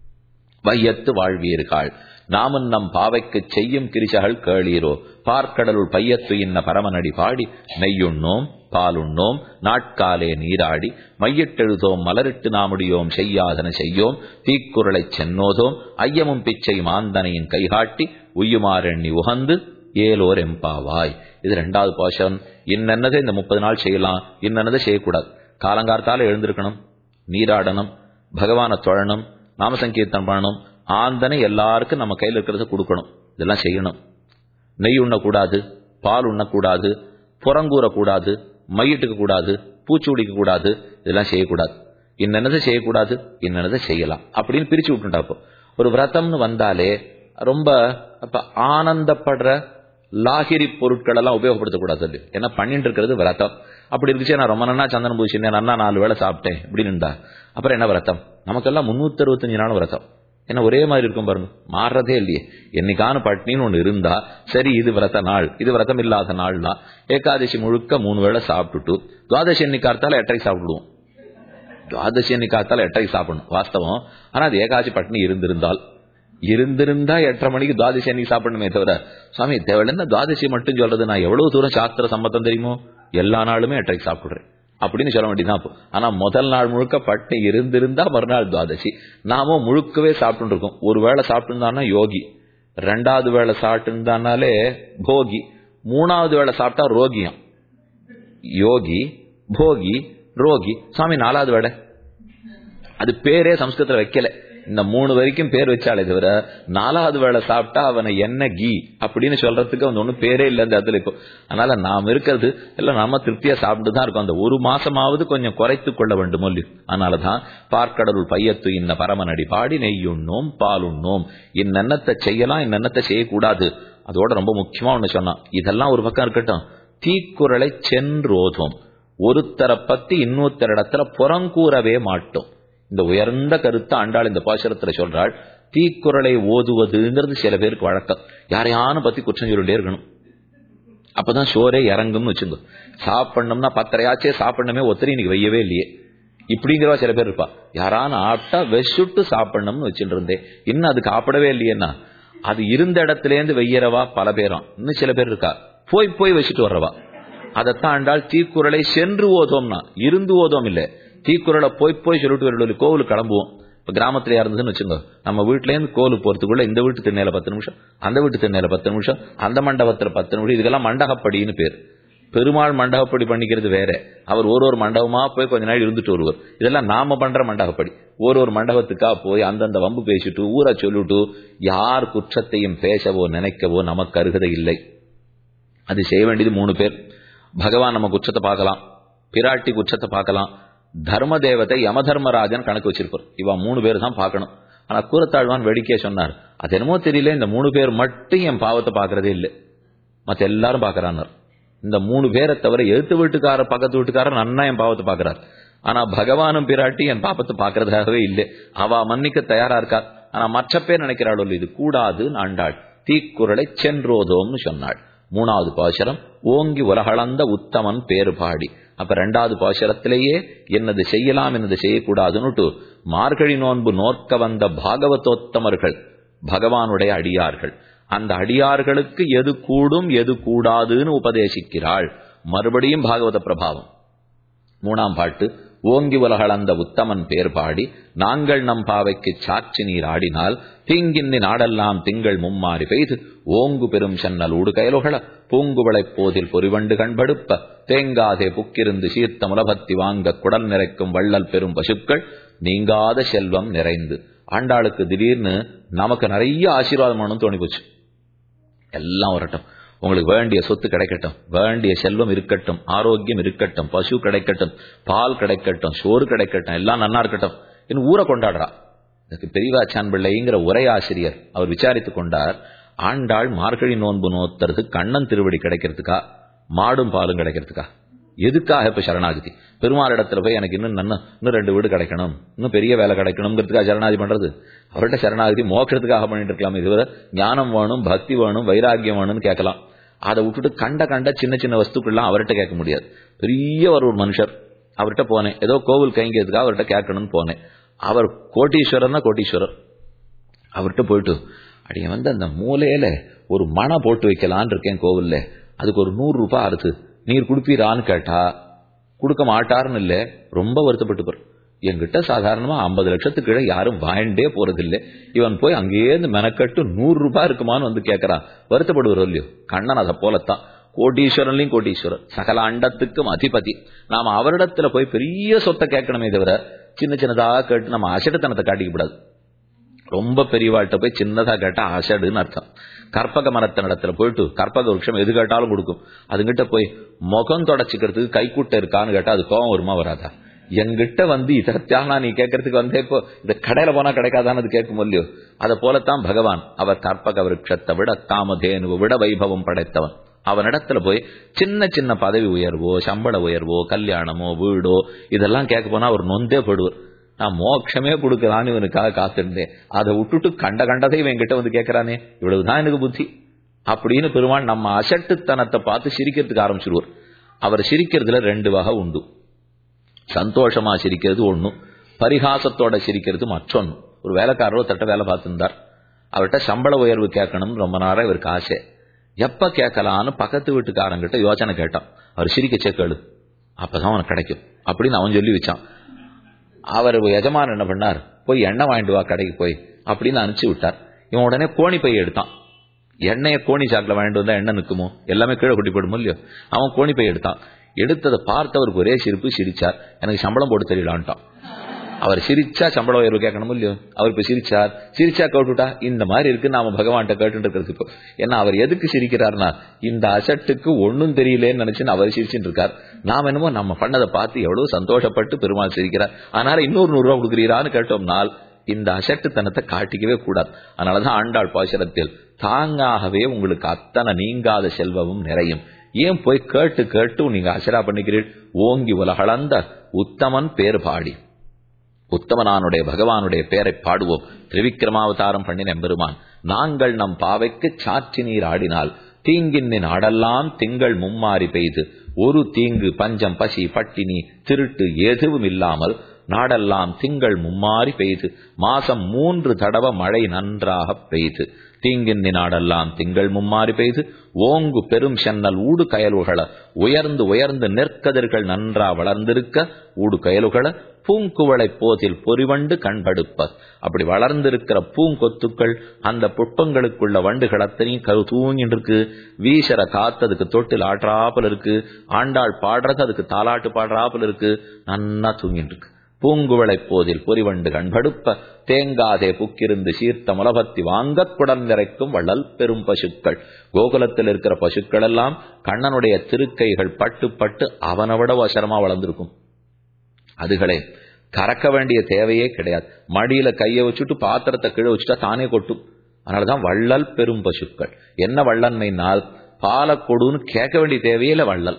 Speaker 1: வையத்து வாழ்வீர்கள் நாமும் நம் பாவைக்கு செய்யும் கிரிசகள் கேளீரோ பார்க்கடலுள் பையத்து இன்ன பரமனடி பாடி நெய்யுண்ணோம் பாலுண்ணோம் நாட்காலே நீராடி மையிட்டெழுதோம் மலரிட்டு நாமுடியோம் செய்யாதன செய்யோம் தீக்குறளைச் சென்னோதோம் ஐயமும் பிச்சை மாந்தனையின் கைகாட்டி உய்யுமாறெண்ணி உகந்து ஏலோர் எம்பாவாய் இது ரெண்டாவது பாஷம் இன்னென்னதை இந்த முப்பது நாள் செய்யலாம் இன்னென்னதை செய்யக்கூடாது காலங்கார்த்தால எழுந்திருக்கணும் நீராடணும் பகவானை தொழணும் நாம சங்கீர்த்தனம் பண்ணணும் ஆந்தனை எல்லாருக்கும் நம்ம கையில் இருக்கிறத கொடுக்கணும் இதெல்லாம் செய்யணும் நெய் உண்ணக்கூடாது பால் உண்ணக்கூடாது புறங்கூறக்கூடாது மையிட்டுக்க கூடாது பூச்சூடிக்க கூடாது இதெல்லாம் செய்யக்கூடாது இன்னென்னதை செய்யக்கூடாது இன்னென்னதை செய்யலாம் அப்படின்னு பிரிச்சு விட்டுட்டா இப்போ ஒரு விரதம்னு வந்தாலே ரொம்ப அப்ப ஆனந்தப்படுற லாகிரி பொருட்கள் எல்லாம் உபயோகப்படுத்தக்கூடாது சொல்லி ஏன்னா பண்ணிட்டு இருக்கிறது விரதம் அப்படி இருந்துச்சு நான் ரொம்ப நன்னா சந்தனம் பூசினேன் நன்னா நாலு வேளை சாப்பிட்டேன் இப்படின்னு அப்புறம் என்ன விரதம் நமக்கெல்லாம் முன்னூத்தி அறுபத்தஞ்சு நாள் விரதம் ஏன்னா ஒரே மாதிரி இருக்கும் பாருங்க மாறுறதே இல்லையே என்னைக்கான பட்னின்னு ஒண்ணு இருந்தா சரி இது விரத நாள் இது விரதம் இல்லாத நாள்னா ஏகாதசி முழுக்க மூணு வேளை சாப்பிட்டுட்டு துவாதசி என்னைக்கார்த்தால எட்டரை சாப்பிடுவோம் துவாதசி என்னைக்கார்த்தால எட்டரை சாப்பிடணும் வாஸ்தவம் ஆனா அது ஏகாதசி பட்னி இருந்திருந்தால் இருந்திருந்தா எட்டரை மணிக்கு துவாதசி அன்னைக்கு சாப்பிடணுமே தவிர சுவாமி தேவையில்ல துவாதசி மட்டும் சொல்றது நான் எவ்வளவு தூரம் சாஸ்திர சம்மத்தம் தெரியுமோ எல்லா நாளுமே எட்டரைக்கு சாப்பிடுறேன் அப்படின்னு சொல்ல வேண்டியதான் ஆனா முதல் நாள் முழுக்க பட்டு இருந்திருந்தா மறுநாள் துவாதசி நாமும் முழுக்கவே சாப்பிட்டு இருக்கோம் ஒரு வேளை சாப்பிட்டுருந்தானா யோகி ரெண்டாவது வேளை சாப்பிட்டுருந்தானாலே போகி மூணாவது வேளை சாப்பிட்டா ரோகியம் யோகி போகி ரோகி சாமி நாலாவது வேடை அது பேரே சம்ஸ்கிருதத்துல வைக்கல இந்த மூணு வரைக்கும் பேர் வச்சாலே தவிர நாலாவது வேளை சாப்பிட்டா அவனை என்ன கீ அப்படின்னு சொல்றதுக்கு அவன் ஒன்றும் பேரே இல்லை அந்த இடத்துல இப்போ அதனால நாம் இருக்கிறது எல்லாம் நாம திருப்தியா சாப்பிட்டு தான் இருக்கோம் அந்த ஒரு மாசமாவது கொஞ்சம் குறைத்து கொள்ள வேண்டும் இல்லையோ அதனாலதான் பார்க்கடலுள் பையத்து இன்ன பரமனடி பாடி நெய்யுண்ணோம் பாலுண்ணோம் இன்னென்னத்தை செய்யலாம் இன்னென்னத்தை செய்யக்கூடாது அதோட ரொம்ப முக்கியமா ஒண்ணு சொன்னான் இதெல்லாம் ஒரு பக்கம் இருக்கட்டும் தீக்குறளை சென்றோதும் ஒருத்தரை பத்தி இன்னொருத்தர் இடத்துல புறங்கூறவே மாட்டோம் இந்த உயர்ந்த கருத்தை ஆண்டாள் இந்த பாசுரத்துல சொல்றாள் தீக்குறளை ஓதுவதுங்கிறது சில பேருக்கு வழக்கம் யாரையான பத்தி குற்றம் சொல்லிட்டே இருக்கணும் அப்பதான் சோரே இறங்கும்னு வச்சுங்க சாப்பிடணும்னா பத்தரையாச்சே சாப்பிடணுமே ஒத்தரி இன்னைக்கு வையவே இல்லையே இப்படிங்கிறவா சில பேர் இருப்பா யாரான ஆப்டா வெசுட்டு சாப்பிடணும்னு வச்சுட்டு இருந்தேன் இன்னும் அதுக்கு ஆப்பிடவே இல்லையேன்னா அது இருந்த இடத்துல இருந்து வெய்யறவா பல பேரும் இன்னும் சில பேர் இருக்கா போய் போய் வச்சுட்டு வர்றவா அதைத்தான் ஆண்டால் தீக்குறளை சென்று ஓதோம்னா இருந்து ஓதோம் இல்ல தீக்குறளை போய் போய் சொல்லிட்டு வரல கோவிலுக்கு கிளம்புவோம் இப்ப கிராமத்துல இருந்ததுன்னு வச்சுங்க நம்ம வீட்ல இருந்து கோவிலுக்கு போறதுக்குள்ள இந்த வீட்டு திண்ணையில பத்து நிமிஷம் அந்த வீட்டு திண்ணையில பத்து நிமிஷம் அந்த மண்டபத்துல பத்து நிமிஷம் இதுக்கெல்லாம் மண்டகப்படின்னு பேர் பெருமாள் மண்டபப்படி பண்ணிக்கிறது வேற அவர் ஒரு ஒரு மண்டபமா போய் கொஞ்ச நாள் இருந்துட்டு வருவார் இதெல்லாம் நாம பண்ற மண்டபப்படி ஒரு ஒரு மண்டபத்துக்கா போய் அந்தந்த வம்பு பேசிட்டு ஊரை சொல்லிட்டு யார் குற்றத்தையும் பேசவோ நினைக்கவோ நமக்கு அருகதை இல்லை அது செய்ய வேண்டியது மூணு பேர் பகவான் நம்ம குற்றத்தை பார்க்கலாம் பிராட்டி குற்றத்தை பார்க்கலாம் தர்ம தேவதை யமதர்மராஜன் கணக்கு வச்சிருப்பார் இவன் மூணு பேர் தான் பார்க்கணும் ஆனா கூறத்தாழ்வான் வேடிக்கையா சொன்னார் அது என்னமோ தெரியல இந்த மூணு பேர் மட்டும் என் பாவத்தை பார்க்கறதே இல்லை மத்த எல்லாரும் பார்க்கறான்னார் இந்த மூணு பேரை தவிர எழுத்து வீட்டுக்காரர் பக்கத்து வீட்டுக்காரர் நன்னா என் பாவத்தை பார்க்கறார் ஆனா பகவானும் பிராட்டி என் பாவத்தை பார்க்கறதாகவே இல்லை அவ மன்னிக்க தயாரா இருக்கார் ஆனா மற்ற பேர் நினைக்கிறாள் இது கூடாது ஆண்டாள் தீக்குறளை சென்றோதோம்னு சொன்னாள் மூணாவது பாசுரம் ஓங்கி உலகளந்த உத்தமன் பேரு பாடி அப்ப ரெண்டாவது பாசுரத்திலேயே என்னது செய்யலாம் என்னது செய்யக்கூடாதுன்னுட்டு மார்கழி நோன்பு நோக்க வந்த பாகவதோத்தமர்கள் பகவானுடைய அடியார்கள் அந்த அடியார்களுக்கு எது கூடும் எது கூடாதுன்னு உபதேசிக்கிறாள் மறுபடியும் பாகவத பிரபாவம் மூணாம் பாட்டு ஓங்கி உலகளந்த உத்தமன் பேர் பாடி நாங்கள் நம் பாவைக்கு சாட்சி நீர் ஆடினால் தீங்கின்னி நாடெல்லாம் திங்கள் மும்மாறி பெய்து ஓங்கு பெரும் சென்னல் ஊடு கயலுகள பூங்குவளைப் போதில் பொறிவண்டு கண்படுப்ப தேங்காதே புக்கிருந்து சீர்த்த முலபத்தி வாங்க குடல் நிறைக்கும் வள்ளல் பெரும் பசுக்கள் நீங்காத செல்வம் நிறைந்து ஆண்டாளுக்கு திடீர்னு நமக்கு நிறைய ஆசீர்வாதம் வேணும்னு தோணி போச்சு எல்லாம் வரட்டும் உங்களுக்கு வேண்டிய சொத்து கிடைக்கட்டும் வேண்டிய செல்வம் இருக்கட்டும் ஆரோக்கியம் இருக்கட்டும் பசு கிடைக்கட்டும் பால் கிடைக்கட்டும் சோறு கிடைக்கட்டும் எல்லாம் நன்னா இருக்கட்டும் இன்னும் ஊரை கொண்டாடுறா இதுக்கு பெரியவாச்சான் பிள்ளைங்கிற உரையாசிரியர் அவர் விசாரித்துக் கொண்டார் ஆண்டாள் மார்கழி நோன்பு நோத்துறது கண்ணன் திருவடி கிடைக்கிறதுக்கா மாடும் பாலும் கிடைக்கிறதுக்கா எதுக்காக இப்ப சரணாகதி பெருமாள் இடத்துல போய் எனக்கு இன்னும் நன்ன இன்னும் ரெண்டு வீடு கிடைக்கணும் இன்னும் பெரிய வேலை கிடைக்கணுங்கிறதுக்காக சரணாகதி பண்றது அவர்கிட்ட சரணாகதி மோட்சத்துக்காக பண்ணிட்டு இருக்கலாம் இதுவரை ஞானம் வேணும் பக்தி வேணும் வைராக்கியம் வேணும்னு கேட்கலாம் அதை விட்டுட்டு கண்ட கண்ட சின்ன சின்ன வஸ்துக்கள்லாம் அவர்கிட்ட கேட்க முடியாது பெரிய ஒரு மனுஷர் அவர்கிட்ட போனேன் ஏதோ கோவில் கைங்கிறதுக்காக அவர்கிட்ட கேட்கணும்னு போனேன் அவர் கோட்டீஸ்வரர்னா கோட்டீஸ்வரர் அவர்கிட்ட போயிட்டு அடிய வந்து அந்த மூலையில ஒரு மனை போட்டு வைக்கலான்னு இருக்கேன் கோவில்ல அதுக்கு ஒரு நூறு ரூபாய் அறுத்து நீர் குடுப்பீரான்னு கேட்டா கொடுக்க மாட்டாருன்னு இல்ல ரொம்ப வருத்தப்பட்டு என்கிட்ட சாதாரணமா ஐம்பது லட்சத்துக்கு கீழே யாரும் வாங்கிட்டே போறதில்லை இவன் போய் அங்கேயிருந்து மெனக்கட்டு நூறு ரூபாய் இருக்குமான்னு வந்து கேட்கறான் வருத்தப்படுவார் இல்லையோ கண்ணன் அதை போலத்தான் கோட்டீஸ்வரன்லையும் கோட்டீஸ்வரர் சகல அண்டத்துக்கும் அதிபதி நாம அவரிடத்துல போய் பெரிய சொத்தை கேட்கணுமே தவிர சின்ன சின்னதாக கேட்டு நம்ம அசட்டுத்தனத்தை காட்டிக்க கூடாது ரொம்ப பெரியவாழ்கிட்ட போய் சின்னதா கேட்டா அசடுன்னு அர்த்தம் கற்பக மரத்தினிடத்துல போயிட்டு கற்பக விருட்சம் எது கேட்டாலும் கொடுக்கும் அதுகிட்ட போய் முகம் தொடச்சிக்கிறதுக்கு கைக்குட்டை இருக்கான்னு கேட்டா அது கோவம் வருமா வராதா எங்கிட்ட வந்து இதற்காக நீ கேட்கறதுக்கு வந்தே இப்போ இந்த கடையில போனா கிடைக்காதான்னு அது கேட்கும் இல்லையோ அதை போலத்தான் பகவான் அவர் கற்பக விருட்சத்தை விட காமதேனுவை விட வைபவம் படைத்தவன் அவனிடத்துல போய் சின்ன சின்ன பதவி உயர்வோ சம்பள உயர்வோ கல்யாணமோ வீடோ இதெல்லாம் கேட்க போனா அவர் நொந்தே போடுவார் நான் மோட்சமே கொடுக்கலான்னு இவனுக்காக காத்திருந்தேன் அதை விட்டுட்டு கண்ட கண்டதை இவன் கிட்ட வந்து கேட்கறானே இவ்வளவுதான் எனக்கு புத்தி அப்படின்னு பெருமான் நம்ம அசட்டுத்தனத்தை பார்த்து சிரிக்கிறதுக்கு ஆரம்பிச்சிருவார் அவர் சிரிக்கிறதுல ரெண்டு வகை உண்டு சந்தோஷமா சிரிக்கிறது ஒண்ணு பரிகாசத்தோட சிரிக்கிறது மற்றொன்னு ஒரு வேலைக்காரரோ தட்ட வேலை பார்த்திருந்தார் அவர்கிட்ட சம்பள உயர்வு கேட்கணும்னு ரொம்ப நேரம் இவருக்கு ஆசை எப்ப கேட்கலான்னு பக்கத்து வீட்டுக்காரங்கிட்ட யோசனை கேட்டான் அவர் சிரிக்க கேளு அப்பதான் அவனுக்கு கிடைக்கும் அப்படின்னு அவன் சொல்லி வச்சான் அவர் எஜமான் என்ன பண்ணார் போய் எண்ணெய் வாங்கிட்டு வா கடைக்கு போய் அப்படின்னு அனுப்பிச்சு விட்டார் இவன் உடனே கோணி பை எடுத்தான் எண்ணெயை கோணி சாக்கில் வாங்கிட்டு வந்தா எண்ணெய் நிற்குமோ எல்லாமே கீழே கொட்டி போடுமோ இல்லையோ அவன் கோணி பை எடுத்தான் எடுத்ததை பார்த்தவருக்கு ஒரே சிரிப்பு சிரிச்சார் எனக்கு சம்பளம் போட்டு தெரியலான்ட்டான் அவர் சிரிச்சா சம்பள உயர்வு கேட்கணும் இல்லையோ அவர் இப்ப சிரிச்சார் சிரிச்சா கேட்டுட்டா இந்த மாதிரி இருக்கு நாம பகவான்கிட்ட கேட்டு இருக்கிறது இப்போ ஏன்னா அவர் எதுக்கு சிரிக்கிறார்னா இந்த அசட்டுக்கு ஒன்னும் தெரியலேன்னு நினைச்சுன்னு அவர் சிரிச்சுட்டு இருக்கார் நாம என்னமோ நம்ம பண்ணதை பார்த்து எவ்வளவு சந்தோஷப்பட்டு பெருமாள் சிரிக்கிறார் அதனால இன்னொரு நூறு ரூபா கொடுக்குறீரான்னு கேட்டோம்னால் இந்த அசட்டுத்தனத்தை காட்டிக்கவே கூடாது அதனாலதான் ஆண்டாள் பாசுரத்தில் தாங்காகவே உங்களுக்கு அத்தனை நீங்காத செல்வமும் நிறையும் ஏன் போய் கேட்டு கேட்டு நீங்க அசரா பண்ணிக்கிறீர்கள் ஓங்கி உலகளந்த உத்தமன் பேர் பாடி உத்தமனானுடைய பகவானுடைய பெயரை பாடுவோம் திரிவிக்ரமாவதாரம் பண்ணின எம்பெருமான் நாங்கள் நம் பாவைக்கு சாட்சி நீர் ஆடினால் தீங்கின்னின் ஆடெல்லாம் திங்கள் மும்மாறி பெய்து ஒரு தீங்கு பஞ்சம் பசி பட்டினி திருட்டு எதுவும் இல்லாமல் நாடெல்லாம் திங்கள் மும்மாறி பெய்து மாசம் மூன்று தடவை மழை நன்றாக பெய்து தீங்கின்னி நாடெல்லாம் திங்கள் மும்மாறி பெய்து ஓங்கு பெரும் சென்னல் ஊடு கயலுகள உயர்ந்து உயர்ந்து நெற்கதிர்கள் நன்றா வளர்ந்திருக்க ஊடு கயலுகள பூங்குவளை போதில் பொறிவண்டு கண்படுப்ப அப்படி வளர்ந்திருக்கிற பூங்கொத்துக்கள் அந்த புட்பங்களுக்குள்ள வண்டுகள் அத்தனையும் கரு தூங்கிட்டு இருக்கு வீசற காத்து அதுக்கு தொட்டில் ஆற்றாப்புல இருக்கு ஆண்டாள் பாடுறது அதுக்கு தாலாட்டு பாடுறாப்புல இருக்கு நன்னா தூங்கிட்டு இருக்கு பூங்குவளை போதில் பொறிவண்டு கண்படுப்ப தேங்காதே புக்கிருந்து சீர்த்த முலபத்தி வாங்கக் குடம் நிறைக்கும் வள்ளல் பெரும் பசுக்கள் கோகுலத்தில் இருக்கிற பசுக்கள் எல்லாம் கண்ணனுடைய திருக்கைகள் பட்டு பட்டு அவனை விட வசரமா வளர்ந்திருக்கும் அதுகளே கறக்க வேண்டிய தேவையே கிடையாது மடியில கையை வச்சுட்டு பாத்திரத்தை கீழே வச்சுட்டா தானே கொட்டும் அதனாலதான் வள்ளல் பெரும் பசுக்கள் என்ன வள்ளன்மைனால் பாலை கொடுன்னு கேட்க வேண்டிய தேவையில்ல வள்ளல்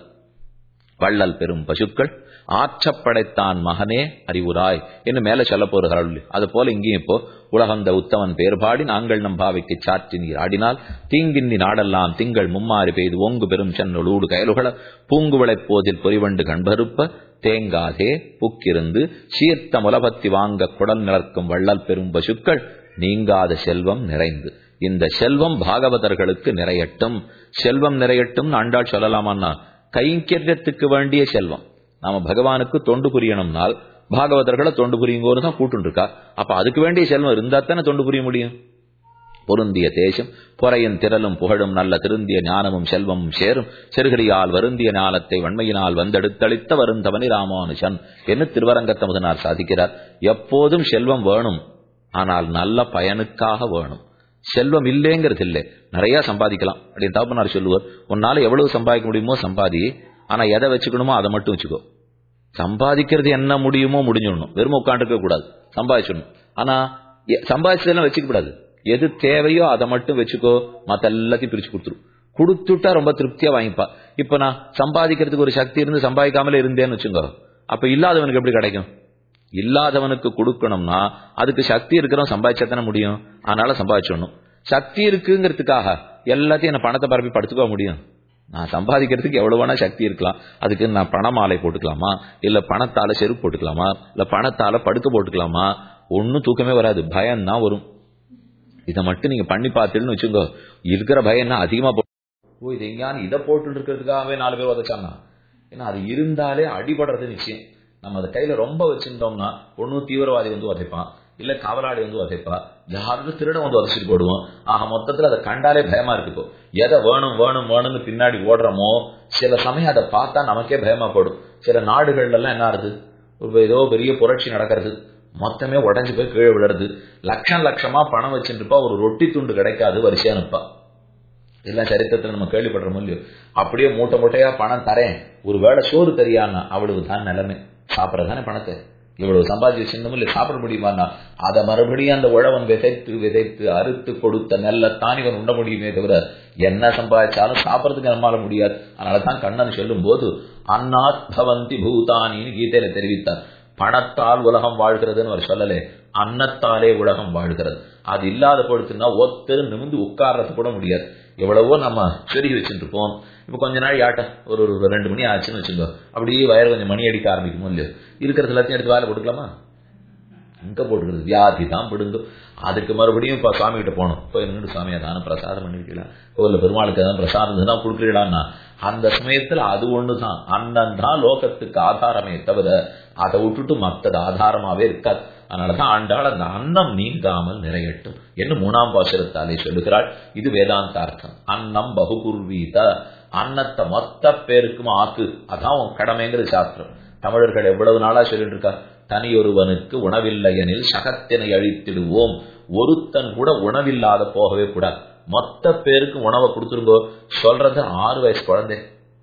Speaker 1: வள்ளல் பெரும் பசுக்கள் ஆற்றப்படைத்தான் மகனே அறிவுராய் என்று மேல சொல்ல போகிறாள் அது போல இங்கேயும் இப்போ உலகந்த உத்தமன் பேர்பாடி நாங்கள் நம் பாவைக்கு சாற்றி நீர் ஆடினால் தீங்கின்னி நாடெல்லாம் திங்கள் மும்மாறி பெய்து ஓங்கு பெரும் சென்னலூடு கயலுகள பூங்குவளைப் போதில் பொறிவண்டு கண்பருப்ப தேங்காதே புக்கிருந்து சீர்த்த முலபத்தி வாங்க குடல் நிலர்க்கும் வள்ளல் பெரும் பசுக்கள் நீங்காத செல்வம் நிறைந்து இந்த செல்வம் பாகவதர்களுக்கு நிறையட்டும் செல்வம் நிறையட்டும் ஆண்டாள் சொல்லலாமான்னா கைங்கரியத்துக்கு வேண்டிய செல்வம் நாம பகவானுக்கு தொண்டு புரியணும்னால் பாகவதர்களை தொண்டு புரியுங்கோன்னு தான் கூட்டு இருக்கா அப்ப அதுக்கு வேண்டிய செல்வம் இருந்தா தானே தொண்டு புரிய முடியும் பொருந்திய தேசம் பொறையின் திரளும் புகழும் நல்ல திருந்திய ஞானமும் செல்வமும் சேரும் சிறுகடியால் வருந்திய ஞானத்தை வன்மையினால் வந்தெடுத்தளித்த வருந்தவனி ராமானுஜன் என்று திருவரங்கத்தமுதனார் சாதிக்கிறார் எப்போதும் செல்வம் வேணும் ஆனால் நல்ல பயனுக்காக வேணும் செல்வம் இல்லைங்கிறது இல்லை நிறைய சம்பாதிக்கலாம் அப்படின்னு தகப்பனார் சொல்லுவார் உன்னால எவ்வளவு சம்பாதிக்க முடியுமோ சம்பாதி ஆனா எதை வச்சுக்கணுமோ அதை மட்டும் வச்சுக்கோ சம்பாதிக்கிறது என்ன முடியுமோ முடிஞ்சிடணும் வெறும் உட்காந்துருக்க கூடாது சம்பாதிச்சிடணும் ஆனா சம்பாதிச்சதெல்லாம் வச்சுக்க கூடாது எது தேவையோ அதை மட்டும் வச்சுக்கோ மத்த எல்லாத்தையும் பிரிச்சு கொடுத்துரும் கொடுத்துட்டா ரொம்ப திருப்தியா வாங்கிப்பா இப்ப நான் சம்பாதிக்கிறதுக்கு ஒரு சக்தி இருந்து சம்பாதிக்காமலே இருந்தேன்னு வச்சுக்கோ அப்ப இல்லாதவனுக்கு எப்படி கிடைக்கும் இல்லாதவனுக்கு கொடுக்கணும்னா அதுக்கு சக்தி இருக்கிறவன் சம்பாதிச்சா தானே முடியும் அதனால சம்பாதிச்சிடணும் சக்தி இருக்குங்கிறதுக்காக எல்லாத்தையும் என்ன பணத்தை பரப்பி படுத்துக்க முடியும் நான் சம்பாதிக்கிறதுக்கு எவ்வளவு வேணா சக்தி இருக்கலாம் அதுக்கு நான் பண மாலை போட்டுக்கலாமா இல்ல பணத்தால செருப்பு போட்டுக்கலாமா இல்ல பணத்தால படுக்க போட்டுக்கலாமா ஒன்னும் தூக்கமே வராது பயம் தான் வரும் இதை மட்டும் நீங்க பண்ணி பார்த்துன்னு வச்சுக்கோ இருக்கிற பயம் என்ன அதிகமா ஓ இது எங்கேயானு இதை போட்டு இருக்கிறதுக்காகவே நாலு பேர் உதச்சாங்க ஏன்னா அது இருந்தாலே அடிபடுறது நிச்சயம் நம்ம அதை கையில ரொம்ப வச்சிருந்தோம்னா ஒன்னும் தீவிரவாதி வந்து உதைப்பான் இல்ல காவலாளி வந்து உதைப்பா யாரும் திருடம் வந்து உதச்சிட்டு போடுவோம் ஆக மொத்தத்துல அதை கண்டாலே பயமா இருக்கு எதை வேணும் வேணும் வேணும்னு பின்னாடி ஓடுறோமோ சில சமயம் அதை பார்த்தா நமக்கே பயமா போடும் சில நாடுகள்ல எல்லாம் என்ன ஆகுது ஏதோ பெரிய புரட்சி நடக்கிறது மொத்தமே உடஞ்சு போய் கீழே விழுறது லட்சம் லட்சமா பணம் வச்சுருப்பா ஒரு ரொட்டி துண்டு கிடைக்காது வரிசையா நிற்பா இதெல்லாம் சரித்திரத்தில் நம்ம கேள்விப்படுறோம் இல்லையோ அப்படியே மூட்டை மூட்டையா பணம் தரேன் ஒரு வேளை சோறு தெரியான்னா அவளுக்கு தான் நிலைமை சாப்பிட்றதானே பணத்தை இவ்வளவு சம்பாதிச்சு வச்சிருந்தோம் இல்லை சாப்பிட முடியுமான்னா அதை மறுபடியும் அந்த உழவன் விதைத்து விதைத்து அறுத்து கொடுத்த நெல்லை தான் இவன் உண்ண முடியுமே தவிர என்ன சம்பாதிச்சாலும் சாப்பிடறதுக்கு நம்மளால முடியாது அதனால தான் கண்ணன் சொல்லும் போது அன்னாத் பவந்தி பூதானின்னு கீதையில தெரிவித்தார் பணத்தால் உலகம் வாழ்கிறதுன்னு அவர் சொல்லலே அன்னத்தாலே உலகம் வாழ்கிறது அது இல்லாத பொழுதுன்னா ஒருத்தர் நிமிந்து உட்கார்றது கூட முடியாது எவ்வளவோ நம்ம செருகி வச்சுருப்போம் இப்போ கொஞ்ச நாள் யாட்டம் ஒரு ஒரு ரெண்டு மணி ஆச்சுன்னு வச்சுக்கோ அப்படியே வயறு கொஞ்சம் மணி அடிக்க ஆரம்பிக்குமோ இல்லையோ இருக்கிறது எல்லாத்தையும் எடுத்து வேலை போட்டுக்கலாமா எங்க போட்டுக்கிறது வியாதி தான் பிடுங்கும் அதுக்கு மறுபடியும் இப்போ சுவாமி கிட்ட போகணும் இப்போ நின்று சுவாமியை தானே பிரசாதம் பண்ணிருக்கலாம் கோவில் பெருமாளுக்கு எதாவது பிரசாதம் தான் கொடுக்குறீங்களான்னா அந்த சமயத்துல அது ஒண்ணுதான் அண்ணன் தான் லோகத்துக்கு ஆதாரமே தவிர அதை விட்டுட்டு மற்றது ஆதாரமாவே இருக்காது அதனாலதான் ஆண்டாள் அந்த அன்னம் நீங்காமல் நிறையட்டும் என்று மூணாம் பாசுரத்தாலே சொல்லுகிறாள் இது வேதாந்தார்த்தம் அன்னம் பகுகுர்வீத அன்னத்தை மொத்த பேருக்கும் ஆக்கு அதான் உன் கடமைங்கிறது சாஸ்திரம் தமிழர்கள் எவ்வளவு நாளா சொல்லிட்டு இருக்கா தனியொருவனுக்கு உணவில்லை எனில் சகத்தினை அழித்திடுவோம் ஒருத்தன் கூட உணவில்லாத போகவே கூடாது மொத்த பேருக்கு உணவை கொடுத்துருங்கோ சொல்றது ஆறு வயசு குழந்தை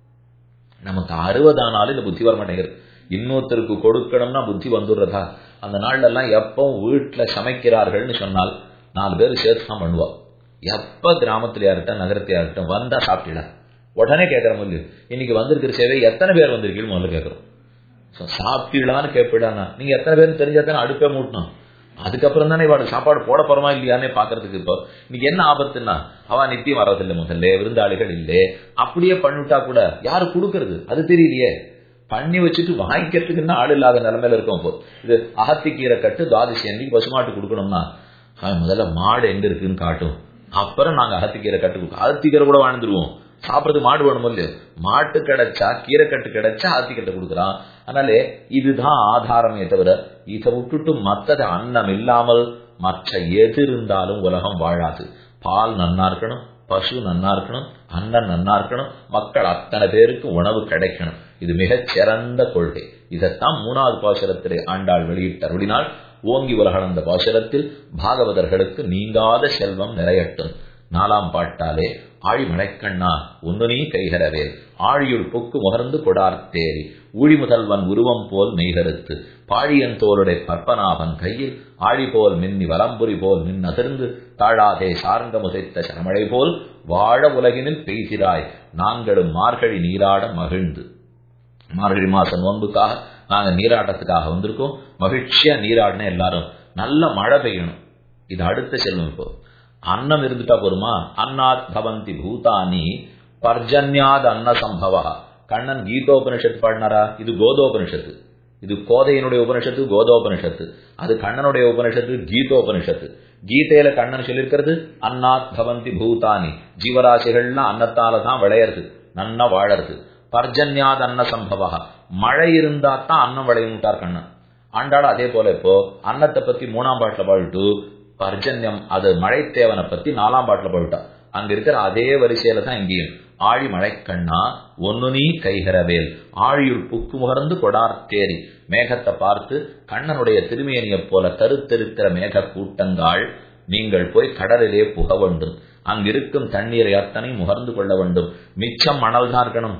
Speaker 1: நமக்கு அறுபதானாலும் இந்த புத்தி வர மாட்டேங்குது இன்னொருத்தருக்கு கொடுக்கணும்னா புத்தி வந்துடுறதா அந்த நாள்ல எல்லாம் எப்போ வீட்டுல சமைக்கிறார்கள்னு சொன்னால் நாலு பேர் சேர்த்து தான் பண்ணுவா எப்ப கிராமத்துல யார்கிட்ட நகரத்தையா இருக்கட்டும் வந்தா சாப்பிட்டீங்களா உடனே கேட்கற முடியல இன்னைக்கு வந்திருக்கிற சேவை எத்தனை பேர் வந்திருக்கீங்க முதல்ல கேட்கறோம் சாப்பிட்டீங்களான்னு கேட்பிடானா நீங்க எத்தனை பேர் தெரிஞ்சா தானே அடுப்பே மூட்டணும் அதுக்கப்புறம் தானே இவாடு சாப்பாடு போட போறோமா இல்லையானே பாக்குறதுக்கு இப்போ இன்னைக்கு என்ன ஆபத்துன்னா அவ நித்தியம் வர்றதில்லை முதல்ல விருந்தாளிகள் இல்லே அப்படியே பண்ணிவிட்டா கூட யாரு கொடுக்கறது அது தெரியலையே பண்ணி வச்சுட்டு வாங்கிக்கிறதுக்குன்னு ஆள் இல்லாத நிலைமையில இருக்கும் இப்போ இது அகத்திக்கீரை கட்டு துவாதசி அன்னைக்கு பசுமாட்டு கொடுக்கணும்னா அவன் முதல்ல மாடு எங்க இருக்குன்னு காட்டும் அப்புறம் நாங்க அகத்திக்கீரை கட்டு கொடுக்கோம் அகத்திக்கீரை கூட வாழ்ந்துருவோம் சாப்பிடுறது மாடு வேணும் இல்லையோ மாட்டு கிடைச்சா கீரை கட்டு கிடைச்சா அகத்திக்கட்டை கொடுக்குறான் அதனாலே இதுதான் ஆதாரமே தவிர இதை விட்டுட்டு மத்தது அன்னம் இல்லாமல் மற்ற எது இருந்தாலும் உலகம் வாழாது பால் நன்னா இருக்கணும் பசு நன்னா இருக்கணும் அண்ணன் நன்னா இருக்கணும் மக்கள் அத்தனை பேருக்கு உணவு கிடைக்கணும் இது மிகச் சிறந்த கொள்கை இதைத்தான் மூணாவது பாசுரத்திலே ஆண்டாள் வெளியிட்டருளினால் ஓங்கி உலகளந்த பாசுரத்தில் பாகவதர்களுக்கு நீங்காத செல்வம் நிறையட்டும் நாலாம் பாட்டாலே ஆழி மழைக்கண்ணா ஒன்னு நீ கைகரவே ஆழியுள் பொக்கு முகர்ந்து கொடார்த்தேரி ஊழி முதல்வன் உருவம் போல் மெய்கருத்து பாழியன் தோளுடைய பற்பனாவன் கையில் ஆழி போல் மின்னி வலம்புரி போல் மின்னதிர்ந்து தாழாதே சார்ந்த முதைத்த சரமழை போல் வாழ உலகினில் பெய்கிறாய் நாங்களும் மார்கழி நீராட மகிழ்ந்து மார்கழி மாசம் நோன்புக்காக நாங்க நீராட்டத்துக்காக வந்திருக்கோம் மகிழ்ச்சியா நீராடின எல்லாரும் நல்ல மழை பெய்யணும் இது அடுத்த செல்வம் இப்போ அன்னம் இருந்துட்டா போருமா அன்னாத் பவந்தி பூதானி பர்ஜன்யாத் அன்ன சம்பவா கண்ணன் கீதோபனிஷத்து பாடினாரா இது கோதோபனிஷத்து இது கோதையினுடைய உபனிஷத்து கோதோபனிஷத்து அது கண்ணனுடைய உபனிஷத்து கீதோபனிஷத்து கீதையில கண்ணன் சொல்லியிருக்கிறது அன்னாத் பவந்தி பூதானி ஜீவராசிகள்லாம் அன்னத்தால தான் விளையறது நன்னா வாழறது பர்ஜன்யாத் அன்ன சம்பவா மழை இருந்தா தான் அன்னம் விளையும்ட்டார் கண்ணன் ஆண்டாள் அதே போல இப்போ அன்னத்தை பத்தி மூணாம் பாட்டுல பாடிட்டு பர்ஜன்யம் அது மழை தேவனை பத்தி நாலாம் பாட்டுல போயிட்டா அங்க இருக்கிற அதே வரிசையில தான் இங்கேயும் ஆழி மழைக்கண்ணா ஒன்னு நீ கைகரவேல் ஆழியுள் புக்கு முகர்ந்து கொடார் தேரி மேகத்தை பார்த்து கண்ணனுடைய திருமேனியைப் போல கருத்திருக்கிற மேக கூட்டங்காள் நீங்கள் போய் கடலிலே புக வேண்டும் அங்கிருக்கும் தண்ணீரை அத்தனை முகர்ந்து கொள்ள வேண்டும் மிச்சம் மணல் தான் இருக்கணும்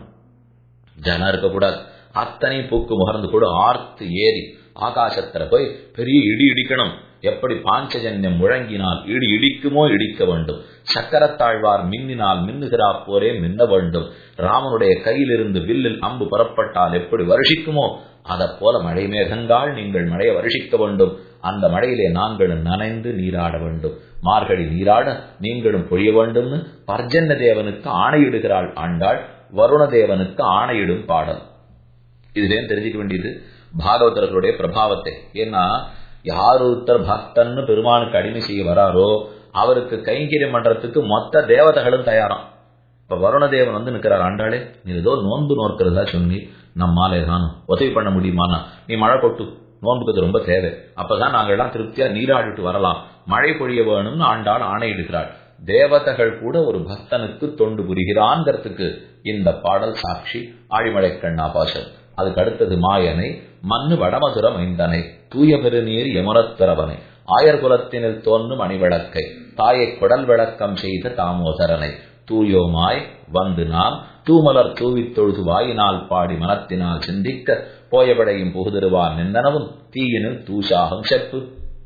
Speaker 1: ஜனம் இருக்கக்கூடாது அத்தனை பூக்கு முகர்ந்து கூட ஆர்த்து ஏறி ஆகாசத்துல போய் பெரிய இடி இடிக்கணும் எப்படி பாஞ்சஜன்யம் முழங்கினால் இடி இடிக்குமோ இடிக்க வேண்டும் சக்கரத்தாழ்வார் மின்னினால் மின்னுகிறா போரே மின்ன வேண்டும் ராமனுடைய கையிலிருந்து வில்லில் அம்பு புறப்பட்டால் எப்படி வருஷிக்குமோ அதை போல மழை மேகங்கால் நீங்கள் மழையை வருஷிக்க வேண்டும் அந்த மழையிலே நாங்களும் நனைந்து நீராட வேண்டும் மார்கழி நீராட நீங்களும் பொழிய வேண்டும்னு பர்ஜன்ன தேவனுக்கு ஆணையிடுகிறாள் ஆண்டாள் வருணதேவனுக்கு ஆணையிடும் பாடல் இதுலேயும் தெரிஞ்சுக்க வேண்டியது பாகவதர்களுடைய பிரபாவத்தை ஏன்னா யார் ஒருத்தர் பக்தன்னு பெருமானுக்கு அடிமை செய்ய வராரோ அவருக்கு கைங்கரியம் பண்றதுக்கு மொத்த தேவதைகளும் தயாராம் இப்ப வருணதேவன் வந்து நிற்கிறார் ஆண்டாளே நீ ஏதோ நோன்பு நோக்கிறதா சொன்னி நம்மாலே தான் உதவி பண்ண முடியுமானா நீ மழை கொட்டு நோன்புக்கு ரொம்ப தேவை அப்பதான் நாங்கள் எல்லாம் திருப்தியா நீராடிட்டு வரலாம் மழை பொழிய வேணும்னு ஆண்டாள் ஆணையிடுகிறாள் தேவதைகள் கூட ஒரு பக்தனுக்கு தொண்டு புரிகிறான்ங்கிறதுக்கு இந்த பாடல் சாட்சி ஆழிமலை கண்ணா பாசல் அதுக்கு அடுத்தது மாயனை மண்ணு வடமதுர மைந்தனை தூய பெருநீர் யமுனத்திரவனை ஆயர் குலத்தினில் தோன்றும் அணிவிளக்கை தாயை குடல் விளக்கம் செய்த தாமோதரனை தூயோமாய் வந்து நாம் தூமலர் தூவித் தொழுது வாயினால் பாடி மனத்தினால் சிந்திக்க போயபடையும் புகுதிருவார் நின்றனவும் தீயினில் தூஷாகம் செப்பு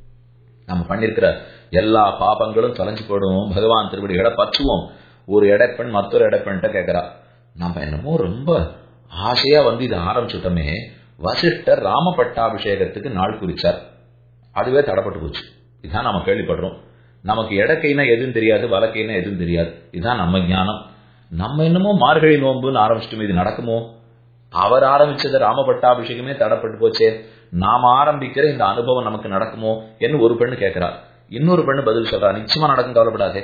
Speaker 1: நம்ம பண்ணிருக்கிற எல்லா பாபங்களும் தொலைஞ்சு போடுவோம் பகவான் திருவடிகளை பற்றுவோம் ஒரு எடைப்பெண் மற்றொரு எடைப்பெண்கிட்ட கேட்கிறா நம்ம என்னமோ ரொம்ப ஆசையா வந்து இதை ஆரம்பிச்சுட்டோமே வசிஷ்டர் ராம பட்டாபிஷேகத்துக்கு நாள் குறிச்சார் அதுவே தடப்பட்டு போச்சு இதுதான் நம்ம கேள்விப்படுறோம் நமக்கு இடக்கைனா எதுவும் தெரியாது வலக்கைனா எதுவும் தெரியாது இதுதான் நம்ம ஞானம் நம்ம என்னமோ மார்கழி நோன்புன்னு ஆரம்பிச்சிட்டோம் இது நடக்குமோ அவர் ஆரம்பிச்சது ராம பட்டாபிஷேகமே தடப்பட்டு போச்சே நாம ஆரம்பிக்கிற இந்த அனுபவம் நமக்கு நடக்குமோ என்று ஒரு பெண்ணு கேட்கிறா இன்னொரு பெண்ணு பதில் சொல்றா நிச்சயமா நடக்கும் கவலைப்படாதே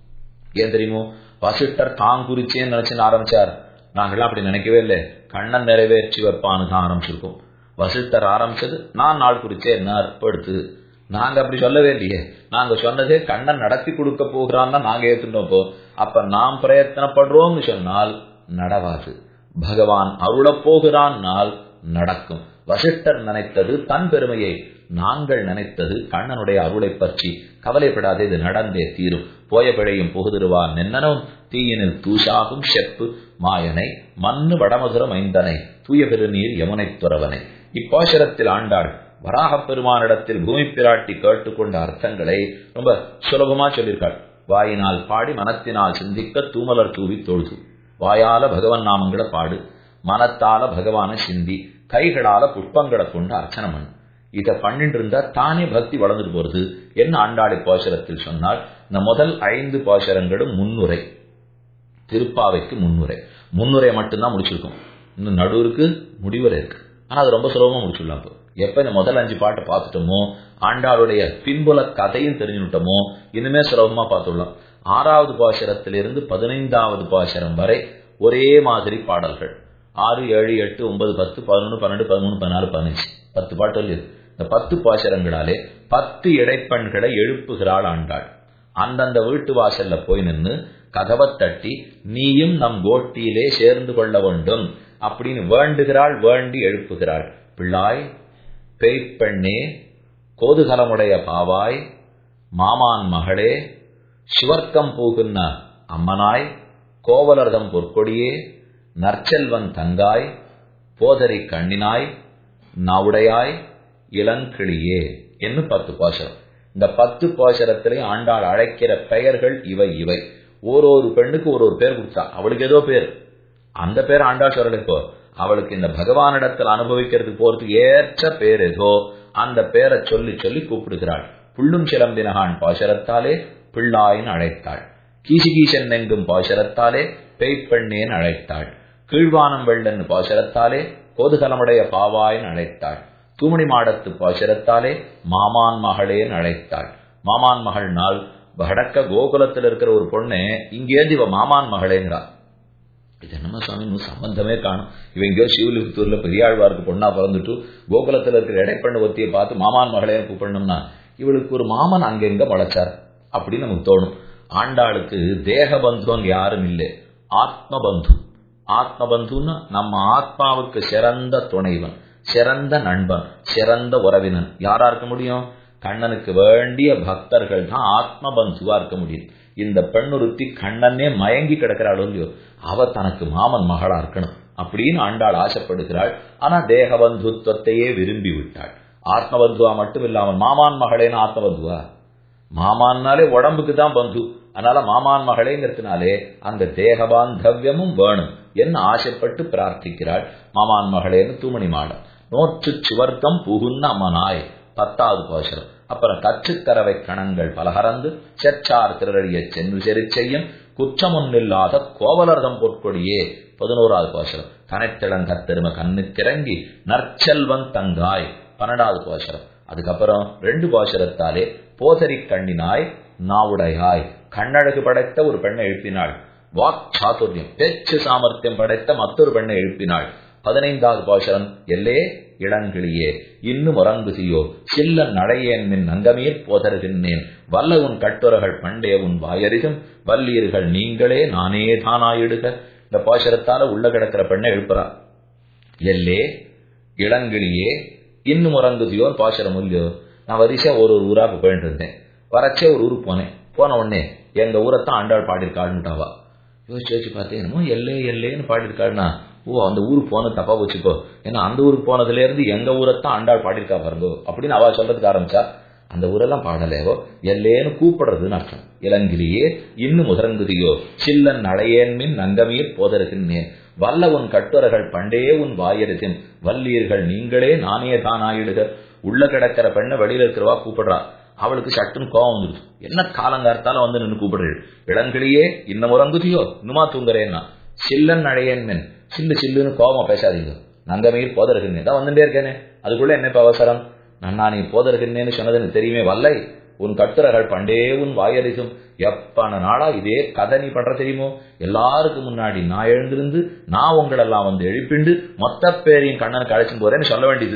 Speaker 1: ஏன் தெரியுமோ வசிஷ்டர் தான் குறிச்சேன்னு நினைச்சுன்னு ஆரம்பிச்சார் நாங்களாம் அப்படி நினைக்கவே இல்லை கண்ணன் நிறைவேற்றி வைப்பான்னு தான் ஆரம்பிச்சிருக்கோம் வசிஷ்டர் ஆரம்பிச்சது நான் நாள் குறிச்சே என்ன அற்படுத்து நாங்க அப்படி சொல்லவே இல்லையே நாங்க சொன்னதே கண்ணன் நடத்தி கொடுக்க போகிறான்னு தான் நாங்க ஏத்துட்டோம் இப்போ அப்ப நாம் பிரயத்தனப்படுறோம்னு சொன்னால் நடவாது பகவான் அருளப் போகிறான்னால் நடக்கும் வசிஷ்டர் நினைத்தது தன் பெருமையை நாங்கள் நினைத்தது கண்ணனுடைய அருளை பற்றி கவலைப்படாதே இது நடந்தே தீரும் போய பிழையும் புகுதிருவான் நின்னனும் தீயினில் தூஷாகும் செப்பு மாயனை மண்ணு வடமதுர மைந்தனை தூய பெருநீர் யமுனை துறவனை இப்பாசரத்தில் ஆண்டாள் வராகப் பெருமானிடத்தில் பூமி பிராட்டி கேட்டுக்கொண்ட அர்த்தங்களை ரொம்ப சுலபமா சொல்லியிருக்காள் வாயினால் பாடி மனத்தினால் சிந்திக்க தூமலர் தூவி தொழுது வாயால பகவன் நாமங்களை பாடு மனத்தால பகவான சிந்தி கைகளால புஷ்பங்களை கொண்டு அர்ச்சனை பண்ணு இதை பண்ணிட்டு இருந்தா தானே பக்தி வளர்ந்துட்டு போறது என்ன ஆண்டாளி பாசுரத்தில் சொன்னால் இந்த முதல் ஐந்து பாசுரங்களும் முன்னுரை திருப்பாவைக்கு முன்னுரை முன்னுரை மட்டும்தான் முடிச்சிருக்கோம் இன்னும் நடுவுக்கு முடிவரை இருக்கு ஆனா அது ரொம்ப சுலபமா முடிச்சுடலாம் இப்போ எப்ப இந்த முதல் அஞ்சு பாட்டை பார்த்துட்டோமோ ஆண்டாளுடைய பின்புல கதையும் தெரிஞ்சுட்டோமோ இனிமே சுலபமா பார்த்துடலாம் ஆறாவது பாசுரத்திலிருந்து பதினைந்தாவது பாசுரம் வரை ஒரே மாதிரி பாடல்கள் ஆறு ஏழு எட்டு ஒன்பது பத்து பதினொன்று பன்னெண்டு பதிமூணு பதினாலு பதினஞ்சு பத்து பாட்டு இது இந்த பத்து பாசுரங்களாலே பத்து இடைப்பெண்களை எழுப்புகிறாள் ஆண்டாள் அந்தந்த வீட்டு வாசல்ல போய் நின்று கதவை தட்டி நீயும் நம் கோட்டியிலே சேர்ந்து கொள்ள வேண்டும் அப்படின்னு வேண்டுகிறாள் வேண்டி எழுப்புகிறாள் பிள்ளாய் பேய்ப்பெண்ணே கோதுகலமுடைய பாவாய் மாமான் மகளே சிவர்க்கம் போகுன்ன அம்மனாய் கோவலர்தம் பொற்கொடியே நற்செல்வன் தங்காய் போதரி கண்ணினாய் நவுடையாய் இளங்கிளியே என்று பத்து பாசரம் இந்த பத்து பாசரத்திலே ஆண்டாள் அழைக்கிற பெயர்கள் இவை இவை ஒரு பெண்ணுக்கு ஒரு ஒரு பேர் கொடுத்தா அவளுக்கு ஏதோ பேர் அந்த பேர் ஆண்டாள் சொல்லலைக்கோ அவளுக்கு இந்த பகவானிடத்தில் அனுபவிக்கிறதுக்கு போறதுக்கு ஏற்ற பேர் ஏதோ அந்த பேரை சொல்லி சொல்லி கூப்பிடுகிறாள் புள்ளும் சிலம்பினகான் பாசரத்தாலே பிள்ளாயின் அழைத்தாள் கீசிகீசன் எங்கும் பாசரத்தாலே பெய்ப்பெண்ணேன் அழைத்தாள் கீழ்வானம் வெள்ளன் பாசரத்தாலே கோதுகலமுடைய பாவாயின் அழைத்தாள் தூமணி மாடத்து பாசரத்தாலே மாமான் மகளேன் அழைத்தாள் மாமான் மகள் நாள் வடக்க கோகுலத்தில் இருக்கிற ஒரு பொண்ணு இங்கேருந்து இவ மாமான் மகளேங்கிறா இது என்னமா சுவாமி இன்னும் சம்பந்தமே காணும் இவன் எங்கேயோ சிவலிபுத்தூர்ல பெரியாழ்வாருக்கு பொண்ணா பிறந்துட்டு கோகுலத்தில் இருக்கிற இடைப்பண்ணு ஒத்தியை பார்த்து மாமான் மகளே கூப்பிடணும்னா இவளுக்கு ஒரு மாமன் அங்கெங்க முளைச்சார் அப்படின்னு நமக்கு தோணும் ஆண்டாளுக்கு தேக பந்துவங்க யாரும் இல்லை ஆத்ம பந்து ஆத்ம பந்துன்னா நம்ம ஆத்மாவுக்கு சிறந்த துணைவன் சிறந்த நண்பன் சிறந்த உறவினன் யாரா இருக்க முடியும் கண்ணனுக்கு வேண்டிய பக்தர்கள் தான் ஆத்ம பந்துவா இருக்க முடியும் இந்த பெண்ணுறுத்தி கண்ணனே மயங்கி கிடக்கிறாளோ இல்லையோ அவ தனக்கு மாமன் மகளா இருக்கணும் அப்படின்னு ஆண்டாள் ஆசைப்படுகிறாள் ஆனா தேக பந்துத்துவத்தையே விரும்பி விட்டாள் ஆத்மபந்துவா மட்டும் இல்லாமல் மாமான் மகளேன்னு ஆத்மபந்துவா மாமான்னாலே உடம்புக்கு தான் பந்து அதனால மாமான் மகளேங்கிறதுனாலே அந்த தேக பாந்தவியமும் வேணும் என்ன ஆசைப்பட்டு பிரார்த்திக்கிறாள் மாமான் மகளேன்னு தூமணி மாடம் நோற்று சுவர்க்கம் புகுந்த அம்மனாய் பத்தாவது பாசரம் அப்புறம் கற்றுக்கரவை கணங்கள் பலகரந்து செற்றார் திரளிய சென்று செரு செய்யும் குற்றமொன்னில்லாத கோவலர்தம் பொற்கொடியே பதினோராவது பாசரம் கனைத்திளங்கத்தெரும கண்ணுக்கிறங்கி நற்செல்வன் தங்காய் பன்னெண்டாவது பாசரம் அதுக்கப்புறம் ரெண்டு பாசரத்தாலே போதரி கண்ணினாய் நாவுடையாய் கண்ணழகு படைத்த ஒரு பெண்ணை எழுப்பினாள் வாக் சாதுரியம் பேச்சு சாமர்த்தியம் படைத்த மற்றொரு பெண்ணை எழுப்பினாள் பதினைந்தாவது பாசரம் எல்லே இளங்கிளியே இன்னும் உறங்குதியோ சில்ல நடையேன் மின் நங்கமீர் போதருகின்றேன் வல்ல உன் கட்டுரைகள் பண்டே உன் வாயறிகும் வல்லீர்கள் நீங்களே நானே தானாயிடுக இந்த பாசரத்தால உள்ள கிடக்கிற பெண்ணை எழுப்புறா எல்லே இளங்கிளியே இன்னும் உறங்குதியோ பாசரம் இல்லையோ நான் வரிசையா ஒரு ஒரு ஊரா போயிட்டு இருந்தேன் வரச்சே ஒரு ஊருக்கு போனேன் போன உடனே எங்க ஊரைத்தான் ஆண்டாள் பாடியிருக்காளுன்ட்டாவா யோசிச்சு யோசிச்சு பார்த்தேன் என்னமோ எல்லே எல்லேன்னு பாடியிருக்காள்னா ஓ அந்த ஊருக்கு போன தப்பா வச்சுக்கோ ஏன்னா அந்த ஊருக்கு போனதுல இருந்து எங்க ஊரைத்தான் ஆண்டாள் பாடியிருக்கா பாருங்கோ அப்படின்னு அவ சொல்றதுக்கு ஆரம்பிச்சா அந்த ஊரெல்லாம் பாடலேவோ எல்லேன்னு கூப்பிடுறதுன்னு அர்த்தம் இளங்கிலியே இன்னும் முதறங்குதியோ சில்லன் நடையேன்மின் நங்கமீர் போதருகின்றேன் வல்ல உன் கட்டுரைகள் பண்டே உன் வாயரிசின் வல்லீர்கள் நீங்களே நானே தானாயிடுக உள்ள கிடக்கிற பெண்ணை வெளியில இருக்கிறவா கூப்பிடுறா அவளுக்கு சட்டுன்னு கோவம் வந்துருச்சு என்ன காலங்கார்த்தால வந்து நின்று கூப்பிடுறீள் இளங்கிளியே இன்னும் உறங்குதியோ இன்னுமா தூங்குறேன்னா சில்லன் நடையேன்மென் சில்லு சில்லுன்னு கோபமா பேசாதீங்க நங்கமீர் போதருகின்றேன் தான் வந்துட்டே இருக்கேனே அதுக்குள்ள என்ன இப்ப அவசரம் நன்னா நீ போதருகின்றேன்னு சொன்னது எனக்கு தெரியுமே வல்லை உன் கட்டுரைகள் பண்டே உன் வாயறிசும் எப்பான நாளா இதே கதை நீ பண்ற தெரியுமோ எல்லாருக்கும் முன்னாடி நான் எழுந்திருந்து நான் உங்களெல்லாம் வந்து எழுப்பிண்டு மொத்த பேரையும் கண்ணனுக்கு அழைச்சிட்டு போறேன்னு சொல்ல வேண்டியது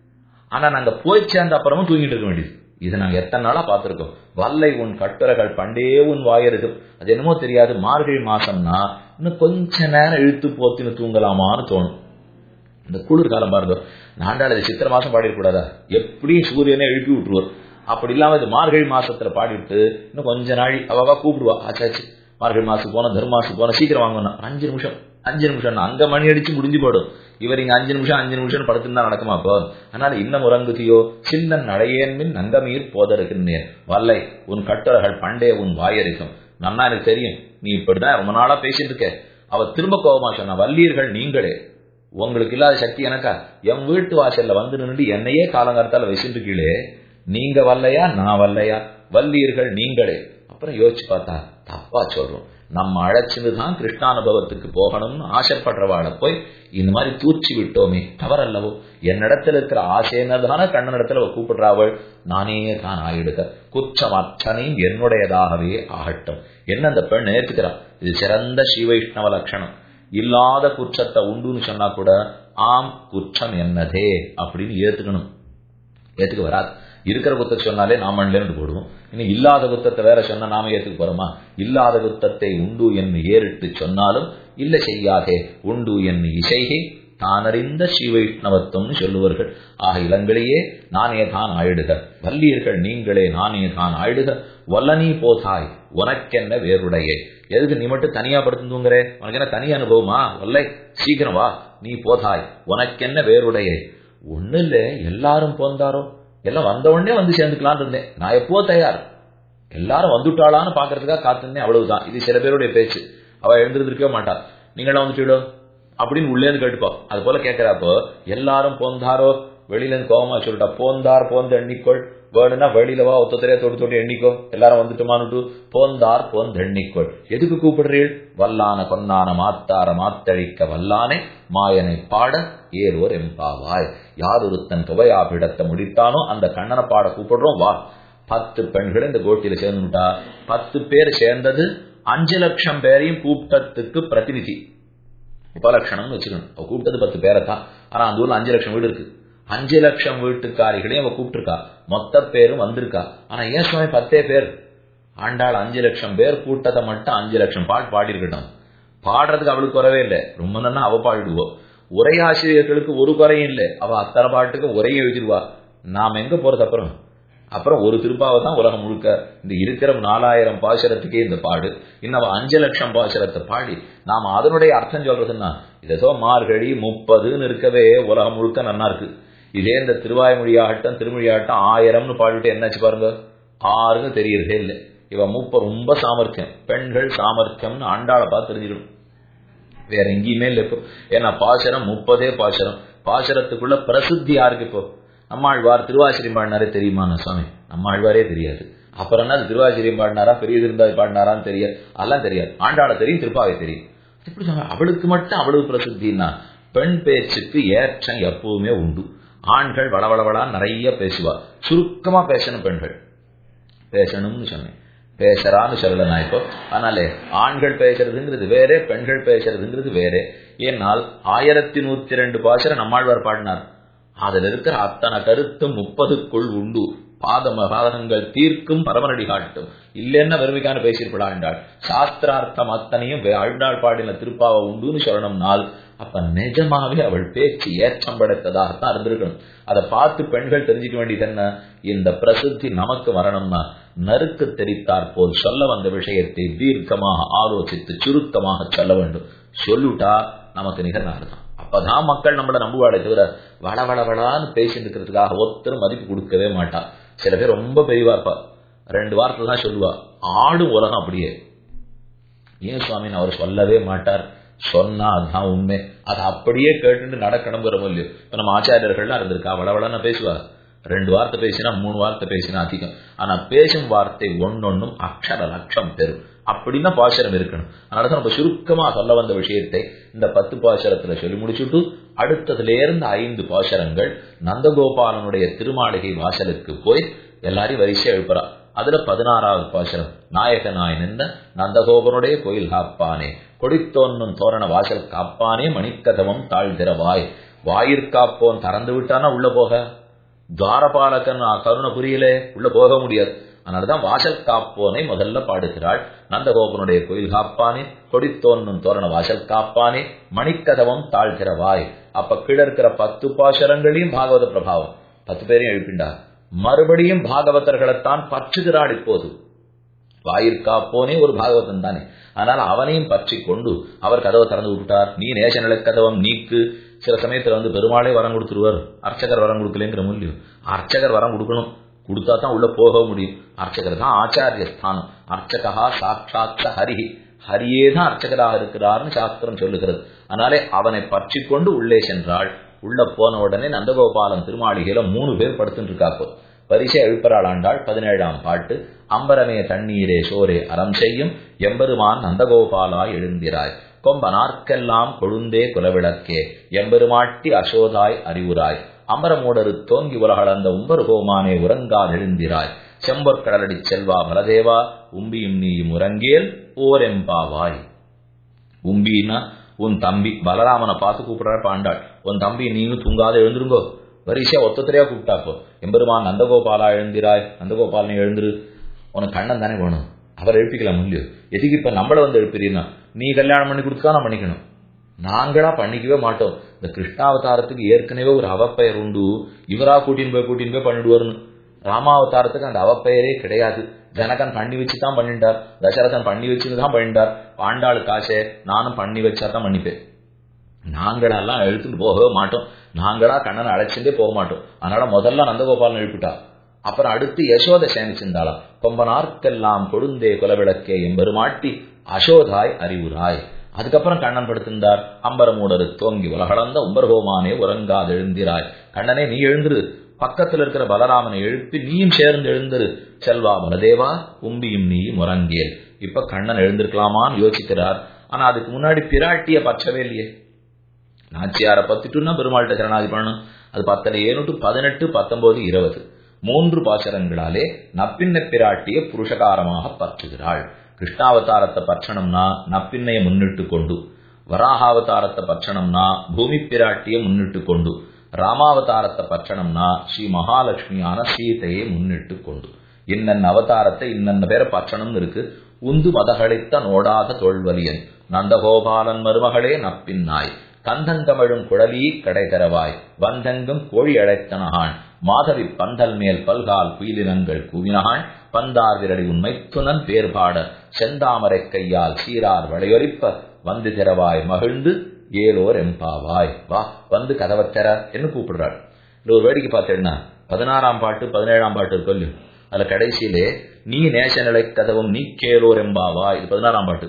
Speaker 1: ஆனா நாங்க போய் சேர்ந்த அப்புறமும் தூங்கிட்டு இருக்க வேண்டியது இது நாங்க எத்தனை நாளா பார்த்திருக்கோம் வல்லை உன் கட்டுரைகள் பண்டே உன் வாயறிசும் அது என்னமோ தெரியாது மார்கழி மாசம்னா இன்னும் கொஞ்ச நேரம் இழுத்து போத்தின்னு தூங்கலாமான்னு தோணும் இந்த குளிர்காலம் பாருங்க நாண்டாள் இது சித்திர மாசம் பாடிடக்கூடாதா எப்படியும் சூரியனே எழுப்பி விட்டுருவார் அப்படி இல்லாம இது மார்கழி மாசத்துல பாடிட்டு இன்னும் கொஞ்ச நாள் அவவா கூப்பிடுவா ஆச்சாச்சு மார்கழி மாசம் போன தர்மாசம் போன சீக்கிரம் வாங்கணும் அஞ்சு நிமிஷம் அஞ்சு நிமிஷம் அங்க மணி அடிச்சு முடிஞ்சு போடும் இவர் இங்க அஞ்சு நிமிஷம் அஞ்சு நிமிஷம் படுத்துன்னு நடக்குமா அப்போ அதனால இன்னும் உறங்குதியோ சின்னன் நடையேன்மின் நங்கமீர் போதருகின்றேன் வல்லை உன் கட்டுரைகள் பண்டே உன் வாயரிக்கும் நன்னா எனக்கு தெரியும் நீ இப்படிதான் ரொம்ப நாளா பேசிட்டு இருக்க அவ திரும்ப கோபமா சொன்ன வல்லீர்கள் நீங்களே உங்களுக்கு இல்லாத சக்தி எனக்கா என் வீட்டு வாசல்ல வந்து நின்று என்னையே காலங்காலத்தால வச்சுட்டு கீழே நீங்க வல்லையா நான் வல்லையா வல்லீர்கள் நீங்களே அப்புறம் யோசிச்சு பார்த்தா தப்பா சொல்றோம் நம்ம அழைச்சிட்டு தான் கிருஷ்ணானுபவத்துக்கு போகணும்னு ஆசைப்படுறவாளை போய் இந்த மாதிரி தூச்சி விட்டோமே தவறல்லவோ என்னிடத்துல இருக்கிற ஆசைன்னதான கண்ணனிடத்துல அவ கூப்பிடுறாவள் நானே தான் ஆயிடுக குற்றம் அத்தனையும் என்னுடையதாகவே ஆகட்டும் என்ன அந்த பெண் ஏத்துக்கிறான் இது சிறந்த ஸ்ரீவைஷ்ணவ லட்சணம் இல்லாத குற்றத்தை உண்டுன்னு சொன்னா கூட ஆம் குற்றம் என்னதே அப்படின்னு ஏத்துக்கணும் ஏத்துக்க வராது இருக்கிற குத்தத்தை சொன்னாலே நாம இல்லைன்னு போடுவோம் இன்னும் இல்லாத குத்தத்தை வேற சொன்னா நாம ஏத்துக்க போறோமா இல்லாத குத்தத்தை உண்டு என்று ஏறிட்டு சொன்னாலும் இல்ல செய்யாதே உண்டு என்று இசைகை தானறிந்த ஸ்ரீவைஷ்ணவத்துவம்னு சொல்லுவார்கள் ஆக இளங்களையே நானே தான் ஆயிடுக வல்லீர்கள் நீங்களே நானே தான் ஆயிடுக வல்லனீ போதாய் உனக்கென்ன வேறுடையே எதுக்கு நீ மட்டும் தனியா படுத்து தூங்குறே உனக்கு என்ன தனி அனுபவமா வல்லை சீக்கிரம் வா நீ போதாய் உனக்கென்ன வேறுடையே ஒண்ணு இல்ல எல்லாரும் போந்தாரோ எல்லாம் வந்த உடனே வந்து சேர்ந்துக்கலான் இருந்தேன் நான் எப்போ தயார் எல்லாரும் வந்துட்டாளான்னு பாக்குறதுக்காக காத்திருந்தேன் அவ்வளவுதான் இது சில பேருடைய பேச்சு அவ எழுந்திருந்திருக்கவே மாட்டா நீங்களாம் வந்துட்டீடும் அப்படின்னு உள்ளே இருந்து கேட்டுப்பா அது போல கேட்கிறப்போ எல்லாரும் போந்தாரோ வெளியில இருந்து கோபமா சொல்லிட்டா போந்தார் போந்த எண்ணிக்கோள் வேணும்னா வெளியில வா ஒத்தத்தரையா தொட்டு தொட்டு எண்ணிக்கோ எல்லாரும் வந்துட்டுமானுட்டு போந்தார் போந்த எண்ணிக்கோள் எதுக்கு கூப்பிடுறீள் வல்லான கொன்னான மாத்தார மாத்தழிக்க வல்லானே மாயனை பாட ஏறோர் எம்பாவாய் யார் ஒருத்தன் துவையாபிடத்தை முடித்தானோ அந்த கண்ணனை பாட கூப்பிடுறோம் வா பத்து பெண்கள் இந்த கோட்டியில சேர்ந்துட்டா பத்து பேர் சேர்ந்தது அஞ்சு லட்சம் பேரையும் கூட்டத்துக்கு பிரதிநிதி உபலட்சணம் வச்சுக்கணும் அவ கூப்பிட்டது பத்து பேரை தான் ஆனா அந்த ஊர்ல அஞ்சு லட்சம் வீடு இருக்கு அஞ்சு லட்சம் வீட்டுக்காரிகளையும் அவ கூப்பிட்டுருக்கா மொத்த பேரும் வந்திருக்கா ஆனா ஏன் சுவாமி பத்தே பேர் ஆண்டாள் அஞ்சு லட்சம் பேர் கூட்டத்தை மட்டும் அஞ்சு லட்சம் பாட்டு பாடியிருக்கட்டும் பாடுறதுக்கு அவளுக்கு குறவே இல்லை ரொம்ப நல்லா அவ பாடிடுவோம் உரையாசிரியர்களுக்கு ஒரு குறையும் இல்லை அவ அத்தனை பாட்டுக்கு உரையை எழுதிடுவா நாம் எங்க போறது அப்புறம் அப்புறம் ஒரு திருப்பாவை தான் உலகம் முழுக்க இந்த இருக்கிற நாலாயிரம் பாசுரத்துக்கே இந்த பாடு இன்னும் அஞ்சு லட்சம் பாசுரத்தை பாடி நாம அதனுடைய அர்த்தம் சொல்றதுன்னா இதோ மார்கழி முப்பதுன்னு இருக்கவே உலகம் முழுக்க நன்னா இருக்கு இதே இந்த திருவாய்மொழியாகட்டும் திருமொழியாகட்டும் ஆயிரம்னு பாடிட்டு என்னாச்சு பாருங்க ஆறுன்னு தெரியறதே இல்லை இவ முப்ப ரொம்ப சாமர்த்தியம் பெண்கள் சாமர்த்தியம்னு ஆண்டாளை பார்த்து தெரிஞ்சுக்கணும் வேற எங்கேயுமே இல்லை இப்போ ஏன்னா பாசரம் முப்பதே பாசரம் பாசரத்துக்குள்ள பிரசித்தி யாருக்கு இப்போ நம்மாழ்வார் திருவாசிரியம் பாடினாரே தெரியுமா சுவாமி நம்மாழ்வாரே தெரியாது அப்புறம் என்ன திருவாசிரியம் பாடினாரா பெரிய திருந்தாதி பாடினாரான்னு தெரியாது அதெல்லாம் தெரியாது ஆண்டாள தெரியும் திருப்பாவை தெரியும் எப்படி சொல்ல அவளுக்கு மட்டும் அவ்வளவு பிரசித்தின்னா பெண் பேச்சுக்கு ஏற்றம் எப்பவுமே உண்டு ஆண்கள் வளவளவளா நிறைய பேசுவா சுருக்கமா பேசணும் பெண்கள் பேசணும்னு சொன்னேன் பேசுறான்னு சொல்லல நான் இப்போ அதனாலே ஆண்கள் பேசுறதுங்கிறது வேற பெண்கள் பேசுறதுங்கிறது வேற ஏனால் ஆயிரத்தி நூத்தி ரெண்டு பாசர நம்மாழ்வார் பாடினார் அதில் இருக்கிற அத்தனை கருத்தும் முப்பதுக்குள் உண்டு பாதம பாதகங்கள் தீர்க்கும் பரமனடி காட்டும் இல்லைன்னா வெறுமைக்கான பேசியிருப்படாண்டாள் சாஸ்திரார்த்தம் அத்தனையும் அழுநாள் பாடின திருப்பாவை உண்டுன்னு சொல்லணும்னால் அப்ப நிஜமாவே அவள் பேச்சு ஏற்றம் படைத்ததாகத்தான் இருந்திருக்கணும் அதை பார்த்து பெண்கள் தெரிஞ்சுக்க வேண்டியது என்ன இந்த பிரசித்தி நமக்கு வரணும்னா நறுக்கு தெரித்தாற் போல் சொல்ல வந்த விஷயத்தை தீர்க்கமாக ஆலோசித்து சுருக்கமாக சொல்ல வேண்டும் சொல்லுட்டா நமக்கு நிகழ்நாடுதான் அப்பதான் மக்கள் நம்மள நம்புவாளே தவிர வள வள வளான்னு பேசிட்டு இருக்கிறதுக்காக ஒருத்தரும் மதிப்பு கொடுக்கவே மாட்டா சில பேர் ரொம்ப பெரியவா இருப்பா ரெண்டு வாரத்துல தான் சொல்லுவா ஆடும் உலகம் அப்படியே ஏன் சுவாமின்னு அவர் சொல்லவே மாட்டார் சொன்னா அதுதான் உண்மை அதை அப்படியே கேட்டுட்டு நடக்கணுங்கிற இல்லையோ இப்ப நம்ம ஆச்சாரியர்கள்லாம் இருந்திருக்கா வளவளன்னு பேசுவா ரெண்டு வார்த்தை பேசினா மூணு வார்த்தை பேசினா அதிகம் ஆனா பேசும் வார்த்தை ஒன்னொன்னும் அக்ஷர லட்சம் பெறும் அப்படின்னா பாசரம் இருக்கணும் அதனாலதான் நம்ம சுருக்கமா சொல்ல வந்த விஷயத்தை இந்த பத்து பாசரத்துல சொல்லி முடிச்சுட்டு அடுத்ததுல இருந்து ஐந்து பாசரங்கள் நந்தகோபாலனுடைய திருமாளிகை வாசலுக்கு போய் எல்லாரையும் வரிசையா எழுப்புறா அதுல பதினாறாவது பாசரம் நாயகனாய் நின்ற நந்தகோபனுடைய கோயில் காப்பானே கொடித்தோன்னும் தோரண வாசல் காப்பானே மணிக்கதவம் தாழ்திரவாய் வாயிற்காப்போன் திறந்து விட்டானா உள்ள போக துவாரபாலகன் கருணை புரியல உள்ள போக முடியாது அதனாலதான் வாசல் காப்போனை முதல்ல பாடுகிறாள் நந்தகோபனுடைய கோயில் காப்பானே கொடித்தோன்னும் தோரண வாசல் காப்பானே மணிக்கதவம் தாழ்கிறவாய் அப்ப கீழே இருக்கிற பத்து பாசரங்களையும் பாகவத பிரபாவம் பத்து பேரையும் எழுப்பிண்டார் மறுபடியும் பாகவதர்களைத்தான் பற்றுகிறாள் இப்போது வாயிற்காப்போனே ஒரு பாகவதன் தானே அதனால அவனையும் பற்றி கொண்டு அவர் கதவை திறந்து விட்டார் நீ நேச நிலக்கதவம் நீக்கு சில சமயத்துல வந்து பெருமாளே வரம் கொடுத்துருவார் அர்ச்சகர் வரம் கொடுக்கலங்கிற முடியும் அர்ச்சகர் வரம் கொடுக்கணும் கொடுத்தா தான் உள்ள போக முடியும் அர்ச்சகர் தான் ஆச்சாரிய ஸ்தானம் அர்ச்சகா சாட்சாத் ஹரிஹி ஹரியே தான் அர்ச்சகராக இருக்கிறார்னு சாஸ்திரம் சொல்லுகிறது அதனாலே அவனை பற்றி கொண்டு உள்ளே சென்றாள் உள்ள போன உடனே நந்தகோபாலன் திருமாளிகையில மூணு பேர் படுத்துட்டு இருக்காப்போ பரிசை எழுப்பறாள் ஆண்டாள் பதினேழாம் பாட்டு அம்பரமே தண்ணீரே சோரே அறம் செய்யும் எம்பெருமான் நந்தகோபாலா எழுந்திராய் கொம்பனார்க்கெல்லாம் கொழுந்தே குலவிளக்கே எம்பெருமாட்டி அசோதாய் அறிவுராய் அமரமூடரு தோங்கி உலகளந்த உம்பருகோமானே உறங்கால் எழுந்திராய் செம்பொற்கடலடி செல்வா பலதேவா உம்பியும் நீயும் உறங்கேல் ஓரெம்பாவாய் உம்பின்னா உன் தம்பி பலராமனை பார்த்து கூப்பிடுற பாண்டாள் உன் தம்பி நீயும் தூங்காத எழுந்துருங்கோ வரிசையா ஒத்தத்திரையா கூப்பிட்டாப்போ எம்பெருமான் நந்தகோபாலா எழுந்திராய் நந்தகோபாலனை எழுந்துரு உனக்கு கண்ணன் தானே வேணும் அவர் எழுப்பிக்கலாம் இல்லையோ எதுக்கு இப்ப நம்மள வந்து எழுப்பிறீன்னா நீ கல்யாணம் பண்ணி கொடுத்தா நான் பண்ணிக்கணும் நாங்களா பண்ணிக்கவே மாட்டோம் இந்த கிருஷ்ணாவதாரத்துக்கு ஏற்கனவே ஒரு அவப்பெயர் உண்டு இவரா கூட்டின்னு போய் கூட்டின்னு போய் பண்ணிடுவார்னு ராமாவதாரத்துக்கு அந்த அவப்பெயரே கிடையாது ஜனகன் பண்ணி வச்சு தான் பண்ணிட்டார் தசரதன் பண்ணி வச்சுன்னு தான் பண்ணிட்டார் பாண்டாளு காசே நானும் பண்ணி வச்சா தான் பண்ணிப்பேன் நாங்களெல்லாம் எழுத்துட்டு போகவே மாட்டோம் நாங்களா கண்ணனை அழைச்சிட்டே போக மாட்டோம் அதனால முதல்ல நந்தகோபாலன் எழுப்பிட்டா அப்புறம் அடுத்து யசோத சேமிச்சிருந்தாளாம் கொம்பனார்க்கெல்லாம் கொழுந்தே குலவிளக்கே எம்பெருமாட்டி அசோதாய் அறிவுராய் அதுக்கப்புறம் கண்ணன் படுத்திருந்தார் அம்பரமூடரு தோங்கி உலகளந்த உம்பர்கோமானே உறங்காது எழுந்திராய் கண்ணனே நீ எழுந்துரு பக்கத்துல இருக்கிற பலராமனை எழுப்பி நீயும் சேர்ந்து எழுந்துரு செல்வா பலதேவா உம்பியும் நீயும் உறங்கியல் இப்ப கண்ணன் எழுந்திருக்கலாமான்னு யோசிக்கிறார் ஆனா அதுக்கு முன்னாடி பிராட்டிய பச்சவே இல்லையே நாச்சியாரை பத்துட்டுன்னா பெருமாள்கிட்ட சரணாதி பண்ணணும் அது பத்தனை ஏழுட்டு பதினெட்டு பத்தொன்பது இருபது மூன்று பாசரங்களாலே நப்பின்ன பிராட்டிய புருஷகாரமாக பற்றுகிறாள் கிருஷ்ணாவதாரத்தை பட்சணம்னா நப்பின்னைய முன்னிட்டு கொண்டு வராகாவதாரத்தை பட்சணம்னா பூமி பிராட்டிய முன்னிட்டு கொண்டு ராமாவதாரத்தை பட்சணம்னா ஸ்ரீ மகாலட்சுமியான சீதையை முன்னிட்டு கொண்டு இன்னென்ன அவதாரத்தை இன்னென்ன பேரை பட்சணம் இருக்கு உந்து மதகளித்த நோடாத தோல்வலியன் நந்தகோபாலன் மருமகளே நப்பின்னாய் கந்தங்கமழும் குழலி கடைதரவாய் வந்தெங்கும் கோழி அழைத்தனகான் மாதவி பந்தல் மேல் பல்கால் குயிலினங்கள் கூவினகான் பந்தார் விரடி உண்மை துணன் பேர்பாட செந்தாமரை கையால் சீரார் வளையொலிப்ப வந்து திறவாய் மகிழ்ந்து ஏலோர் எம்பாவாய் வா வந்து கதவை திற என்று கூப்பிடுறாள் இது ஒரு வேடிக்கை பார்த்தேன்னா பதினாறாம் பாட்டு பதினேழாம் பாட்டு இருக்கொல்லு அதுல கடைசியிலே நீ நேசநிலை கதவும் நீ கேலோர் எம்பாவாய் இது பதினாறாம் பாட்டு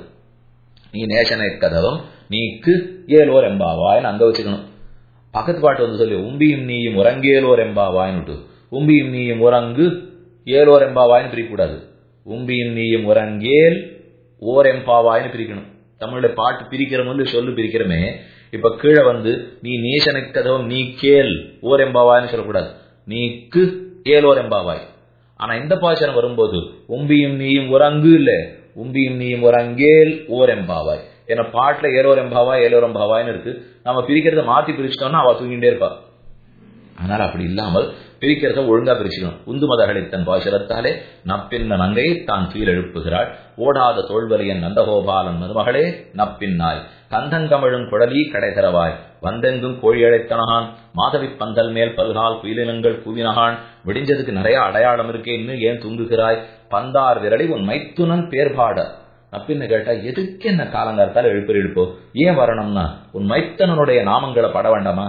Speaker 1: நீ நேசனை கதவும் நீக்கு ஏலோர் எம்பாவாய்னு அங்க வச்சுக்கணும் பக்கத்து பாட்டு வந்து சொல்லி உம்பியும் நீயும் உறங்கேலோர் எம்பாவாய்னுட்டு உம்பியும் நீயும் உறங்கு ஏலோர் எம்பாவாய்னு பிரிக்கக்கூடாது உம்பியும் நீயும் உறங்கேல் ஓர் எம்பாவாய்னு பிரிக்கணும் தமிழ்ல பாட்டு பிரிக்கிற போது சொல்லு பிரிக்கிறமே இப்ப கீழே வந்து நீ நேசனை கதவும் நீ கேள் ஓர் எம்பாவாய்னு சொல்லக்கூடாது நீக்கு ஏலோர் எம்பாவாய் ஆனா இந்த பாசனம் வரும்போது உம்பியும் நீயும் உறங்கு இல்ல உம்பியும் நீயும் உறங்கேல் ஓர் எம்பாவாய் ஏன்னா பாட்டுல ஏலோர் எம்பாவாய் ஏலோர் எம்பாவாய்னு இருக்கு நம்ம பிரிக்கிறத மாத்தி பிரிச்சிட்டோம்னா அவ தூங்கிட்டே இருப்பா அதனால அப்படி இல்லாமல் பிரிக்கிறத ஒழுங்கா பிரிச்சுக்கணும் உந்து மதகளை தன் பாசுரத்தாலே நப்பின்ன நங்கை தான் கீழ் எழுப்புகிறாள் ஓடாத தோல்வலியன் நந்தகோபாலன் மருமகளே நப்பின்னாய் கந்தங்கமிழும் குழலி கடைதரவாய் வந்தெங்கும் கோழி அழைத்தனகான் மாதவி பந்தல் மேல் பல்கால் குயிலினங்கள் கூவினகான் விடிஞ்சதுக்கு நிறைய அடையாளம் இருக்கே இன்னும் ஏன் தூங்குகிறாய் பந்தார் விரலி உன் மைத்துனன் பேர்பாட நப்பின்னு கேட்டா எதுக்கு என்ன காலங்காரத்தால் எழுப்பி எழுப்போ ஏன் வரணும்னா உன் மைத்தனனுடைய நாமங்களை பட வேண்டாமா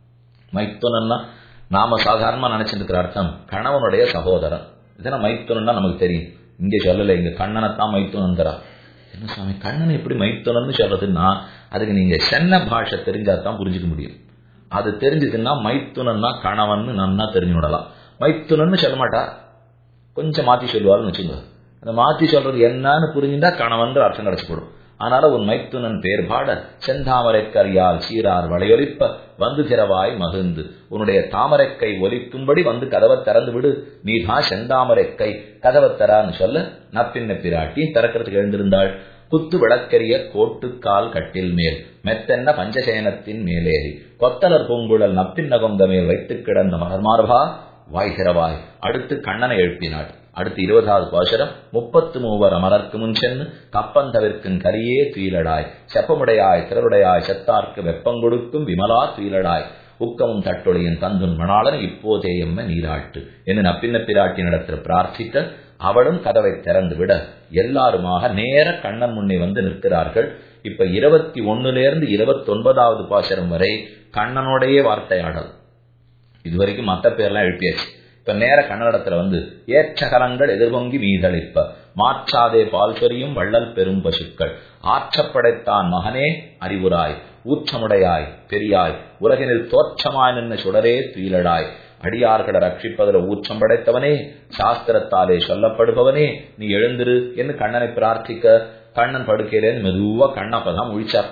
Speaker 1: மைத்துனன்னா நாம சாதாரணமா நினைச்சிட்டு இருக்கிற அர்த்தம் கணவனுடைய சகோதரன் இதெல்லாம் மைத்துனன்னா நமக்கு தெரியும் இங்க சொல்லல இங்க கண்ணனைத்தான் மைத்துனங்கிறா என்ன சுவாமி கண்ணனை எப்படி மைத்துனன்னு சொல்றதுன்னா அதுக்கு நீங்க சென்ன பாஷை தெரிஞ்சாதான் புரிஞ்சுக்க முடியும் அது தெரிஞ்சதுன்னா மைத்துனன்னா கணவன் நன்னா தெரிஞ்சு விடலாம் மைத்துனன்னு சொல்ல மாட்டா கொஞ்சம் மாத்தி சொல்லுவாருன்னு வச்சுங்க அந்த மாத்தி சொல்றது என்னன்னு புரிஞ்சுட்டா கணவன்ற அர்த்தம் கிடைச்சு போடும் அதனால உன் மைத்துனன் பேர் பாட செந்தாமரை கரியால் சீரார் வளையொலிப்ப வந்து திறவாய் மகிழ்ந்து உன்னுடைய தாமரைக்கை ஒலிக்கும்படி வந்து கதவை திறந்து விடு நீதான் செந்தாமரைக்கை கதவை தரான்னு சொல்ல நப்பின்ன பிராட்டி திறக்கிறதுக்கு எழுந்திருந்தாள் குத்து விளக்கரிய கோட்டுக்கால் கட்டில் மேல் மெத்தென்ன பஞ்சசேனத்தின் மேலேறி கொத்தலர் பூங்குழல் நப்பின்ன கொங்க மேல் வைத்து கிடந்த மலர்மார்பா வாய் திறவாய் அடுத்து கண்ணனை எழுப்பினாள் அடுத்து இருபதாவது பாசுரம் முப்பத்து மூவர் அமரர்க்கு முன் சென்று கப்பந்தவிற்கும் கரியே துயிலடாய் செப்பமுடையாய் திறருடையாய் செத்தார்க்கு வெப்பம் கொடுக்கும் விமலா துயிலடாய் உக்கமும் தட்டொழியின் தந்துன் மணாளன் இப்போதே எம்ம நீராட்டு என்று நப்பின்ன பிராட்டி நடத்த பிரார்த்திக்க அவளும் கதவை திறந்து விட எல்லாருமாக நேர கண்ணன் முன்னே வந்து நிற்கிறார்கள் இப்ப இருபத்தி ஒண்ணுல இருந்து இருபத்தி ஒன்பதாவது பாசரம் வரை கண்ணனோடையே வார்த்தையாடல் இதுவரைக்கும் மத்த பேர்லாம் எழுப்பியாச்சு இப்ப நேர கன்னடத்துல வந்து ஏற்றகலங்கள் எதிர்பொங்கி மீதளிப்ப மாற்றாதே பால் சொரியும் வள்ளல் பெரும் பசுக்கள் ஆற்றப்படைத்தான் மகனே அறிவுராய் ஊற்றமுடையாய் பெரியாய் உலகினில் தோற்றமாய் நின்ன சுடரே துயிலடாய் அடியார்களை ரட்சிப்பதில் ஊற்றம் படைத்தவனே சாஸ்திரத்தாலே சொல்லப்படுபவனே நீ எழுந்திரு என்று கண்ணனை பிரார்த்திக்க கண்ணன் படுக்கையிலேருந்து மெதுவா கண்ணப்பதான் முழிச்சார்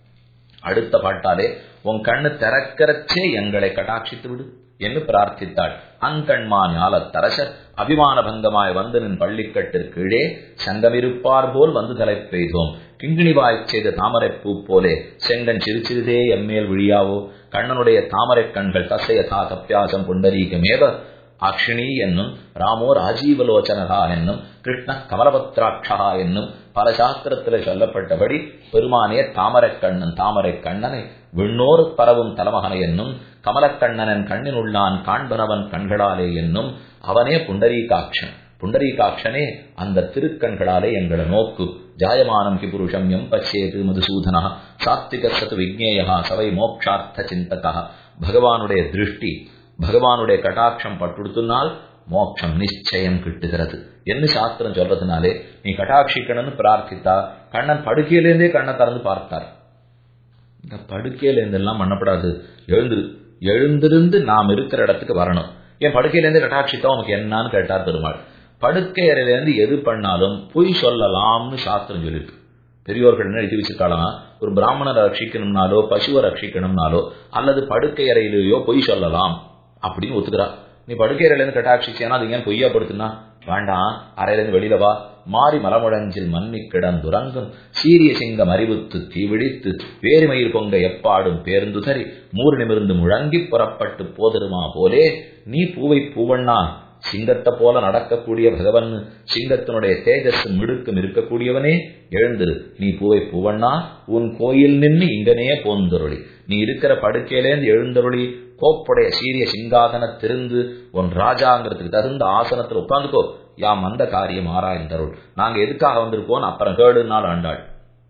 Speaker 1: அடுத்த பாட்டாலே உன் கண்ணு திறக்கிறச்சே எங்களை கடாட்சித்து விடு என்று பிரார்த்தித்தாள் அங்கண்மா ஞாலத்தரசர் அபிமான பங்கமாய் வந்து நின் பள்ளிக்கட்டிற்கீழே சங்கமிருப்பார் போல் வந்து தலை பெய்தோம் கிங்கிணிவாய் செய்த தாமரை பூ போலே செங்கன் சிறுசிறிதே எம்மேல் விழியாவோ கண்ணனுடைய தாமரை கண்கள் தசையதா தப்பியாசம் புண்டரீகமேவ அக்ஷினி என்னும் ராமோ ராஜீவலோச்சனகா என்னும் கிருஷ்ண கமலபத்ராட்சா என்னும் பல சாஸ்திரத்தில் சொல்லப்பட்டபடி பெருமானே தாமரை கண்ணன் தாமரை கண்ணனை விண்ணோர் பரவும் தலமகனை என்னும் கமலக்கண்ணனன் கண்ணினுள்ளான் காண்பனவன் கண்களாலே என்னும் அவனே புண்டரீகாட்சன் புண்டரீகாட்சனே அந்த திருக்கண்களாலே எங்களை நோக்கு ஜாயமானம் கி புருஷம் எம் பச்சேது மதுசூதனா சாத்விக சத்து விக்னேயா சவை மோக்ஷார்த்த சிந்தகா பகவானுடைய திருஷ்டி பகவானுடைய கட்டாட்சம் பட்டுடுத்துனால் மோட்சம் நிச்சயம் கிட்டுகிறது என்ன சாஸ்திரம் சொல்றதுனாலே நீ கட்டாட்சிக்கணும்னு பிரார்த்தித்தா கண்ணன் படுக்கையிலேருந்தே கண்ணை திறந்து பார்த்தார் இந்த படுக்கையில இருந்தெல்லாம் பண்ணப்படாது எழுந்திரு எழுந்திருந்து நாம் இருக்கிற இடத்துக்கு வரணும் என் படுக்கையிலேருந்து கட்டாட்சித்தா உனக்கு என்னன்னு கேட்டார் பெருமாள் படுக்கை அறையிலேருந்து எது பண்ணாலும் பொய் சொல்லலாம்னு சாஸ்திரம் சொல்லியிருக்கு பெரியோர்கள் என்ன எழுதி வச்சிருக்காளா ஒரு பிராமணரை ரட்சிக்கணும்னாலோ பசுவை ரட்சிக்கணும்னாலோ அல்லது படுக்கை அறையிலேயோ பொய் சொல்லலாம் அப்படின்னு ஒத்துக்கிறா நீ படுக்கை அறையிலேருந்து கட்டாட்சிச்சேனா அது ஏன் பொய்யா படுத்துனா வேண்டாம் அறையிலேருந்து வெளியில வா மாறி மலமுழஞ்சில் மன்னி கிடந்துறங்கும் சீரிய சிங்கம் அறிவுத்து தீவிடித்து வேறுமயிர் பொங்க எப்பாடும் பேர்ந்துதறி மூறு நிமிர்ந்து முழங்கி புறப்பட்டு போதருமா போலே நீ பூவை பூவண்ணா சிங்கத்தை போல நடக்கக்கூடிய பகவன் சிங்கத்தினுடைய தேஜஸ் மிடுக்கும் இருக்கக்கூடியவனே எழுந்திரு நீ பூவை பூவண்ணா உன் கோயில் நின்று இங்கனே போந்தருளி நீ இருக்கிற படுக்கையிலேருந்து எழுந்தருளி கோப்புடைய சீரிய சிங்காதன திருந்து உன் ராஜாங்கிறதுக்கு தகுந்த ஆசனத்துல உட்காந்துக்கோ யாம் அந்த காரியம் ஆராய்ந்தருள் நாங்க எதுக்காக வந்திருக்கோம் அப்புறம் கேடுனால் ஆண்டாள்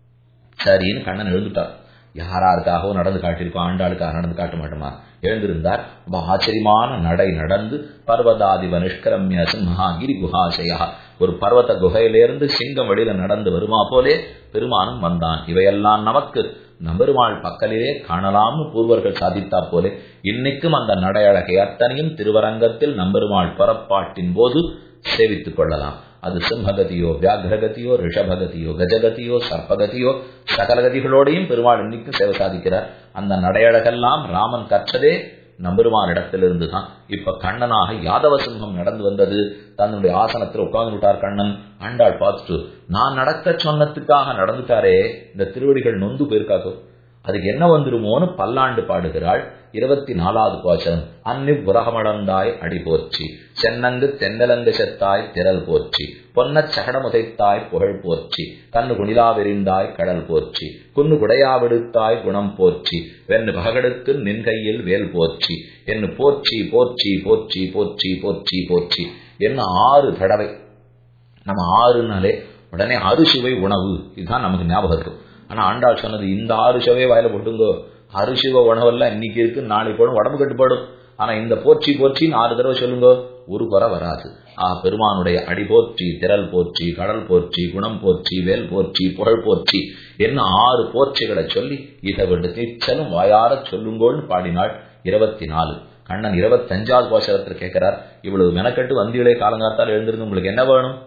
Speaker 1: சரின்னு கண்ணன் எழுந்துட்டார் யாராருக்காகவோ நடந்து காட்டியிருக்கோம் ஆண்டாளுக்காக நடந்து காட்ட மாட்டோமா எழுந்திருந்தார் ரொம்ப ஆச்சரியமான நடை நடந்து பர்வதாதிப நிஷ்கரம்ய சிம்ஹாகிரி குஹாசயா ஒரு பர்வத குகையிலிருந்து சிங்கம் வெளியில நடந்து வருமா போலே பெருமானும் வந்தான் இவையெல்லாம் நமக்கு நம்பெருமாள் பக்கலிலே காணலாம்னு பூர்வர்கள் சாதித்தா போலே இன்னைக்கும் அந்த நடையழகை அத்தனையும் திருவரங்கத்தில் நம்பெருமாள் புறப்பாட்டின் போது சேவித்துக் கொள்ளலாம் அது சிம்மகதியோ வியாகிரகதியோ ரிஷபகதியோ கஜகதியோ சர்ப்பகதியோ சகலகதிகளோடையும் பெருமாள் இன்னைக்கும் சேவை சாதிக்கிறார் அந்த நடையழகெல்லாம் ராமன் கற்றதே நம்பெருமான் இடத்திலிருந்து தான் இப்ப கண்ணனாக யாதவ சிம்மம் நடந்து வந்தது தன்னுடைய ஆசனத்தில் உட்கார்ந்து விட்டார் கண்ணன் ஆண்டாள் பார்த்துட்டு நான் நடக்க சொன்னதுக்காக நடந்துட்டாரே இந்த திருவடிகள் நொந்து போயிருக்காக்கோ அதுக்கு என்ன வந்துருமோன்னு பல்லாண்டு பாடுகிறாள் இருபத்தி நாலாவது பாசனம் அன்னி உலகமடந்தாய் அடி போற்றி சென்னங்கு தென்னலங்கு செத்தாய் திரள் போற்றி பொன்னச் சகடமுதைத்தாய் புகழ் போற்றி கண்ணு குணிலாவெறிந்தாய் கடல் போற்றி குன்னு குடையாவிடுத்தாய் குணம் போற்றி வெண்ணு பகடுக்கு நின் கையில் வேல் போற்றி என்று போற்றி போற்றி போற்றி போற்றி போற்றி போற்றி என்ன ஆறு தடவை நம்ம ஆறுனாலே உடனே அறுசுவை உணவு இதுதான் நமக்கு ஞாபகம் இருக்கும் ஆனா ஆண்டாள் சொன்னது இந்த ஆறு சுவையை வாயில போட்டுங்கோ அரிசிவ உணவெல்லாம் இன்னைக்கு இருக்கு நாளைக்கு போடும் உடம்பு கட்டுப்படும் ஆனா இந்த போற்றி போற்றி ஆறு தடவை சொல்லுங்க ஒரு குறை வராது ஆ பெருமானுடைய அடி போற்றி திரள் போற்றி கடல் போற்றி குணம் போற்றி வேல் போற்றி புகழ் போற்றி என்ன ஆறு போற்றிகளை சொல்லி இதை விட்டு நிச்சலும் வாயார சொல்லுங்கோன்னு பாடினாள் இருபத்தி நாலு கண்ணன் இருபத்தஞ்சாவது போஷகத்தில் கேட்கிறார் இவ்வளவு மெனக்கட்டு வந்திகளே காலங்காத்தால் எழுந்திருந்து உங்களுக்கு என்ன வேணும்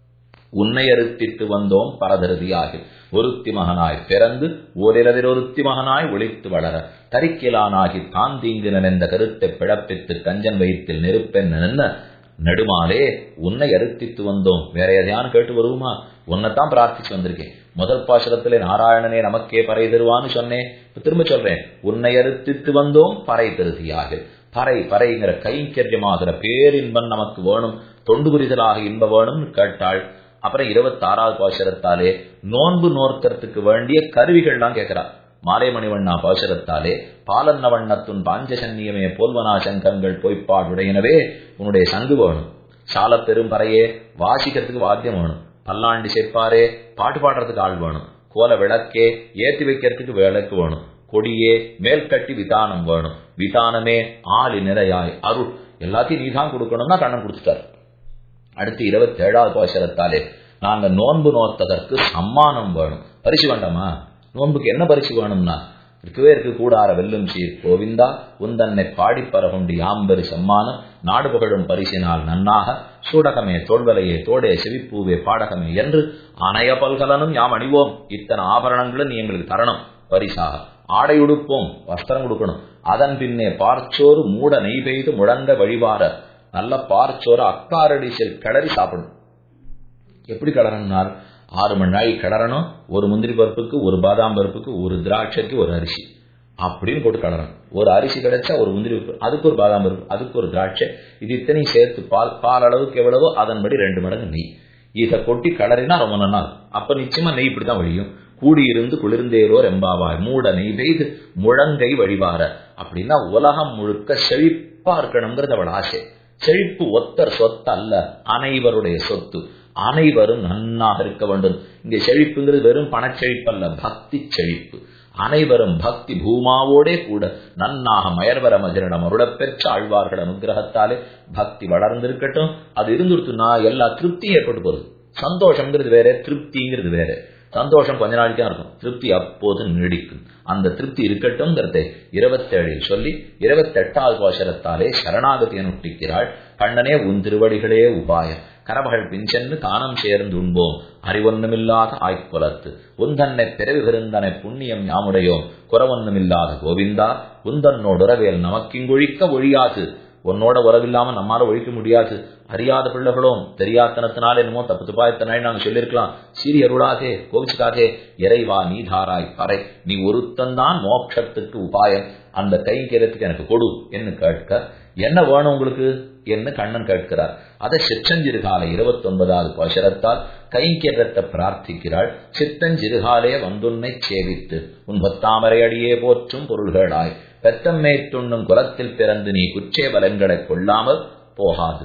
Speaker 1: உன்னை அறுத்திட்டு வந்தோம் பரதருதியாகி ஒருத்தி மகனாய் பிறந்து ஓரிரவில் ஒருத்தி மகனாய் ஒளித்து வளர தரிக்கிலானாகி தான் தீங்கினன் என்ற கருத்தை பிழப்பித்து கஞ்சன் வயிற்றில் நெருப்பென் நின்ன நெடுமாலே உன்னை அறுத்தித்து வந்தோம் வேற எதையானு கேட்டு வருவோமா உன்னைத்தான் பிரார்த்திச்சு வந்திருக்கேன் முதல் பாசுரத்திலே நாராயணனே நமக்கே பறை தருவான்னு சொன்னேன் திரும்ப சொல்றேன் உன்னை அறுத்தித்து வந்தோம் பறை தருதியாக பறை பறைங்கிற கைங்கரியமாகிற பேரின்பம் நமக்கு வேணும் தொண்டு புரிதலாக இன்ப வேணும்னு கேட்டாள் அப்புறம் இருபத்தி ஆறாவது பாசுரத்தாலே நோன்பு நோர்க்கறதுக்கு வேண்டிய கருவிகள்லாம் கேட்கிறா மாலை மணிவண்ணா பாசுரத்தாலே பாலன்ன வண்ணத்துன் பாஞ்சசன்னியமே போல்வனா சங்கங்கள் பொய்ப்பாடுடையனவே உன்னுடைய சங்கு வேணும் சால பெரும் பறையே வாசிக்கிறதுக்கு வாத்தியம் வேணும் பல்லாண்டு சேர்ப்பாரே பாட்டு பாடுறதுக்கு ஆள் வேணும் கோல விளக்கே ஏத்தி வைக்கிறதுக்கு விளக்கு வேணும் கொடியே மேல் கட்டி விதானம் வேணும் விதானமே ஆளி நிறையாய் அருள் எல்லாத்தையும் நீதான் கொடுக்கணும்னா கண்ணன் கொடுத்துட்டார் அடுத்து இருபத்தி ஏழாவது பாசரத்தாலே நாங்க நோன்பு நோத்ததற்கு சம்மானம் வேணும் பரிசு வேண்டாமா நோன்புக்கு என்ன பரிசு வேணும்னா இருக்கவே இருக்கு கூடார வெல்லும் சீர் கோவிந்தா உந்தன்னை பாடி பரகுண்டு யாம்பெரு செம்மானம் நாடு புகழும் பரிசினால் நன்னாக சூடகமே தோல்வலையே தோடே செவிப்பூவே பாடகமே என்று அணைய பல்கலனும் யாம் அணிவோம் இத்தனை ஆபரணங்களும் நீ எங்களுக்கு தரணும் பரிசாக ஆடை உடுப்போம் வஸ்திரம் கொடுக்கணும் அதன் பின்னே பார்ச்சோறு மூட நெய் பெய்து முழங்க வழிவார நல்ல பார்ச்சோறு அக்காரடிசில் கிளறி சாப்பிடும் எப்படி கிளறனார் ஆறு மணி நாள் கிளறணும் ஒரு முந்திரி பருப்புக்கு ஒரு பாதாம் பருப்புக்கு ஒரு திராட்சைக்கு ஒரு அரிசி அப்படின்னு போட்டு கிளறணும் ஒரு அரிசி கிடைச்சா ஒரு முந்திரி பருப்பு அதுக்கு ஒரு பாதாம் பருப்பு அதுக்கு ஒரு திராட்சை இது இத்தனையும் சேர்த்து பால் பால் அளவுக்கு எவ்வளவோ அதன்படி ரெண்டு மடங்கு நெய் இதை கொட்டி கிளறினா ரொம்ப நல்லா அப்ப நிச்சயமா நெய் இப்படிதான் வழியும் கூடியிருந்து குளிர்ந்தேரோர் எம்பாவாய் மூட நெய் பெய்து முழங்கை வழிவார அப்படின்னா உலகம் முழுக்க செழிப்பா இருக்கணுங்கிறது அவள் ஆசை செழிப்பு ஒத்தர் சொத்து அல்ல அனைவருடைய சொத்து அனைவரும் நன்னாக இருக்க வேண்டும் இங்க செழிப்புங்கிறது வெறும் பணச்செழிப்பு அல்ல பக்தி செழிப்பு அனைவரும் பக்தி பூமாவோடே கூட நன்னாக மயர்வர மஜனிடம் அருளப் பெற்ற ஆழ்வார்கள் அனுகிரகத்தாலே பக்தி வளர்ந்திருக்கட்டும் அது இருந்துருத்துனா எல்லா திருப்தியும் ஏற்பட்டு போகுது சந்தோஷம்ங்கிறது வேற திருப்திங்கிறது வேற சந்தோஷம் கொஞ்ச நாளைக்கு தான் இருக்கும் திருப்தி அப்போது நீடிக்கும் அந்த திருப்தி இருக்கட்டும்ங்கிறதை இருபத்தேழில் சொல்லி இருபத்தெட்டாவது கோஷரத்தாலே சரணாகதி அனுஷ்டிக்கிறாள் கண்ணனே உன் திருவடிகளே உபாயம் கரமகள் பிஞ்சென்று தானம் சேர்ந்து உண்போம் அறிவொன்னுமில்லாத ஆய்க்குலத்து உந்தன்னை பிறவி விருந்தனை புண்ணியம் யாமுடையோம் குறவொன்னுமில்லாத கோவிந்தா உந்தன்னோடு உறவேல் நமக்கிங்கொழிக்க ஒழியாது உன்னோட உறவில்லாம நம்மால ஒழிக்க முடியாது அறியாத பிள்ளைகளும் தெரியாதனத்தினால என்னமோ தப்பு துப்பாயத்தனாய் நாங்க சொல்லியிருக்கலாம் சீரி அருளாதே கோவிச்சுக்காதே இறைவா நீதாராய் பறை நீ ஒருத்தந்தான் மோட்சத்துக்கு உபாயம் அந்த கைங்கிறதுக்கு எனக்கு கொடு என்று கேட்க என்ன வேணும் உங்களுக்கு என்று கண்ணன் கேட்கிறார் அதை சிற்றஞ்சிறுகால இருபத்தி ஒன்பதாவது பசரத்தால் கைங்கரத்தை பிரார்த்திக்கிறாள் சித்தஞ்சிறுகாலே வந்துன்னை சேவித்து உன் பத்தாமரை அடியே போற்றும் பொருள்களாய் பெத்தம்மை துண்ணும் குலத்தில் பிறந்து நீ குச்சே பலங்களை கொள்ளாமல் போகாது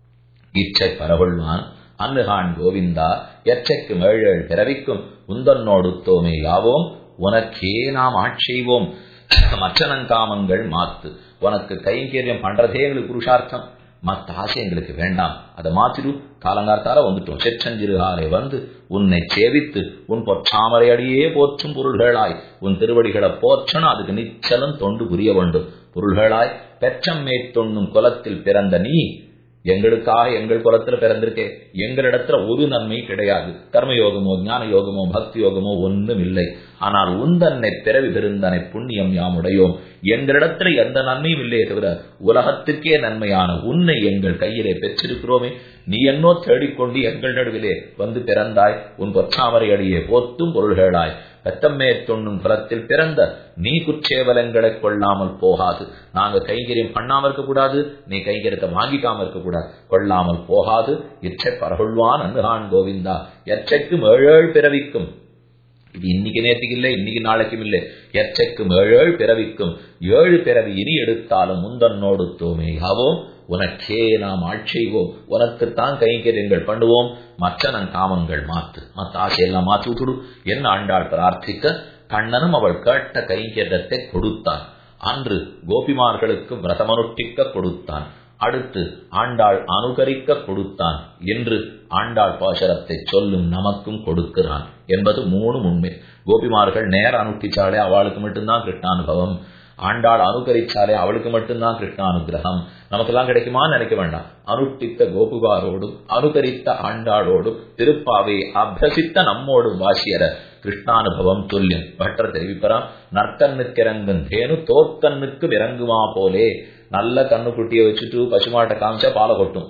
Speaker 1: இச்சை பரவொள்வான் அன்னுகான் கோவிந்தா எச்சைக்கு மேழல் பிறவிக்கும் உந்தன்னோடு தோமே யாவோம் உனக்கே நாம் ஆட்செய்வோம் மற்றனங்காமங்கள் மாத்து உனக்கு கைங்கரியம் பண்றதே எங்களுக்கு புருஷார்த்தம் மத்த ஆசை எங்களுக்கு வேண்டாம் அதை மாத்திரு காலங்காத்தால வந்துட்டோம் செற்றஞ்சிறுகாலை வந்து உன்னை சேவித்து உன் பொற்றாமரை அடியே போற்றும் பொருள்களாய் உன் திருவடிகளை போற்றணும் அதுக்கு நிச்சலம் தொண்டு புரிய வேண்டும் பொருள்களாய் பெற்றம் மேற்தொண்ணும் குலத்தில் பிறந்த நீ எங்களுக்காக எங்கள் குலத்துல பிறந்திருக்கே எங்களிடத்துல ஒரு நன்மை கிடையாது கர்மயோகமோ ஞான யோகமோ பக்தி யோகமோ ஒன்றும் இல்லை ஆனால் உந்தன்னை பிறவி பெருந்தனை புண்ணியம் யாமுடையோம் எங்களிடத்துல எந்த நன்மையும் இல்லையே தவிர உலகத்திற்கே நன்மையான உன்னை எங்கள் கையிலே பெற்றிருக்கிறோமே நீ என்னோ தேடிக்கொண்டு எங்கள் நடுவிலே வந்து பிறந்தாய் உன் பொற்றாமரை அடியே போத்தும் பொருள்களாய் பெத்தம்மே தொண்ணும் குலத்தில் பிறந்த நீ குற்றேவலங்களை கொள்ளாமல் போகாது நாங்க கைங்கரியம் பண்ணாம இருக்கக்கூடாது நீ கைங்கரியத்தை வாங்கிக்காம இருக்கக்கூடாது கொள்ளாமல் போகாது இச்சை பரகொள்வான் அன்னுகான் கோவிந்தா எச்சைக்கும் ஏழேழ் பிறவிக்கும் இது இன்னைக்கு நேற்றுக்கு இல்லை இன்னைக்கு நாளைக்கும் இல்லை எச்சைக்கும் ஏழேழ் பிறவிக்கும் ஏழு பிறவி இனி எடுத்தாலும் முந்தன்னோடு தூமையாவோம் உனக்கே நாம் ஆட்செய்வோம் உனக்குத்தான் கைங்கரியங்கள் பண்ணுவோம் மற்ற நன் காமங்கள் மாத்து மற்ற ஆசையெல்லாம் மாற்றி விட்டுடு என்ன ஆண்டாள் பிரார்த்திக்க கண்ணனும் அவள் கேட்ட கைங்கரியத்தை கொடுத்தான் அன்று கோபிமார்களுக்கு விரதமனுஷ்டிக்க கொடுத்தான் அடுத்து ஆண்டாள் அனுகரிக்க கொடுத்தான் என்று ஆண்டாள் பாசரத்தை சொல்லும் நமக்கும் கொடுக்கிறான் என்பது மூணு உண்மை கோபிமார்கள் நேர அனுஷ்டிச்சாலே அவளுக்கு மட்டும்தான் கிருஷ்ணானுபவம் ஆண்டாள் அனுகரிச்சாலே அவளுக்கு மட்டும்தான் கிருஷ்ணானுகிரகம் நமக்கெல்லாம் கிடைக்குமான்னு நினைக்க வேண்டாம் அனுஷ்டித்த கோபுகாரோடும் அனுகரித்த ஆண்டாளோடும் திருப்பாவை அபியசித்த நம்மோடும் வாசியர கிருஷ்ணானுபவம் துல்லியம் பட்டர் தெரிவிப்பறான் நற்கண்ணுக்கு இறங்கும் தேனு தோற்கண்ணுக்கு இறங்குமா போலே நல்ல கண்ணுக்குட்டியை வச்சுட்டு பசுமாட்டை காமிச்சா பாலை கொட்டும்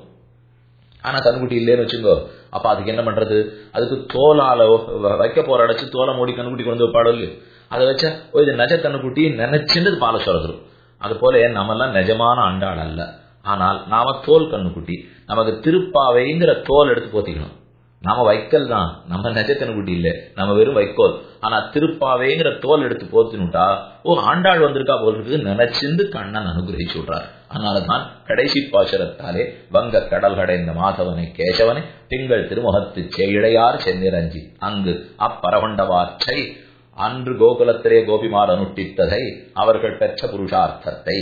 Speaker 1: ஆனா கண்ணுக்குட்டி இல்லைன்னு வச்சுக்கோ அப்ப அதுக்கு என்ன பண்றது அதுக்கு தோலால வைக்க போற அடைச்சு தோலை மூடி கண்ணுக்குட்டி கொண்டு வைப்பாடோ இல்லையோ அதை வச்சா ஓ இது நெஜ கண்ணுக்குட்டி நினைச்சுட்டு பாலை சொல்றதுரும் அது போல நம்மெல்லாம் நிஜமான ஆண்டாள் அல்ல ஆனால் நாம தோல் கண்ணுக்குட்டி நமக்கு திருப்பாவைங்கிற தோல் எடுத்து போத்திக்கணும் நாம வைக்கல் தான் நம்ம நெஜ கண்ணுக்குட்டி இல்லை நம்ம வெறும் வைக்கோல் ஆனா திருப்பாவைங்கிற தோல் எடுத்து போத்தினுட்டா ஓ ஆண்டாள் வந்திருக்கா போல் இருக்கு நினைச்சிருந்து கண்ணன் அனுகிரகிச்சு விடுறார் அதனாலதான் கடைசி பாசுரத்தாலே வங்க கடல் கடைந்த மாதவனை கேசவனை திங்கள் திருமுகத்து செய்யிடையார் சென்னிரஞ்சி அங்கு அப்பரகொண்டவாற்றை அன்று கோகுலத்திலே கோபிமார் அனுஷ்டித்ததை அவர்கள் பெற்ற புருஷார்த்தத்தை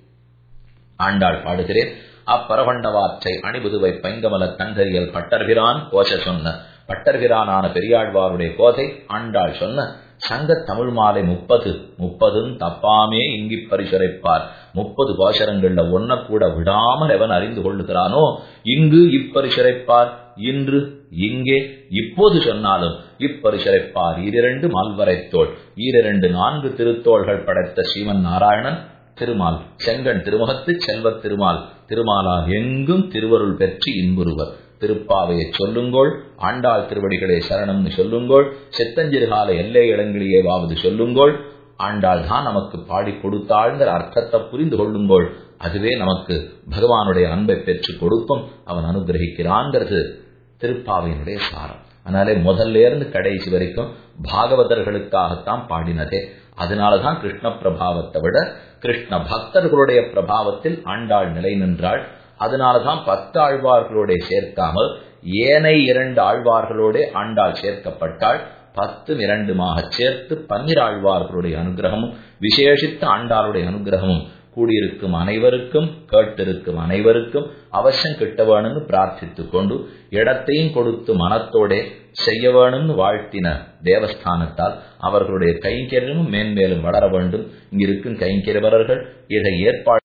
Speaker 1: ஆண்டாள் பாடுகிறேன் அப்பரகொண்டவாற்றை அணிபுதுவை பைங்கமல தந்தரியல் பட்டர்பிரான் கோஷ சொன்ன பட்டர்பிரானான பெரியாழ்வாருடைய கோதை ஆண்டாள் சொன்ன சங்க தமிழ் மாலை முப்பது முப்பதும் தப்பாமே இங்கி பரிசுரைப்பார் முப்பது கோஷரங்கள்ல ஒன்ன கூட விடாமல் எவன் அறிந்து கொள்ளுகிறானோ இங்கு இப்பரிசுரைப்பார் இன்று இங்கே இப்போது சொன்னாலும் இப்பரிசுரைப்பார் ஈரிரண்டு மால்வரைத்தோள் ஈரிரண்டு நான்கு திருத்தோள்கள் படைத்த ஸ்ரீமன் நாராயணன் திருமால் செங்கன் திருமுகத்து செல்வத் திருமால் திருமாலார் எங்கும் திருவருள் பெற்று இன்புறுவர் திருப்பாவையை சொல்லுங்கோள் ஆண்டாள் திருவடிகளே சரணம்னு சொல்லுங்கோள் சித்தஞ்சிறுகால எல்லை இளங்கிலேயாவது சொல்லுங்கோள் ஆண்டாள் தான் நமக்கு பாடி கொடுத்தாள்ங்கிற அர்த்தத்தை புரிந்து கொள்ளுங்கோள் அதுவே நமக்கு பகவானுடைய அன்பை பெற்று கொடுக்கும் அவன் அனுகிரகிக்கிறான்ங்கிறது திருப்பாவையினுடைய சாரம் அதனாலே முதல்ல இருந்து கடைசி வரைக்கும் பாகவதர்களுக்காகத்தான் பாடினதே அதனாலதான் கிருஷ்ண பிரபாவத்தை விட கிருஷ்ண பக்தர்களுடைய பிரபாவத்தில் ஆண்டாள் நிலை நின்றாள் அதனாலதான் பத்து ஆழ்வார்களோட சேர்க்காமல் ஏனை இரண்டு ஆழ்வார்களோட ஆண்டாள் சேர்க்கப்பட்டாள் பத்து இரண்டுமாக சேர்த்து பன்னிராழ்வார்களுடைய அனுகிரகமும் விசேஷித்த ஆண்டாளுடைய அனுகிரகமும் கூடியிருக்கும் அனைவருக்கும் கேட்டிருக்கும் அனைவருக்கும் அவசியம் கிட்ட வேணும்னு பிரார்த்தித்துக் கொண்டு இடத்தையும் கொடுத்து மனத்தோட செய்ய வேணும்னு வாழ்த்தின தேவஸ்தானத்தால் அவர்களுடைய கைங்கரியமும் மேன்மேலும் வளர வேண்டும் இங்கிருக்கும் கைங்கரியவர்கள் இதை ஏற்பாடு